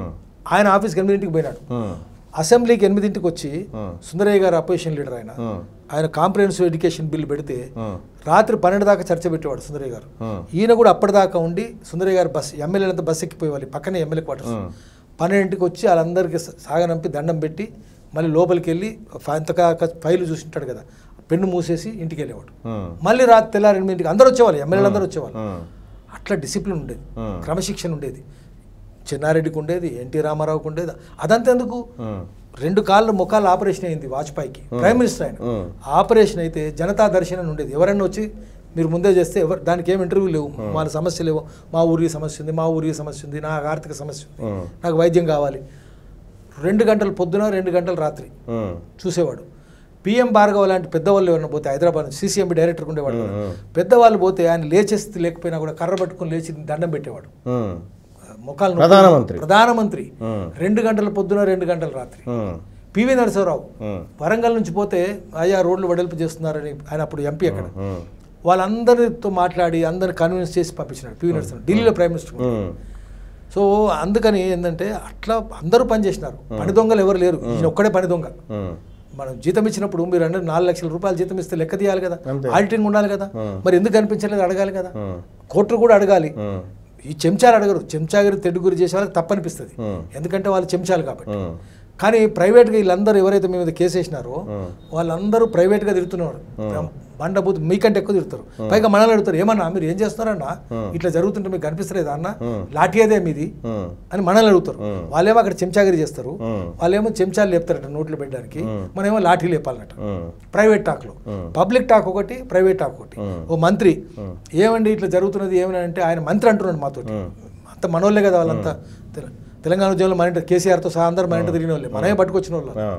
ఆయన ఆఫీస్కి ఎనిమిదింటికి పోయినాడు ఉమ్, అసెంబ్లీకి ఎనిమిదింటికి వచ్చి ఉమ్, సుందరయ్య గారు అపోజిషన్ లీడర్ ఆయన ఉమ్, ఆయన కాంప్రహెన్సివ్ ఎడ్యుకేషన్ బిల్ పెడితే ఉమ్, రాత్రి పన్నెండు దాకా చర్చ పెట్టేవాడు సుందరయ్య గారు ఉమ్, ఈయన కూడా అప్పటిదాకా ఉండి సుందరయ్య గారు బస్ ఎమ్మెల్యేలంతా బస్ ఎక్కిపోయేవాళ్ళు పక్కనే ఎమ్మెల్యే క్వార్టర్స్ ఉమ్. పన్నెండింటికి వచ్చి వాళ్ళందరికీ స- సాగనంపి దండం పెట్టి మళ్ళీ లోపలికి వెళ్ళి అంతకా ఫైలు చూసింటాడు కదా పెన్ను మూసేసి ఇంటికి వెళ్ళేవాడు ఉమ్, మళ్ళీ రాత్రి తెల్లారి ఎనిమిదింటికి అందరూ వచ్చేవాళ్ళు ఎమ్మెల్యేలు అందరూ వచ్చేవాళ్ళు ఉమ్, అట్లా డిసిప్లిన్ ఉండేది ఉమ్. క్రమశిక్షణ ఉండేది చెన్నారెడ్డికి ఉండేది ఎన్టీ రామారావుకి ఉండేది అదంతా ఎందుకు ఉమ్, రెండు కాళ్ళు ముఖాలు ఆపరేషన్ అయింది వాజ్పేయికి ప్రైమ్ మినిస్టర్ ఆయన ఉమ్, ఆపరేషన్ అయితే జనతా దర్శనం ఉండేది ఎవరైనా వచ్చి మీరు ముందే చేస్తే ఎవరు దానికి ఏం ఇంటర్వ్యూ లేవు వాళ్ళ సమస్య లేవు మా ఊరికి సమస్య ఉంది మా ఊరికి సమస్య ఉంది నాకు ఆర్థిక సమస్య ఉంది ఉమ్, నాకు వైద్యం కావాలి రెండు గంటలు పొద్దున రెండు గంటలు రాత్రి ఉమ్, చూసేవాడు పిఎం భార్గవ లాంటి పెద్దవాళ్ళు ఎవరైనా పోతే హైదరాబాద్ నుంచి సీసీఎంబీ డైరెక్టర్ ఉండేవాడు కదా. ఉమ్, పెద్దవాళ్ళు పోతే ఆయన లేచే స్థితి లేకపోయినా కూడా కర్ర పట్టుకొని లేచి దండం పెట్టేవాడు ఉమ్, ముఖాలు నొప్పి- ప్రధానమంత్రి. ప్రధానమంత్రి ఉమ్, రెండు గంటల పొద్దున రెండు గంటల రాత్రి ఉమ్, పివి నరసింహరావు ఉమ్, వరంగల్ నుంచి పోతే అయ్యా రోడ్లు వెడల్పు చేస్తున్నారని ఆయన అప్పుడు ఎంపీ అక్కడ ఉమ్, వాళ్ళందరితో మాట్లాడి అందరిని కన్విన్స్ చేసి పంపించినాడు పివి నరసింహరావు ఢిల్లీలో ప్రైమ్ మినిస్టర్ ఉమ్, సో అందుకని ఏంటంటే అట్లా అందరూ పని చేసినారు పని దొంగలు ఎవరు లేరు ఈయన ఒక్కడే పని దొంగ ఉమ్, మనం జీతం ఇచ్చినప్పుడు మీరు అంటే నాలుగు లక్షల రూపాయలు జీతం ఇస్తే లెక్క తీయాలి కదా అంతే. ఆడిటింగ్ ఉండాలి కదా ఉమ్. మరి ఎందుకు కనిపించలేదు అడగాలి కదా ఉమ్, కోర్టు కూడా అడగాలి ఉమ్, ఈ చెంచాలు అడగరు చెంచాగిరి తెడ్డుగురి చేసే వాళ్ళకి తప్పనిపిస్తుంది ఉమ్, ఎందుకంటే వాళ్ళు చెంచాలు కాబట్టి ఉమ్, కానీ ప్రైవేట్గా వీళ్ళందరూ ఎవరైతే మీ మీద కేసు వేసినారో ఉమ్, వాళ్ళందరూ ప్రైవేట్గా తిరుగుతున్నారు బండబూత్ మీకంటే ఎక్కువ తిరుగుతారు పైగా మనల్ని అడుగుతారు ఏమన్నా మీరు ఏం చేస్తున్నారన్నా ఇట్లా జరుగుతుంటే మీకు కనిపిస్తలేదా అన్న లాఠీ అదే మీది ఉమ్, అని మనల్ని అడుగుతారు ఉమ్. వాళ్ళేమో అక్కడ చెంచాగిరి చేస్తారు ఉమ్, వాళ్ళేమో చెంచాలు లేపుతారట నోట్లు పెట్టడానికి ఉమ్. మనమేమో లాఠీ లేపాలన్నట ఉమ్, ప్రైవేట్ టాక్లో ఉమ్. పబ్లిక్ టాక్ ఒకటి ప్రైవేట్ టాక్ ఒకటి ఉమ్. ఓ మంత్రి ఉమ్. ఏమండి ఇట్లా జరుగుతున్నది ఏమని అంటే ఆయన మంత్రి అంటున్నాడు మాతోటి ఉమ్. అంత మనోళ్ళే కదా వాళ్ళంతా తెల- తెలంగాణ ఉద్యమంలో మన ఇంటి కేసీఆర్తో సహా అందరూ మన ఇంటి తిరిగిన వాళ్ళే మనమే పట్టుకొచ్చిన వాళ్ళు ఆ,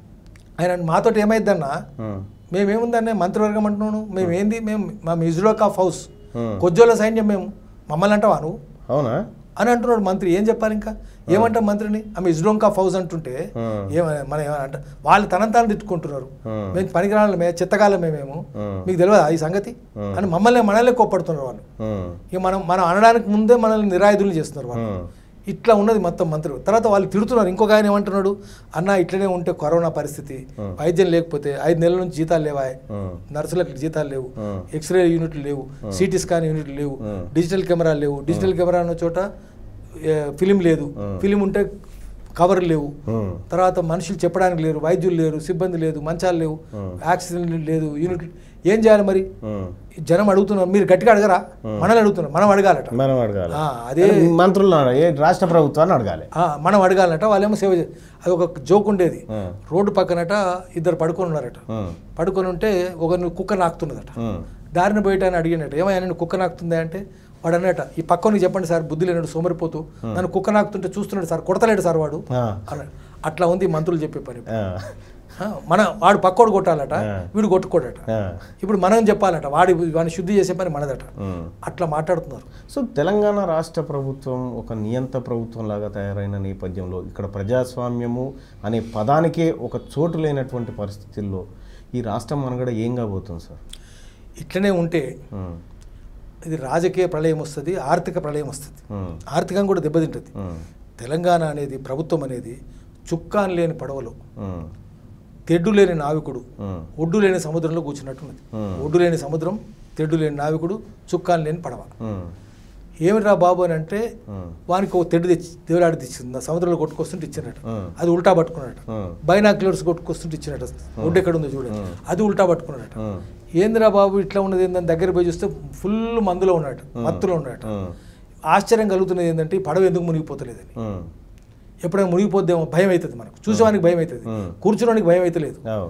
ఆయన మాతోటి ఏమైందన్నా ఉమ్, మేమేముందన్న మంత్రివర్గం అంటున్నాను మేము ఏంది మేము మా మిజులోక్ ఆఫ్ హౌస్ ఉమ్. కొజ్జోల సైన్యం మేము మమ్మల్ని అంటావా నువ్వు అవునా అని అంటున్నాడు మంత్రి ఏం చెప్పాలి ఇంకా ఏమంటాం మంత్రిని ఆమె ఇజ్రోంకా ఫౌజ్ అంటుంటే ఉమ్. ఏమ మనం ఏమని అంట వాళ్ళు తనంతాను తిట్టుకుంటున్నారు ఉమ్. మేము పనికిరాళ్ళమే చెత్తకాలమే మేము ఉమ్. మీకు తెలియదా ఈ సంగతి ఉమ్. అని మమ్మల్ని మనల్ని కోప్పడుతున్నారు వాళ్ళు ఉమ్, ఇక మనం మనం అనడానికి ముందే మనల్ని నిరాయుధులు చేస్తున్నారు వాళ్ళు ఉమ్, ఇట్లా ఉన్నది మొత్తం మంత్రి తర్వాత వాళ్ళు తిడుతున్నారు ఇంకొక ఆయన ఏమంటున్నాడు అన్న ఇట్లనే ఉంటే కరోనా పరిస్థితి ఉమ్. వైద్యం లేకపోతే ఐదు నెలల నుంచి జీతాలు లేవా ఉమ్, నర్సులకు జీతాలు లేవు ఉమ్. ఎక్స్రే యూనిట్లు లేవు సిటీ స్కాన్ యూనిట్లు లేవు ఉమ్. డిజిటల్ కెమెరాలు లేవు డిజిటల్ కెమెరా ఉన్న చోట ఏ, ఫిలిం లేదు ఉమ్. ఫిలిం ఉంటే కవర్ లేవు ఉమ్, తర్వాత మనుషులు చెప్పడానికి లేరు వైద్యులు లేరు సిబ్బంది లేదు మంచాలు లేవు ఉమ్. ఆక్సిజన్ లేదు యూనిట్ ఏం చేయాలి మరి ఉమ్. ఈ జనం అడుగుతున్నారు మీరు గట్టిగా అడగరా మనల్ని అడుగుతున్నారు మనం అడగాలట మనం అడగాలి ఆ, అదే మంత్రులను అడగాలి. ఏ రాష్ట్ర ప్రభుత్వాన్ని అడగాలి ఆ, మనం అడగాలట వాళ్ళేమో సేవ చే అది ఒక జోక్ ఉండేది ఉమ్, రోడ్డు పక్కనట ఇద్దరు పడుకొని ఉన్నారట ఉమ్, పడుకొని ఉంటే ఒకరిని కుక్క నాకుతున్నదట ఉమ్, దారిని బయట అని అడిగినట్టు ఏమైనా నేను కుక్క నాకుతుందా అంటే వాడు అన్నట ఈ పక్కని చెప్పండి సార్ బుద్ధి లేనాడు సోమరిపోతూ నన్ను కుక్క నాకుతుంటే చూస్తున్నాడు సార్ కొడతలేడు సార్ వాడు ఆ, అన్నాడు అట్లా ఉంది ఈ మంత్రులు చెప్పే పని ఆ, ఆ, మన వాడు పక్కోడు కొట్టాలట ఆ. వీడు కొట్టుకోడట ఆ, ఇప్పుడు మనం చెప్పాలట వాడి వాడిని శుద్ధి చేసే పని మనదట ఉమ్. అట్లా మాట్లాడుతున్నారు సో తెలంగాణ రాష్ట్ర ప్రభుత్వం ఒక నియంత ప్రభుత్వం లాగా తయారైన నేపథ్యంలో ఇక్కడ ప్రజాస్వామ్యము అనే పదానికే ఒక చోటు లేనటువంటి పరిస్థితుల్లో ఈ రాష్ట్రం మనగడ ఏం కాబోతుంది సార్ ఇట్లనే ఉంటే ఉమ్, ఇది రాజకీయ ప్రళయం వస్తుంది ఆర్థిక ప్రళయం వస్తుంది ఉమ్, ఆర్థికంగా కూడా దెబ్బతింటుంది ఉమ్, తెలంగాణ అనేది ప్రభుత్వం అనేది చుక్కాన్ లేని పడవలు ఉమ్, తెడ్డు లేని నావికుడు ఉమ్, ఒడ్డు లేని సముద్రంలో కూర్చున్నట్టున్నది Hmm. ఒడ్డు లేని సముద్రం తెడ్డు లేని నావికుడు చుక్కాన్ లేని పడవ ఉమ్, ఏమిరా బాబు అని అంటే ఉమ్, వానికి ఒక తెడ్డు తెచ్చి దేవులాడి తెచ్చింది ఆ సముద్రంలో కొట్టుకొస్తుంటే ఇచ్చినట్టు Hmm. అది ఉల్టా పట్టుకున్నట్టు ఉమ్, బైనాక్యులర్స్ కొట్టుకొస్తుంటే ఇచ్చినట్టు ఒడ్డు ఎక్కడ ఉందో చూడండి Hmm. అది ఉల్టా పట్టుకున్నట్టు ఉమ్, ఏందిరా బాబు ఇట్లా ఉన్నది ఏందని దగ్గర పోయి చూస్తే ఫుల్ మందులో ఉన్నట్టు మత్తులో ఉన్నట్టు ఉమ్, ఆశ్చర్యం కలుగుతున్నది ఏంటంటే ఈ పడవ ఎందుకు మునిగిపోతలేదని ఉమ్, ఎప్పుడైనా మునిగిపోద్దేమో భయం అవుతుంది మనకు చూసేవానికి భయం అవుతుంది Hmm. కూర్చోడానికి భయం అయితే లేదు అవు,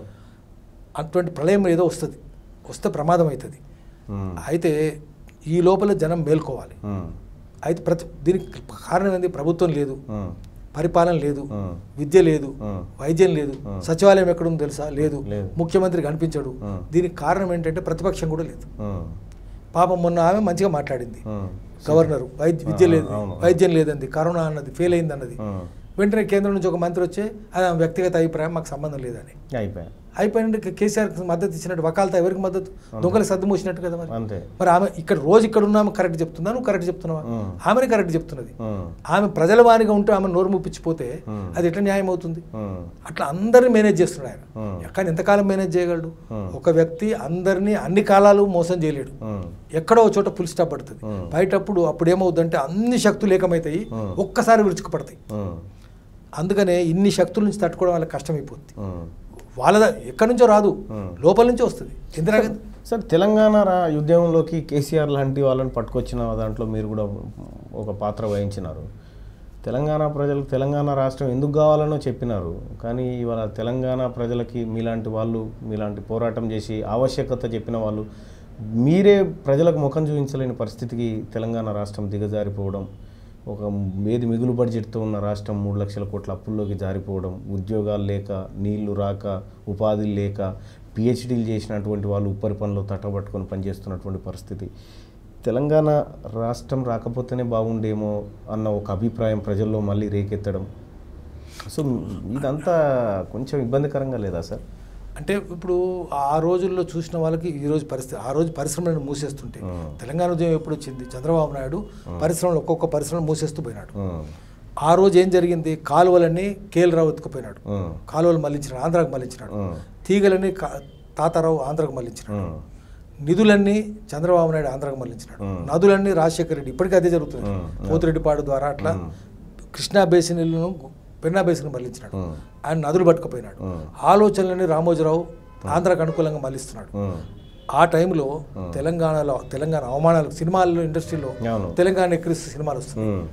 అటువంటి ప్రళయం ఏదో వస్తుంది వస్తే ప్రమాదం అవుతుంది ఉమ్, అయితే ఈ లోపల జనం మేల్కోవాలి ఉమ్, అయితే ప్రతి దీనికి కారణం ఏంది ప్రభుత్వం లేదు ఉమ్, పరిపాలన లేదు ఉమ్, విద్య లేదు ఉమ్, వైద్యం లేదు సచివాలయం ఎక్కడుందో తెలుసా లేదు లేదు. ముఖ్యమంత్రి కనిపించడు ఉమ్. దీనికి కారణం ఏంటంటే ప్రతిపక్షం కూడా లేదు ఉమ్, పాపం మొన్న ఆమె మంచిగా మాట్లాడింది ఉమ్, గవర్నరు వైద్య విద్య లేదు అవును. వైద్యం లేదంది కరోనా అన్నది ఫెయిల్ అయింది అన్నది ఉమ్, వెంటనే కేంద్రం నుంచి ఒక మంత్రి వచ్చి అది ఆమె వ్యక్తిగత అభిప్రాయం మాకు సంబంధం లేదని అయిపోయా అయిపోయినంటే కేసీఆర్ మద్దతు ఇచ్చినట్టు వకాలతో ఎవరికి మద్దతు దొంగలకు సర్దు మూసినట్టు కదా మరి అంతే మరి ఆమె ఇక్కడ రోజు ఇక్కడ ఉన్నాము కరెక్ట్ చెప్తుందా నువ్వు కరెక్ట్ చెప్తున్నావా ఉమ్. ఆమెనే కరెక్ట్ చెప్తున్నది ఉమ్, ఆమె ప్రజల వాణిగా ఉంటూ ఆమె నోరు ముప్పించిపోతే ఉమ్. అది ఎట్లా న్యాయం అవుతుంది ఉమ్, అట్లా అందరిని మేనేజ్ చేస్తున్నాడు ఆయన ఉమ్, కానీ ఎంతకాలం మేనేజ్ చేయగలడు Hmm. ఒక వ్యక్తి అందరినీ అన్ని కాలాలు మోసం చేయలేడు ఉమ్, ఎక్కడో ఒక చోట ఫుల్ స్టాప్ పడుతుంది Hmm. బయటప్పుడు అప్పుడు ఏమవుతుందంటే అన్ని శక్తులు ఏకమవుతాయి Hmm. ఒక్కసారి విరుచుకుపడతాయి ఉమ్, అందుకనే ఇన్ని శక్తుల నుంచి తట్టుకోవడం వాళ్ళకి కష్టమైపోతుంది ఉమ్. వాళ్ళ ఎక్కడి నుంచో రాదు Hmm. లోపల నుంచే వస్తుంది ఇందిరాగాంధీ సార్ తెలంగాణ రా ఉద్యమంలోకి కేసీఆర్ లాంటి వాళ్ళని పట్టుకొచ్చిన దాంట్లో మీరు కూడా ఒక పాత్ర వహించినారు తెలంగాణ ప్రజలకు తెలంగాణ రాష్ట్రం ఎందుకు కావాలనో చెప్పినారు కానీ ఇవాళ తెలంగాణ ప్రజలకి మీలాంటి వాళ్ళు మీలాంటి పోరాటం చేసి ఆవశ్యకత చెప్పిన వాళ్ళు మీరే ప్రజలకు ముఖం చూపించలేని పరిస్థితికి తెలంగాణ రాష్ట్రం దిగజారిపోవడం ఒక ఏది మిగులు బడ్జెట్తో ఉన్న రాష్ట్రం మూడు లక్షల కోట్ల అప్పుల్లోకి జారిపోవడం ఉద్యోగాలు లేక నీళ్లు రాక ఉపాధి లేక పిహెచ్డీలు చేసినటువంటి వాళ్ళు ఉప్పరి పనిలో తట్టబట్టుకొని పనిచేస్తున్నటువంటి పరిస్థితి తెలంగాణ రాష్ట్రం రాకపోతేనే బాగుండేమో అన్న ఒక అభిప్రాయం ప్రజల్లో మళ్ళీ రేకెత్తడం సో ఇదంతా కొంచెం ఇబ్బందికరంగా లేదా సార్ అంటే ఇప్పుడు ఆ రోజుల్లో చూసిన వాళ్ళకి ఈ రోజు పరిస్థితి ఆ రోజు పరిశ్రమలను మూసేస్తుంటే Hmm. తెలంగాణ ఉద్యమం ఎప్పుడు వచ్చింది చంద్రబాబు నాయుడు పరిశ్రమలు ఒక్కొక్క పరిశ్రమ మూసేస్తూ పోయినాడు ఉమ్, ఆ రోజు ఏం జరిగింది కాలువలన్నీ కేఎల్ ఎత్తుకుపోయినాడు ఉమ్, కాలువలు మళ్లించినాడు ఆంధ్రాకు మళ్లించినాడు ఉమ్, తీగలన్నీ కా- తాతారావు ఆంధ్రాకు మళ్లించినాడు ఉమ్, నిధులన్నీ చంద్రబాబు నాయుడు ఆంధ్రాకు మళ్లించినాడు Hmm. నదులన్నీ రాజశేఖర రెడ్డి ఇప్పటికీ అదే జరుగుతుంది Hmm. పోతిరెడ్డిపాడు ద్వారా అట్లా Hmm. కృష్ణా బేసిన్లను పెన్నా బేసిన్ మళ్లించినాడు ఉమ్, ఆయన నదులు పట్టుకుపోయినాడు ఉమ్, ఆలోచనలని రామోజీరావు ఆంధ్రాకు అనుకూలంగా మళ్ళిస్తున్నాడు ఉమ్, ఆ టైంలో తెలంగాణలో తెలంగాణ అవమానాలు సినిమాల్లో ఇండస్ట్రీలో అవును తెలంగాణ ఎక్కిరిస్తూ సినిమాలు వస్తున్నాయి ఉమ్,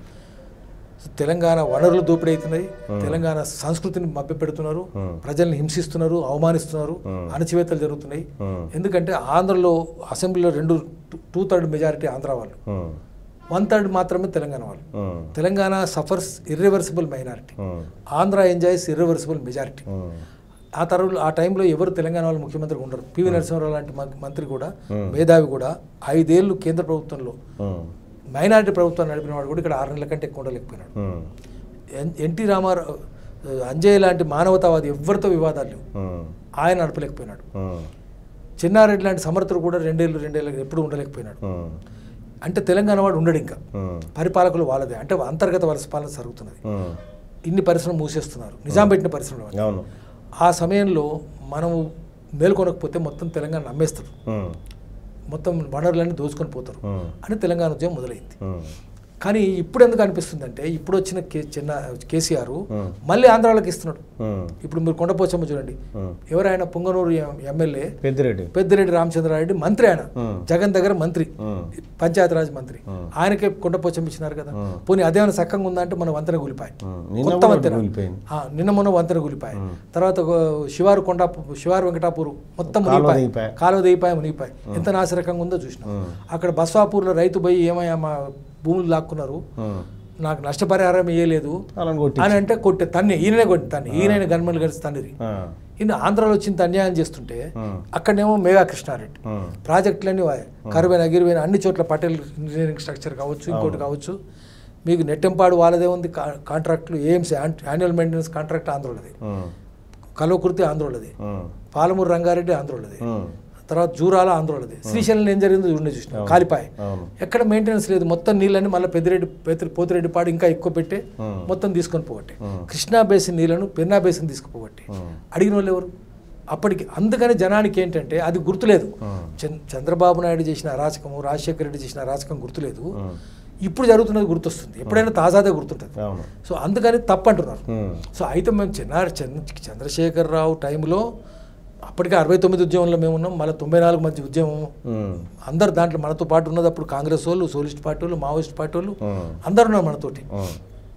సో తెలంగాణ వనరులు దోపిడీ అవుతున్నాయి తెలంగాణ సంస్కృతిని మభ్యపెడుతున్నారు Hmm. ప్రజల్ని హింసిస్తున్నారు అవమానిస్తున్నారు Hmm. అణచివేతలు జరుగుతున్నాయి ఉమ్, ఎందుకంటే ఆంధ్రలో అసెంబ్లీలో రెండు టూ థర్డ్ మెజారిటీ ఆంధ్ర వాళ్ళు ఉమ్, వన్ థర్డ్ మాత్రమే తెలంగాణ వాళ్ళు ఉమ్, Telangana suffers irreversible minority um, Andhra enjoys irreversible majority ఉమ్, ఆ తరువులు ఆ టైంలో ఎవరు తెలంగాణ వాళ్ళు ముఖ్యమంత్రి ఉండరు పివి నరసింహారావు లాంటి మం- మంత్రి కూడా Hmm. మేధావి కూడా ఐదేళ్లు కేంద్ర ప్రభుత్వంలో ఉమ్, మైనారిటీ ప్రభుత్వాన్ని నడిపిన వాడు కూడా ఇక్కడ ఆరు నెలల కంటే ఎక్కువ ఉండలేకపోయినాడు ఉమ్, ఎన్- ఎన్టీ రామారావు అంజయ్ లాంటి మానవతావాది ఎవరితో వివాదాలు లేవు ఉమ్, ఆయన నడపలేకపోయినాడు ఉమ్, చిన్నారెడ్డి లాంటి సమర్థుడు కూడా రెండేళ్ళు రెండేళ్ళు ఎప్పుడు ఉండలేకపోయినాడు ఉమ్, అంటే తెలంగాణ వాడు ఉండడు ఇంకా ఉమ్, పరిపాలకులు వాళ్ళదే అంటే అంతర్గత వలస పాలన జరుగుతున్నది ఉమ్, ఇన్ని పరిశ్రమలు మూసేస్తున్నారు నిజాం పెట్టిన పరిశ్రమలు అవన్నీ. అవును ఆ సమయంలో మనము మేల్కొనకపోతే మొత్తం తెలంగాణ నమ్మేస్తారు ఉమ్, మొత్తం వనరులన్నీ దోచుకొని పోతారు ఉమ్, అని తెలంగాణ ఉద్యమం మొదలైంది ఉమ్, కానీ ఇప్పుడు ఎందుకు అనిపిస్తుందంటే ఇప్పుడు వచ్చిన కే చిన్న కేసీఆర్ ఉమ్, మళ్ళీ ఆంధ్రాలోకి ఇస్తున్నాడు ఉమ్, ఇప్పుడు మీరు కొండపోచమ్మ చూడండి ఉమ్. ఎవరైనా పొంగనూరు ఎం- ఎమ్మెల్యే పెద్దిరెడ్డి పెద్దిరెడ్డి రామచంద్రారెడ్డి మంత్రి ఆయన ఉమ్, జగన్ దగ్గర మంత్రి ఉమ్, పంచాయతీరాజ్ మంత్రి ఉమ్. ఆయనకే కొండపోచమ్మ ఇచ్చినారు కదా ఉమ్. పోనీ అదేమైనా సక్కంగా ఉందా అంటే మన వంతెన కూలిపాయి ఉమ్. నిన్న కొత్త కూడా వంతెన కూలిపోయింది. ఆ, నిన్న మొన్న వంతెన కూలిపాయి ఉమ్. తర్వాత ఒక శివారు కొండ శివారు వెంకటాపూర్ మొత్తం కాలువ మునిగిపాయి దిగిపాయి. కాలువ దిగిపాయి మునిగిపాయి ఎంత నాశరకంగా ఉందో చూసినాం ఉమ్, అక్కడ బస్వాపూర్లో రైతు పోయి ఏమయ్యా మా భూములు లాక్కున్నారు ఉమ్. నాకు నష్టపరిహారం ఇవ్వలేదు వాళ్ళని కొట్టి అని అంటే కొట్టే తన్ని ఈయననే కొట్టి తన్ని ఈయన గన్మలు కలిసి తండ్రి ఆ, ఈయన ఆంధ్రాలో వచ్చింత అన్యాయం చేస్తుంటే ఉమ్, అక్కడనేమో మేఘా కృష్ణారెడ్డి ఉమ్, ప్రాజెక్టులన్నీ వాయ్. కరువైన అగిరివైన అన్ని చోట్ల పటేల్ ఇంజనీరింగ్ స్ట్రక్చర్ కావచ్చు ఇంకోటి కావచ్చు మీకు నెట్టెంపాడు వాళ్ళదే ఉంది కా- కాంట్రాక్టులు ఏఎంసీ యాన్యువల్ మెయింటెనెన్స్ కాంట్రాక్ట్ ఆంధ్రోలది ఉమ్, కల్వకుర్తి ఆంధ్రోలది ఉమ్, పాలమూరు రంగారెడ్డి ఆంధ్రోలది ఉమ్, తర్వాత జూరాల ఆంధ్రోలది శ్రీశైలం ఏం జరిగిందో చూడండి చూసిన కాలిపాయ అవును ఎక్కడ మెయింటెనెన్స్ లేదు మొత్తం నీళ్ళని మళ్ళీ పెద్దిరెడ్డి పెద్ద పోతిరెడ్డి పాడు ఇంకా ఎక్కువ పెట్టి ఉమ్, మొత్తం తీసుకొని పోగొట్టే ఉమ్, కృష్ణా బేసిన్ నీళ్లను పెన్నా బేసిన్ తీసుకుపోగొట్టి ఉమ్, అడిగిన వాళ్ళు ఎవరు అప్పటికి అందుకని జనానికి ఏంటంటే అది గుర్తులేదు ఉమ్, చంద్ర- చంద్రబాబు నాయుడు చేసిన అరాచకము రాజశేఖర రెడ్డి చేసిన అరాచకం గుర్తులేదు ఉమ్, ఇప్పుడు జరుగుతున్నది గుర్తొస్తుంది ఎప్పుడైనా తాజాదే గుర్తుంటుంది అవును సో అందుకని తప్పు అంటున్నారు ఉమ్, సో అయితే మేము చిన్న చంద్ర చంద్రశేఖర్ రావు టైంలో అప్పటికే అరవై తొమ్మిది ఉద్యమంలో మేము ఉన్నాం మళ్ళీ తొంభై నాలుగు మంచి ఉద్యమం ఉమ్, అందరు దాంట్లో మనతో పాటు ఉన్నది అప్పుడు కాంగ్రెస్ వాళ్ళు సోలిస్ట్ పార్టీ వాళ్ళు మావోయిస్ట్ పార్టీ వాళ్ళు ఉమ్, అందరు ఉన్నారు మనతోటి ఉమ్,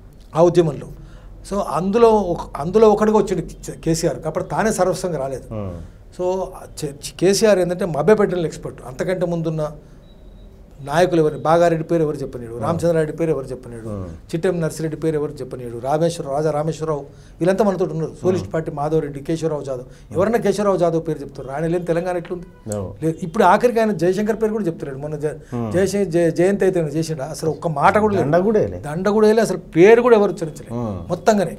ఆ ఉద్యమంలో సో అందులో ఒక అందులో ఒకటిగా వచ్చింది కే- కేసీఆర్ కాబట్టి తానే సర్వస్వంగా రాలేదు ఉమ్, సో చె- కేసీఆర్ ఏంటంటే మభ్యపెట్టిన ఎక్స్పర్ట్ అంతకంటే ముందున్న నాయకులు ఎవరు బాగారెడ్డి పేరు ఎవరు చెప్పనీడు రామచంద్రారెడ్డి పేరు ఎవరు చెప్పనీడు Hmm. చిట్టెం నర్సిరెడ్డి పేరు ఎవరు చెప్పనీడు రామేశ్వర రాజా రామేశ్వరరావు వీళ్ళంతా మనతో ఉన్నారు సోలిస్ట్ పార్టీ మాధవరెడ్డి కేశవరావు జాదవ్ ఎవరన్నా కేశవరావు జాదవ్ పేరు చెప్తారు ఆయన లేని తెలంగాణ ఎట్లుంది అవును లేదు ఇప్పుడు ఆఖరికి ఆయన జయశంకర్ పేరు కూడా చెప్తున్నాడు మొన్న జ- జయశంకర్ జయ- జయంతి అయితే చేసిండ అసలు ఒక్క మాట కూడా లేదు దండ కూడా వేయలే. దండ కూడా వేయలే అసలు పేరు కూడా ఎవరు ఉచ్చరించలేదు ఉమ్, మొత్తంగానే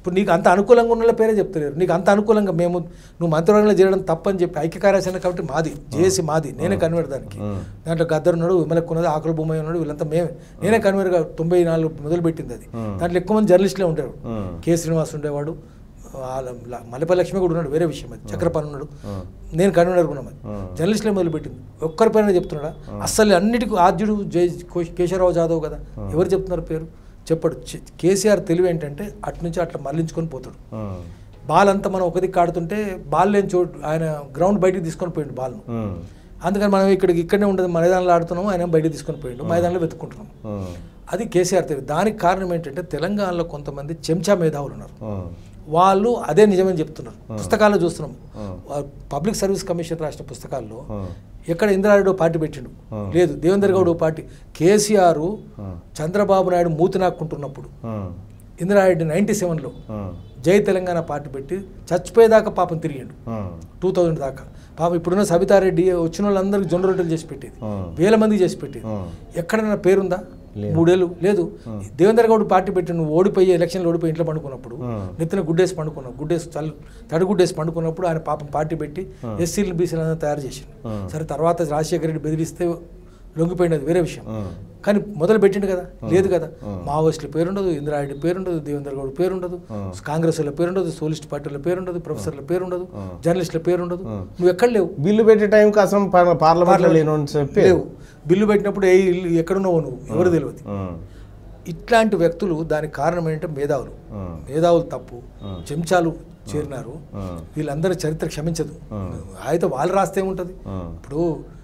ఇప్పుడు నీకు అంత అనుకూలంగా ఉన్న వాళ్ళ పేరే చెప్తలేరు నీకు అంత అనుకూలంగా మేము నువ్వు మంత్రివర్గంలో చేరడం తప్పని చెప్పి ఐక్య కార్యాచరణ కాబట్టి మాది జేఏసీ మాది నేనే కన్వీనర్ దానికి దాంట్లో గద్దరు ఉన్నాడు విమలక్ ఉన్నది ఆకుల భూమయ్య ఉన్నాడు వీళ్ళంతా మేమే నేనే కన్వీనర్గా తొంభై నాలుగు మొదలు పెట్టింది అది దాంట్లో ఎక్కువ మంది జర్నలిస్టులే ఉండేవాడు ఉమ్. కె శ్రీనివాస్ ఉండేవాడు వాళ్ళ ల- మల్లెపల్లి లక్ష్మి కూడా ఉన్నాడు వేరే విషయం అది చక్రపాణి ఉన్నాడు నేను కన్వీనర్ ఉన్నాం అది జర్నలిస్టులే మొదలుపెట్టింది ఒక్కరి పేరు చెప్తున్నాడా అస్సలు అన్నిటికీ ఆద్యుడు జై కో- కేశవరావు జాదవ్ కదా ఎవరు చెప్తున్నారు పేరు చెప్పడు చి- కేసీఆర్ తెలివి ఏంటంటే అటు నుంచి అట్లా మళ్ళించుకొని పోతాడు ఉమ్. బాల్ అంతా మనం ఒక దిక్కు ఆడుతుంటే బాల్ లేని చోటు ఆయన గ్రౌండ్ బయటికి తీసుకొని పోయిండు బాల్ను ఉమ్. అందుకని మనం ఇక్కడికి ఇక్కడనే ఉండదు మైదానంలో ఆడుతున్నాము ఆయన బయటికి తీసుకొని పోయిండు మైదానంలో వెతుక్కుంటున్నాం ఉమ్. అది కేసీఆర్ తెలివి దానికి కారణం ఏంటంటే తెలంగాణలో కొంతమంది చెంచా మేధావులు ఉన్నారు ఉమ్. వాళ్ళు అదే నిజమని చెప్తున్నారు పుస్తకాల్లో చూస్తున్నాం వా- పబ్లిక్ సర్వీస్ కమిషన్ రాసిన పుస్తకాల్లో ఉమ్. ఎక్కడ ఇందిరారెడ్డి ఓ పార్టీ పెట్టిండు లేదు దేవేందర్ గౌడ్ ఓ పార్టీ కేసీఆర్ చంద్రబాబు నాయుడు మూతి నాక్కుంటున్నప్పుడు ఉమ్. ఇందిరారెడ్డి నైంటీ సెవెన్లో ఉమ్. జై తెలంగాణ పార్టీ పెట్టి చచ్చిపోయేదాకా పాపం తిరిగిండు ఉమ్. టూ థౌజండ్ దాకా పాపం ఇప్పుడున్న సబితారెడ్డి వచ్చిన వాళ్ళందరికీ జొన్న రొట్టెలు చేసి పెట్టేది ఉమ్. వేల మందికి చేసి పెట్టేది ఉమ్. ఎక్కడైనా పేరుందా మూడేళ్ళు లేదు దేవేంద్ర గౌడ్ పార్టీ పెట్టి నువ్వు ఓడిపోయి ఎలక్షన్లో ఓడిపోయి ఇంట్లో పండుకున్నప్పుడు ఉమ్. నెత్తిన గుడ్డేసి పండుకున్నావు గుడ్డేసి తల తడి గుడ్డేసి పండుకున్నప్పుడు ఆయన పాపం పార్టీ పెట్టి ఎస్సీలు బీసీలను తయారు చేసిండు ఉమ్. సరే తర్వాత రాజశేఖర రెడ్డి బెదిరిస్తే లొంగిపోయినది వేరే విషయం ఉమ్. కానీ మొదలు పెట్టిండు కదా లేదు కదా మావోయిస్టుల పేరుండదు ఇందిరారెడ్డి పేరుండదు దేవేంద్ర గౌడ్ పేరుండదు కాంగ్రెస్ వాళ్ళ పేరుండదు సోలిస్ట్ పార్టీల పేరుండదు ప్రొఫెసర్ల పేరుండదు జర్నలిస్టుల పేరుండదు నువ్వు ఎక్కడ లేవు బిల్లు పెట్టే టైంకి అసలు పా- పార్లమెంట్లో లేను అని చెప్పి లేవు బిల్లు పెట్టినప్పుడు ఏ ఇల్లు ఎక్కడున్నావు నువ్వు ఎవరు తెలియదు ఉమ్. ఇట్లాంటి వ్యక్తులు దానికి కారణం ఏంటంటే మేధావులు ఉమ్. మేధావులు తప్పు చెంచాలు చేరినారు ఉమ్. వీళ్ళందరూ చరిత్ర క్షమించదు అయితే వాళ్ళు రాస్తే ఏముంటుంది ఉమ్. ఇప్పుడు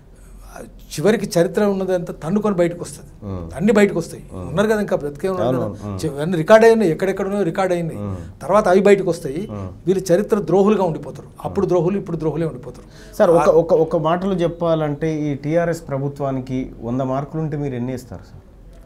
ఆ చివరికి చరిత్ర ఉన్నదంతా తన్నుకొని బయటకు వస్తుంది ఉమ్. అన్ని బయటకు వస్తాయి ఉన్నారు కదా ఇంకా బ్రతికే ఉన్నారు కదా చి- అన్ని రికార్డ్ అయినాయి ఎక్కడెక్కడ ఉన్నాయో రికార్డ్ అయినాయి తర్వాత అవి బయటకు వస్తాయి వీళ్ళు చరిత్ర ద్రోహులుగా ఉండిపోతారు అప్పుడు ద్రోహులు ఇప్పుడు ద్రోహులే ఉండిపోతారు సార్ ఒక ఒక ఒక మాటలో చెప్పాలంటే ఈ టీఆర్ఎస్ ప్రభుత్వానికి వంద మార్కులు ఉంటే మీరు ఎన్ని ఇస్తారు సార్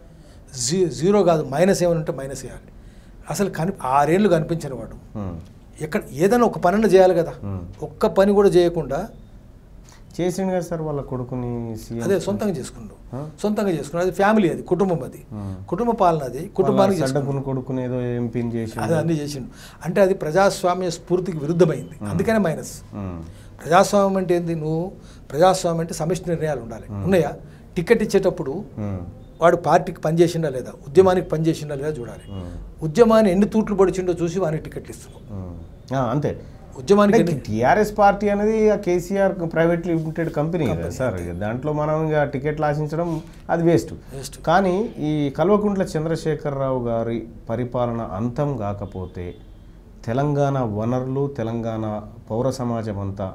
జీ జీరో కాదు మైనస్ ఏమైనా ఉంటే మైనస్ వేయాలి అసలు కని ఆరేళ్ళు కనిపించిన వాడు ఉమ్. ఎక్కడ ఏదైనా ఒక పనిని చేయాలి కదా ఒక్క పని కూడా చేయకుండా చేసిండు కదా సార్ వాళ్ళ కొడుకుని సీఎం అదే సొంతంగా చేసుకున్నాడు సొంతంగా చేసుకున్నాడు అది ఫ్యామిలీ అది కుటుంబం అది కుటుంబ పాలన అది కుటుంబానికి చేసుకున్నాడు. సడ్డకుని కొడుకుని ఏదో ఎంపీని చేసి అది అన్ని చేసిండు అంటే అది ప్రజాస్వామ్య స్ఫూర్తికి విరుద్ధమైంది అందుకనే మైనస్ ఉమ్. ప్రజాస్వామ్యం అంటే ఏంది నువ్వు ప్రజాస్వామ్యం అంటే సమిష్టి నిర్ణయాలు ఉండాలి ఉన్నాయా టికెట్ ఇచ్చేటప్పుడు ఉమ్. వాడు పార్టీకి పనిచేసిండా లేదా ఉద్యమానికి పనిచేసిండా లేదా చూడాలి ఉద్యమాన్ని ఎన్ని తూట్లు పొడిచిండో చూసి వానికి టికెట్లు ఇస్తున్నాం ఉమ్. ఆ, అంతే ఉద్యమానికి ఎన్ని- టీఆర్ఎస్ పార్టీ అనేది ఆ కేసీఆర్ ప్రైవేట్ లిమిటెడ్ కంపెనీ కదా సార్ ఇక దాంట్లో మనం ఇక టికెట్లు ఆశించడం అది వేస్ట్ Waste. కానీ ఈ కల్వకుంట్ల చంద్రశేఖరరావు గారి పరిపాలన అంతం కాకపోతే తెలంగాణ వనరులు తెలంగాణ పౌర సమాజం అంతా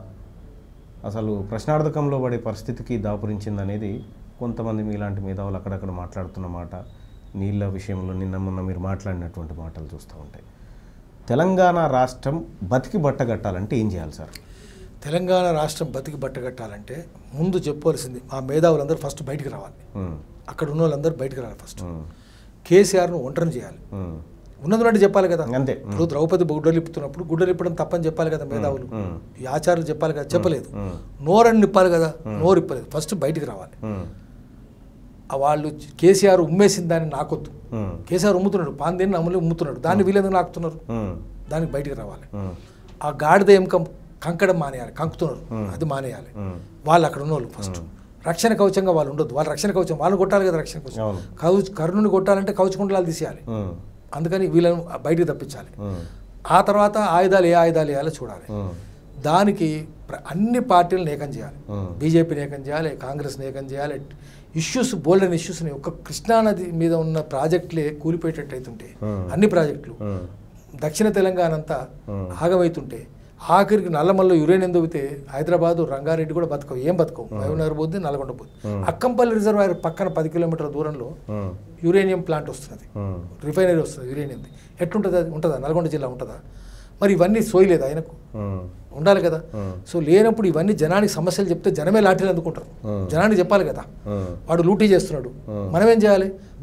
అసలు ప్రశ్నార్థకంలో పడే పరిస్థితికి దాపురించిందనేది కొంతమంది మీలాంటి మేధావులు అక్కడక్కడ మాట్లాడుతున్న మాట నీళ్ళ విషయంలో నిన్న మొన్న మీరు మాట్లాడినటువంటి మాటలు చూస్తూ ఉంటాయి తెలంగాణ రాష్ట్రం బతికి బట్టగట్టాలంటే ఏం చేయాలి సార్ తెలంగాణ రాష్ట్రం బతికి బట్టగట్టాలంటే ముందు చెప్పవలసింది మా మేధావులందరూ ఫస్ట్ బయటికి రావాలి ఉమ్, అక్కడ ఉన్న వాళ్ళందరూ బయటికి రావాలి ఫస్ట్ ఉమ్, కేసీఆర్ను ఒంటరిని చేయాలి ఉమ్, ఉన్నది చెప్పాలి కదా అంతే ఇప్పుడు ద్రౌపది గుడ్డలు ఇప్పుతున్నప్పుడు గుడ్డలు ఇప్పడం తప్పని చెప్పాలి కదా మేధావులు ఉమ్, ఈ ఆచార్యులు చెప్పాలి కదా చెప్పలేదు ఉమ్, నోరని నిప్పాలి కదా నోరు ఇప్పలేదు ఫస్ట్ బయటికి రావాలి ఉమ్, ఆ వాళ్ళు కేసీఆర్ ఉమ్మేసిన దాన్ని నాకొద్దు ఉమ్, కేసీఆర్ ఉమ్ముతున్నాడు పాందేని అమలు ఉమ్ముతున్నాడు దాన్ని వీళ్ళెందుకు నాకుతున్నారు ఉమ్, దానికి బయటికి రావాలి ఉమ్, ఆ గాడిద ఏం కం కంకడం మానేయాలి కంకుతున్నారు అది మానేయాలి ఉమ్, వాళ్ళు అక్కడ ఉన్నోళ్ళు ఫస్ట్ రక్షణ కవచంగా వాళ్ళు ఉండొద్దు వాళ్ళు రక్షణ కవచం వాళ్ళు కొట్టాలి కదా రక్షణ కవచం అవును కవచ కర్ణుని కొట్టాలంటే కవచకుండలాలు తీసేయాలి ఉమ్, అందుకని వీళ్ళను బయటికి తప్పించాలి ఉమ్, ఆ తర్వాత ఆయుధాలు ఏ ఆయుధాలు వేయాలో చూడాలి ఉమ్, దానికి ప్ర- అన్ని పార్టీలను ఏకం చేయాలి ఉమ్, బీజేపీని ఏకం చేయాలి కాంగ్రెస్ని ఏకం చేయాలి ఇష్యూస్ బోల్డెన్ ఇష్యూస్ని ఒక్క కృష్ణానది మీద ఉన్న ప్రాజెక్టులే కూలిపోయేటట్టు అవుతుంటే Hmm. అన్ని ప్రాజెక్టులు ఉమ్, దక్షిణ తెలంగాణ అంతా Hmm. ఆగమవుతుంటే ఆఖరికి నల్లమల్లో యురేనియం దొవితే హైదరాబాదు రంగారెడ్డి కూడా బతకవు ఏం బతకవు మహబూబ్నగర్ పోద్ది నల్గొండ పోద్ది అక్కంపల్లి రిజర్వాయర్ పక్కన పది కిలోమీటర్ల దూరంలో ఉమ్, యురేనియం ప్లాంట్ వస్తున్నది ఉమ్, రిఫైనరీ వస్తుంది యురేనియంది ఎట్లుంటుంది అది ఉంటుందా నల్గొండ జిల్లా ఉంటుందా మరి ఇవన్నీ సోయలేదు ఆయనకు ఉమ్, ఉండాలి కదా Hmm. సో లేనప్పుడు ఇవన్నీ జనానికి సమస్యలు చెప్తే జనమే లాఠీలు అందుకుంటారు Hmm. జనానికి చెప్పాలి కదా ఉమ్, వాడు లూటీ చేస్తున్నాడు మనం ఏం చేయాలి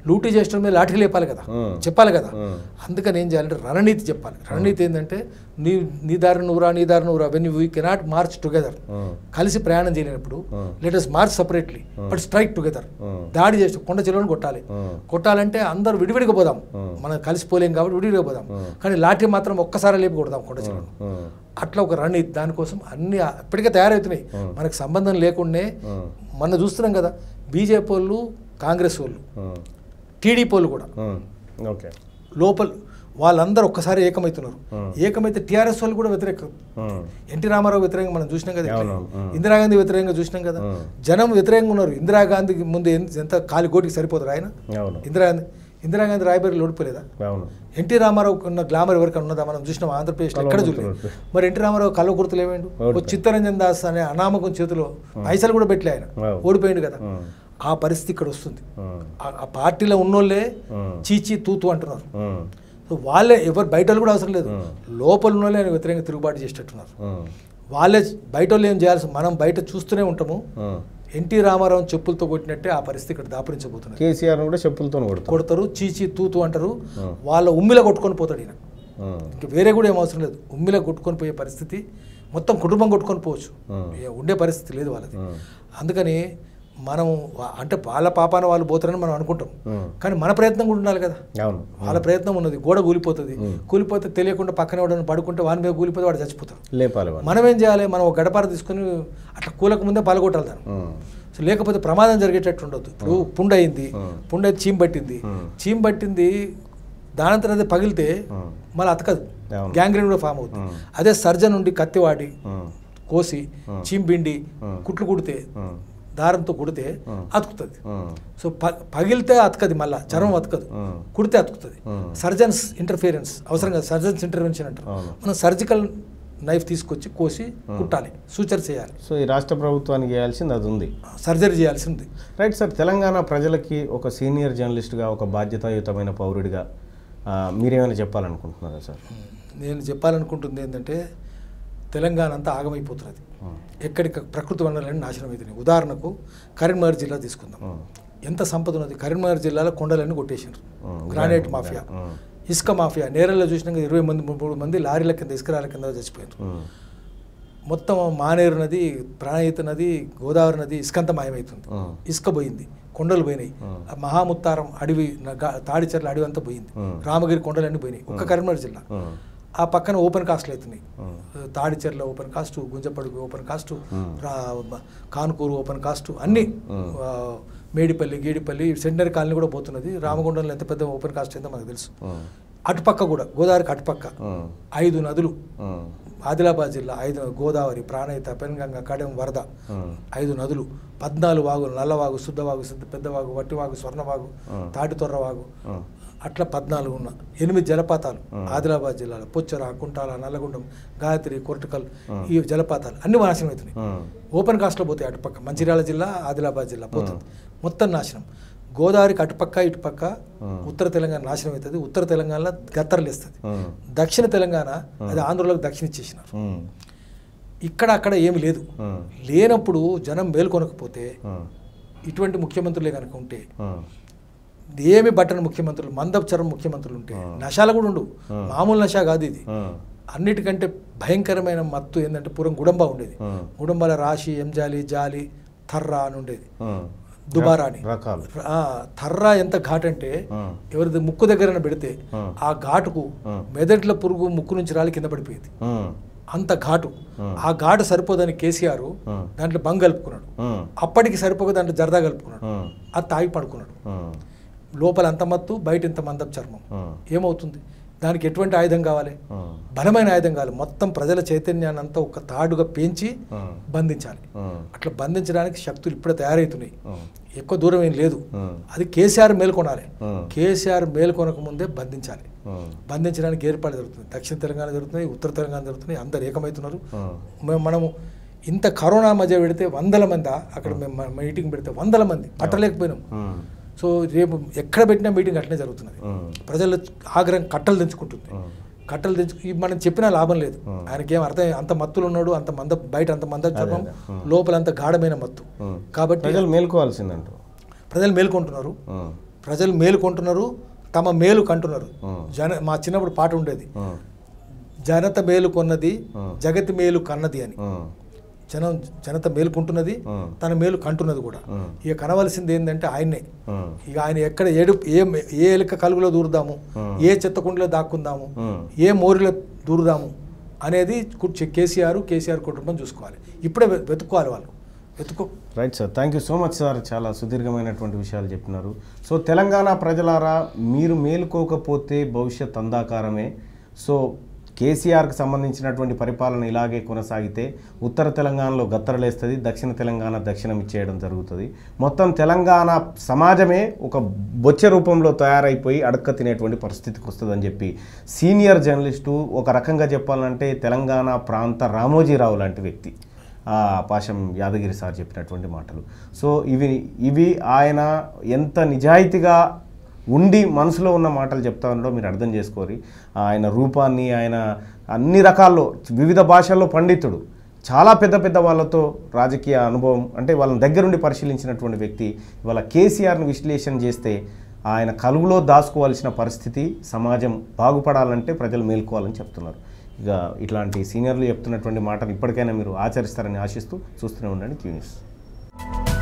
లూటీ చేసిన మీద లాఠీ లేపాలి కదా ఉమ్. చెప్పాలి కదా ఉమ్. అందుకని ఏం చేయాలంటే రణనీతి చెప్పాలి రణనీతి ఏంటంటే నీ నీ దారి నువ్వురా నీ దారి నువ్వురా when we cannot march together ఉమ్. కలిసి ప్రయాణం చేయలేనప్పుడు ఉమ్. Let us march separately but strike together ఉమ్. దాడి చేసి కొండ చెరువుని కొట్టాలి ఉమ్. కొట్టాలంటే అందరూ విడివిడిగా పోదాం ఉమ్. మనం కలిసిపోలేం కాబట్టి విడివిడిగా పోదాం ఉమ్. కానీ లాఠీ మాత్రం ఒక్కసారి లేపి కొడదాం కొండ చెరువును ఉమ్. అట్లా ఒక రణనీతి దానికోసం అన్ని ఇప్పటికే తయారవుతున్నాయి ఉమ్. మనకు సంబంధం లేకుండానే ఉమ్. మొన్న చూస్తున్నాం కదా బీజేపీ వాళ్ళు కాంగ్రెస్ వాళ్ళు ఉమ్. టీడీపీ వాళ్ళు కూడా ఉమ్. ఓకే లోపల వాళ్ళందరూ ఒక్కసారి ఏకమవుతున్నారు ఉమ్. ఏకమైతే టీఆర్ఎస్ వాళ్ళు కూడా వ్యతిరేకం ఉమ్. ఎన్టీ రామారావు వ్యతిరేకంగా మనం చూసినాం కదా ఇట్లా. అవునవును. ఉమ్. ఇందిరాగాంధీ వ్యతిరేకంగా చూసినాం కదా ఉమ్. జనం వ్యతిరేకంగా ఉన్నారు ఇందిరాగాంధీకి ముందు ఎంత- ఎంత కాలి కోటికి సరిపోతారు ఆయన అవును ఇందిరాగాంధీ ఇందిరాగాంధీ రాయబేరి ఓడిపోలేదా అవును ఎన్టీ రామారావు ఉన్న గ్లామర్ ఎవరికైనా ఉన్నదా మనం చూసినాం ఆంధ్రప్రదేశ్లో ఎక్కడ కల్వ చూడలేదు గుర్తులు. మరి ఎన్టీ రామారావు కళ్ళ గుర్తులు ఏమేండు ఓడిపోయాడు. ఓ చిత్తరంజన్ దాస్ అనే అనామకం చేతిలో పైసలు కూడా పెట్టలే ఆయన అవును. ఓడిపోయింది కదా ఉమ్. ఆ పరిస్థితి ఇక్కడ వస్తుంది ఉమ్. ఆ- ఆ పార్టీలో ఉన్నోళ్ళే ఉమ్. చీచీ తూతు అంటున్నారు ఉమ్. సో వాళ్ళే ఎవరు బయట వాళ్ళు కూడా అవసరం లేదు ఉమ్. లోపల ఉన్న వాళ్ళే ఆయన వ్యతిరేకంగా తిరుగుబాటు చేసేటట్టున్నారు ఉమ్. వాళ్ళే బయట వాళ్ళు ఏం చేయాల్సి మనం బయట చూస్తూనే ఉంటాము ఉమ్. ఎన్టీ రామారావు చెప్పులతో కొట్టినట్టే ఆ పరిస్థితి ఇక్కడ దాపురించబోతున్నది కేసీఆర్ కూడా చెప్పులతో కొడతారు కొడతారు చీచీ తూతు అంటారు ఉమ్. వాళ్ళ ఉమ్మిలో కొట్టుకొని పోతాడు ఈయన ఉమ్. ఇంకా వేరే కూడా ఏం అవసరం లేదు ఉమ్మిలో కొట్టుకొని పోయే పరిస్థితి మొత్తం కుటుంబం కొట్టుకొని పోవచ్చు ఉమ్. ఇక ఉండే పరిస్థితి లేదు వాళ్ళది ఉమ్. అందుకని మనం వా- అంటే వాళ్ళ పాపాన వాళ్ళు పోతారని మనం అనుకుంటాం ఉమ్. కానీ మన ప్రయత్నం కూడా ఉండాలి కదా అవును వాళ్ళ ప్రయత్నం ఉన్నది గోడ కూలిపోతుంది ఉమ్. కూలిపోతే తెలియకుండా పక్కన ఎవడని పడుకుంటే వాని మీద కూలిపోతే వాడు చచ్చిపోతాడు లేపాలి వాళ్ళు మనం ఏం చేయాలి మనం ఒక గడపార తీసుకొని అట్లా కూలకు ముందే పాల్గొట్టాలి దాన్ని ఉమ్. సో లేకపోతే ప్రమాదం జరిగేటట్టు ఉండొద్దు ఇప్పుడు పుండు అయింది ఉమ్. పుండు అయితే చీమ్ పట్టింది ఉమ్. చీమ్ పట్టింది దానంతరం అదే పగిలితే ఉమ్. మళ్ళీ అతకదు అవును. గ్యాంగ్రీన్ కూడా ఫామ్ అవుతుంది ఉమ్. అదే సర్జన్ ఉండి కత్తి వాడి ఉమ్. కోసి ఉమ్. చీంపిండి ఉమ్. కుట్లు కుడితే ఉమ్. దారంతో కుడితే ఉమ్. అతుకుతుంది ఉమ్. సో ప- పగిలితే అతకది మళ్ళా చర్మం అతకదు ఉమ్. కుడితే అతుకుతుంది ఉమ్. సర్జన్స్ ఇంటర్ఫియరెన్స్ అవసరం కదా సర్జన్స్ ఇంటర్వెన్షన్ అంటారు అవును. మనం సర్జికల్ నైఫ్ తీసుకొచ్చి కోసి కుట్టాలి సూచర్ చేయాలి సో ఈ రాష్ట్ర ప్రభుత్వానికి చేయాల్సింది అది ఉంది సర్జరీ చేయాల్సి ఉంది రైట్ సార్ తెలంగాణ ప్రజలకి ఒక సీనియర్ జర్నలిస్ట్గా ఒక బాధ్యతాయుతమైన పౌరుడిగా ఆ, మీరేమైనా చెప్పాలనుకుంటున్నారా సార్ నేను చెప్పాలనుకుంటుంది ఏంటంటే తెలంగాణ అంతా ఆగమైపోతున్నది ఉమ్. ఎక్కడికి ప్రకృతి వనరులన్నీ నాశనం అవుతున్నాయి ఉదాహరణకు కరీంనగర్ జిల్లా తీసుకుందాం ఉమ్. ఎంత సంపద ఉన్నది కరీంనగర్ జిల్లాలో కొండలన్నీ కొట్టేసారు ఉమ్. గ్రానైట్ మాఫియా ఉమ్. ఇసుక మాఫియా నేరల్లో చూసినాక ఇరవై మంది మూడు మంది లారీల కింద ఇసుక రాళ్ళ కింద చచ్చిపోయారు ఉమ్. మొత్తం మానేరు నది ప్రాణహిత నది గోదావరి నది ఇసుకంతా మాయమవుతుంది ఉమ్. ఇసుక పోయింది కొండలు పోయినాయి ఉమ్. ఆ మహాముత్తారం అడవి న- గా- తాడిచెర్ల అడవి అంతా పోయింది ఉమ్. రామగిరి కొండలన్నీ పోయినాయి ఒక్క కరీంనగర్ జిల్లా ఉమ్. ఆ పక్కన ఓపెన్ కాస్ట్లు అవుతున్నాయి ఉమ్. Tadicherla open cast Gunjapadugu open cast ఉమ్. రా- కానుకూరు ఓపెన్ కాస్ట్ అన్ని ఉమ్. ఆ, మేడిపల్లి గేడిపల్లి సెంటనరీ కాలనీ కూడా పోతున్నది రామగుండంలో ఎంత పెద్ద ఓపెన్ కాస్ట్ ఏందో మనకు తెలుసు ఉమ్. అటుపక్క కూడా గోదావరికి అటుపక్క ఉమ్. ఐదు నదులు ఉమ్. ఆదిలాబాద్ జిల్లా ఐదు గోదావరి ప్రాణహిత పెన్గంగ కడెం వరద ఉమ్. ఐదు నదులు పద్నాలుగు వాగులు నల్లవాగు శుద్ధవాగు శుద్ధ పెద్దవాగు వట్టివాగు స్వర్ణవాగు ఉమ్. తాటితొర్రవాగు ఉమ్. అట్లా పద్నాలుగు ఉన్న ఎనిమిది జలపాతాలు ఉమ్. ఆదిలాబాద్ జిల్లాలో పొచ్చర కుంటాల నల్లగుండం గాయత్రి కొరటకల్ ఉమ్. ఈ జలపాతాలు అన్ని నాశనం అవుతున్నాయి ఉమ్. ఓపెన్ కాస్ట్లో పోతాయి అటుపక్క మంచిర్యాల జిల్లా ఆదిలాబాద్ జిల్లా పోతుంది మొత్తం నాశనం గోదావరికి అటుపక్క ఇటుపక్క ఉమ్. ఉత్తర తెలంగాణ నాశనం అవుతుంది ఉత్తర తెలంగాణలో గత్తరలు వేస్తుంది ఉమ్. దక్షిణ తెలంగాణ అది ఆంధ్రలోకి దక్షిణ ఇచ్చేసినారు ఉమ్. ఇక్కడ అక్కడ ఏమి లేదు ఉమ్. లేనప్పుడు జనం మేల్కొనకపోతే ఉమ్. ఇటువంటి ముఖ్యమంత్రులే కనుక ఉంటే ఉమ్. ఏమి బట్టని ముఖ్యమంత్రులు మందపచరం ముఖ్యమంత్రులు ఉంటే ఆ. నశాలు కూడా ఉండు ఆ. మామూలు నష కాదు ఇది ఉమ్. అన్నిటికంటే భయంకరమైన మత్తు ఏంటంటే పూర్వం గుడంబ ఉండేది ఉమ్. గుడంబాల రాశి ఎంజాలి జాలి థర్రా అని ఉండేది ఉమ్. దుబారా అని రకాలు ఆ, థర్రా ఎంత ఘాట్ అంటే ఉమ్. ఎవరిది ముక్కు దగ్గర పెడితే ఉమ్. ఆ ఘాటుకు ఉమ్. మెదట్ల పురుగు ముక్కు నుంచి రాలి కింద పడిపోయేది ఉమ్. అంత ఘాటు ఉమ్. ఆ ఘాటు సరిపోదని కేసీఆర్ ఉమ్. దాంట్లో బంగ్ కలుపుకున్నాడు ఉమ్. అప్పటికి సరిపోక దాంట్లో జరదా కలుపుకున్నాడు ఉమ్. అది తాగి పడుకున్నాడు ఉమ్. లోపల అంత మత్తు బయట ఇంత మందపు చర్మం ఉమ్. ఏమవుతుంది దానికి ఎటువంటి ఆయుధం కావాలి ఉమ్. బలమైన ఆయుధం కావాలి మొత్తం ప్రజల చైతన్యాన్ని అంతా ఒక తాడుగా పెంచి ఉమ్. బంధించాలి ఉమ్. అట్లా బంధించడానికి శక్తులు ఇప్పుడే తయారవుతున్నాయి ఉమ్. ఎక్కువ దూరం ఏం లేదు ఉమ్. అది కేసీఆర్ మేల్కొనాలి ఉమ్. కేసీఆర్ మేల్కొనక ముందే బంధించాలి ఉమ్. బంధించడానికి ఏర్పాటు జరుగుతుంది దక్షిణ తెలంగాణ జరుగుతుంది ఉత్తర తెలంగాణ జరుగుతుంది అందరు ఏకమవుతున్నారు ఉమ్. మేము మనము ఇంత కరోనా మధ్య పెడితే వందల మంది అక్కడ మేము మ- మీటింగ్ పెడితే వందల మంది పట్టలేకపోయినాం ఉమ్. సో రేపు ఎక్కడ పెట్టినా మీటింగ్ అట్లనే జరుగుతున్నది ఉమ్. ప్రజలు ఆగ్రహం కట్టలు తెంచుకుంటుంది ఉమ్. కట్టలు తెంచు ఇవి మనం చెప్పినా లాభం లేదు Hmm. ఆయనకి ఏం అర్థం అంత మత్తులు ఉన్నాడు అంత మంద బయట అంత మంద చర్మం అదే. Hmm. లోపల అంత గాఢమైన మత్తు ఉమ్. కాబట్టి ప్రజలు మేల్కోవాల్సిందంటారు ప్రజలు మేల్కొంటున్నారు ఉమ్. ప్రజలు మేలుకుంటున్నారు తమ మేలు కంటున్నారు ఉమ్, జన మా చిన్నప్పుడు పాట ఉండేది ఉమ్, జనత మేలు కొన్నది ఉమ్, జగతి మేలు కన్నది అని ఉమ్, జనం జనత మేలుకుంటున్నది ఉమ్, తన మేలు కంటున్నది కూడా ఉమ్, ఇక కనవలసింది ఏంటంటే ఆయన్నే ఉమ్, ఇక ఆయన ఎక్కడ ఏడు ఏ ఏ ఎలుక కలుగులో దూరుదాము ఉమ్. ఏ చెత్తకుండలో దాక్కుందాము ఉమ్. ఏ మోరిలో దూరుదాము అనేది కు- కేసీఆర్ కేసీఆర్ కుటుంబం చూసుకోవాలి ఇప్పుడే వె- వెతుక్కోవాలి వాళ్ళు వెతుక్కో right sir thank you so much sir చాలా సుదీర్ఘమైనటువంటి విషయాలు చెప్పినారు సో తెలంగాణ ప్రజలారా మీరు మేలుకోకపోతే భవిష్యత్ అంధాకారమే సో కేసీఆర్కి సంబంధించినటువంటి పరిపాలన ఇలాగే కొనసాగితే ఉత్తర తెలంగాణలో గత్తరలేస్తుంది దక్షిణ తెలంగాణ దక్షిణం ఇచ్చేయడం జరుగుతుంది మొత్తం తెలంగాణ సమాజమే ఒక బొచ్చ రూపంలో తయారైపోయి అడక్క తినేటువంటి పరిస్థితికి వస్తుందని చెప్పి సీనియర్ జర్నలిస్టు ఒక రకంగా చెప్పాలంటే తెలంగాణ ప్రాంత రామోజీరావు లాంటి వ్యక్తి ఆ పాశం యాదగిరి సార్ చెప్పినటువంటి మాటలు సో ఇవి ఇవి ఆయన ఎంత నిజాయితీగా ఉండి మనసులో ఉన్న మాటలు చెప్తా ఉండో మీరు అర్థం చేసుకోరి ఆయన రూపాన్ని ఆయన అన్ని రకాల్లో వివిధ భాషల్లో పండితుడు చాలా పెద్ద పెద్ద వాళ్ళతో రాజకీయ అనుభవం అంటే వాళ్ళని దగ్గరుండి పరిశీలించినటువంటి వ్యక్తి ఇవాళ కేసీఆర్ని విశ్లేషణ చేస్తే ఆయన కలుగులో దాచుకోవాల్సిన పరిస్థితి సమాజం బాగుపడాలంటే ప్రజలు మేల్కోవాలని చెప్తున్నారు ఇక ఇట్లాంటి సీనియర్లు చెప్తున్నటువంటి మాటలు ఇప్పటికైనా మీరు ఆచరిస్తారని ఆశిస్తూ చూస్తూనే ఉండండి క్యూ న్యూస్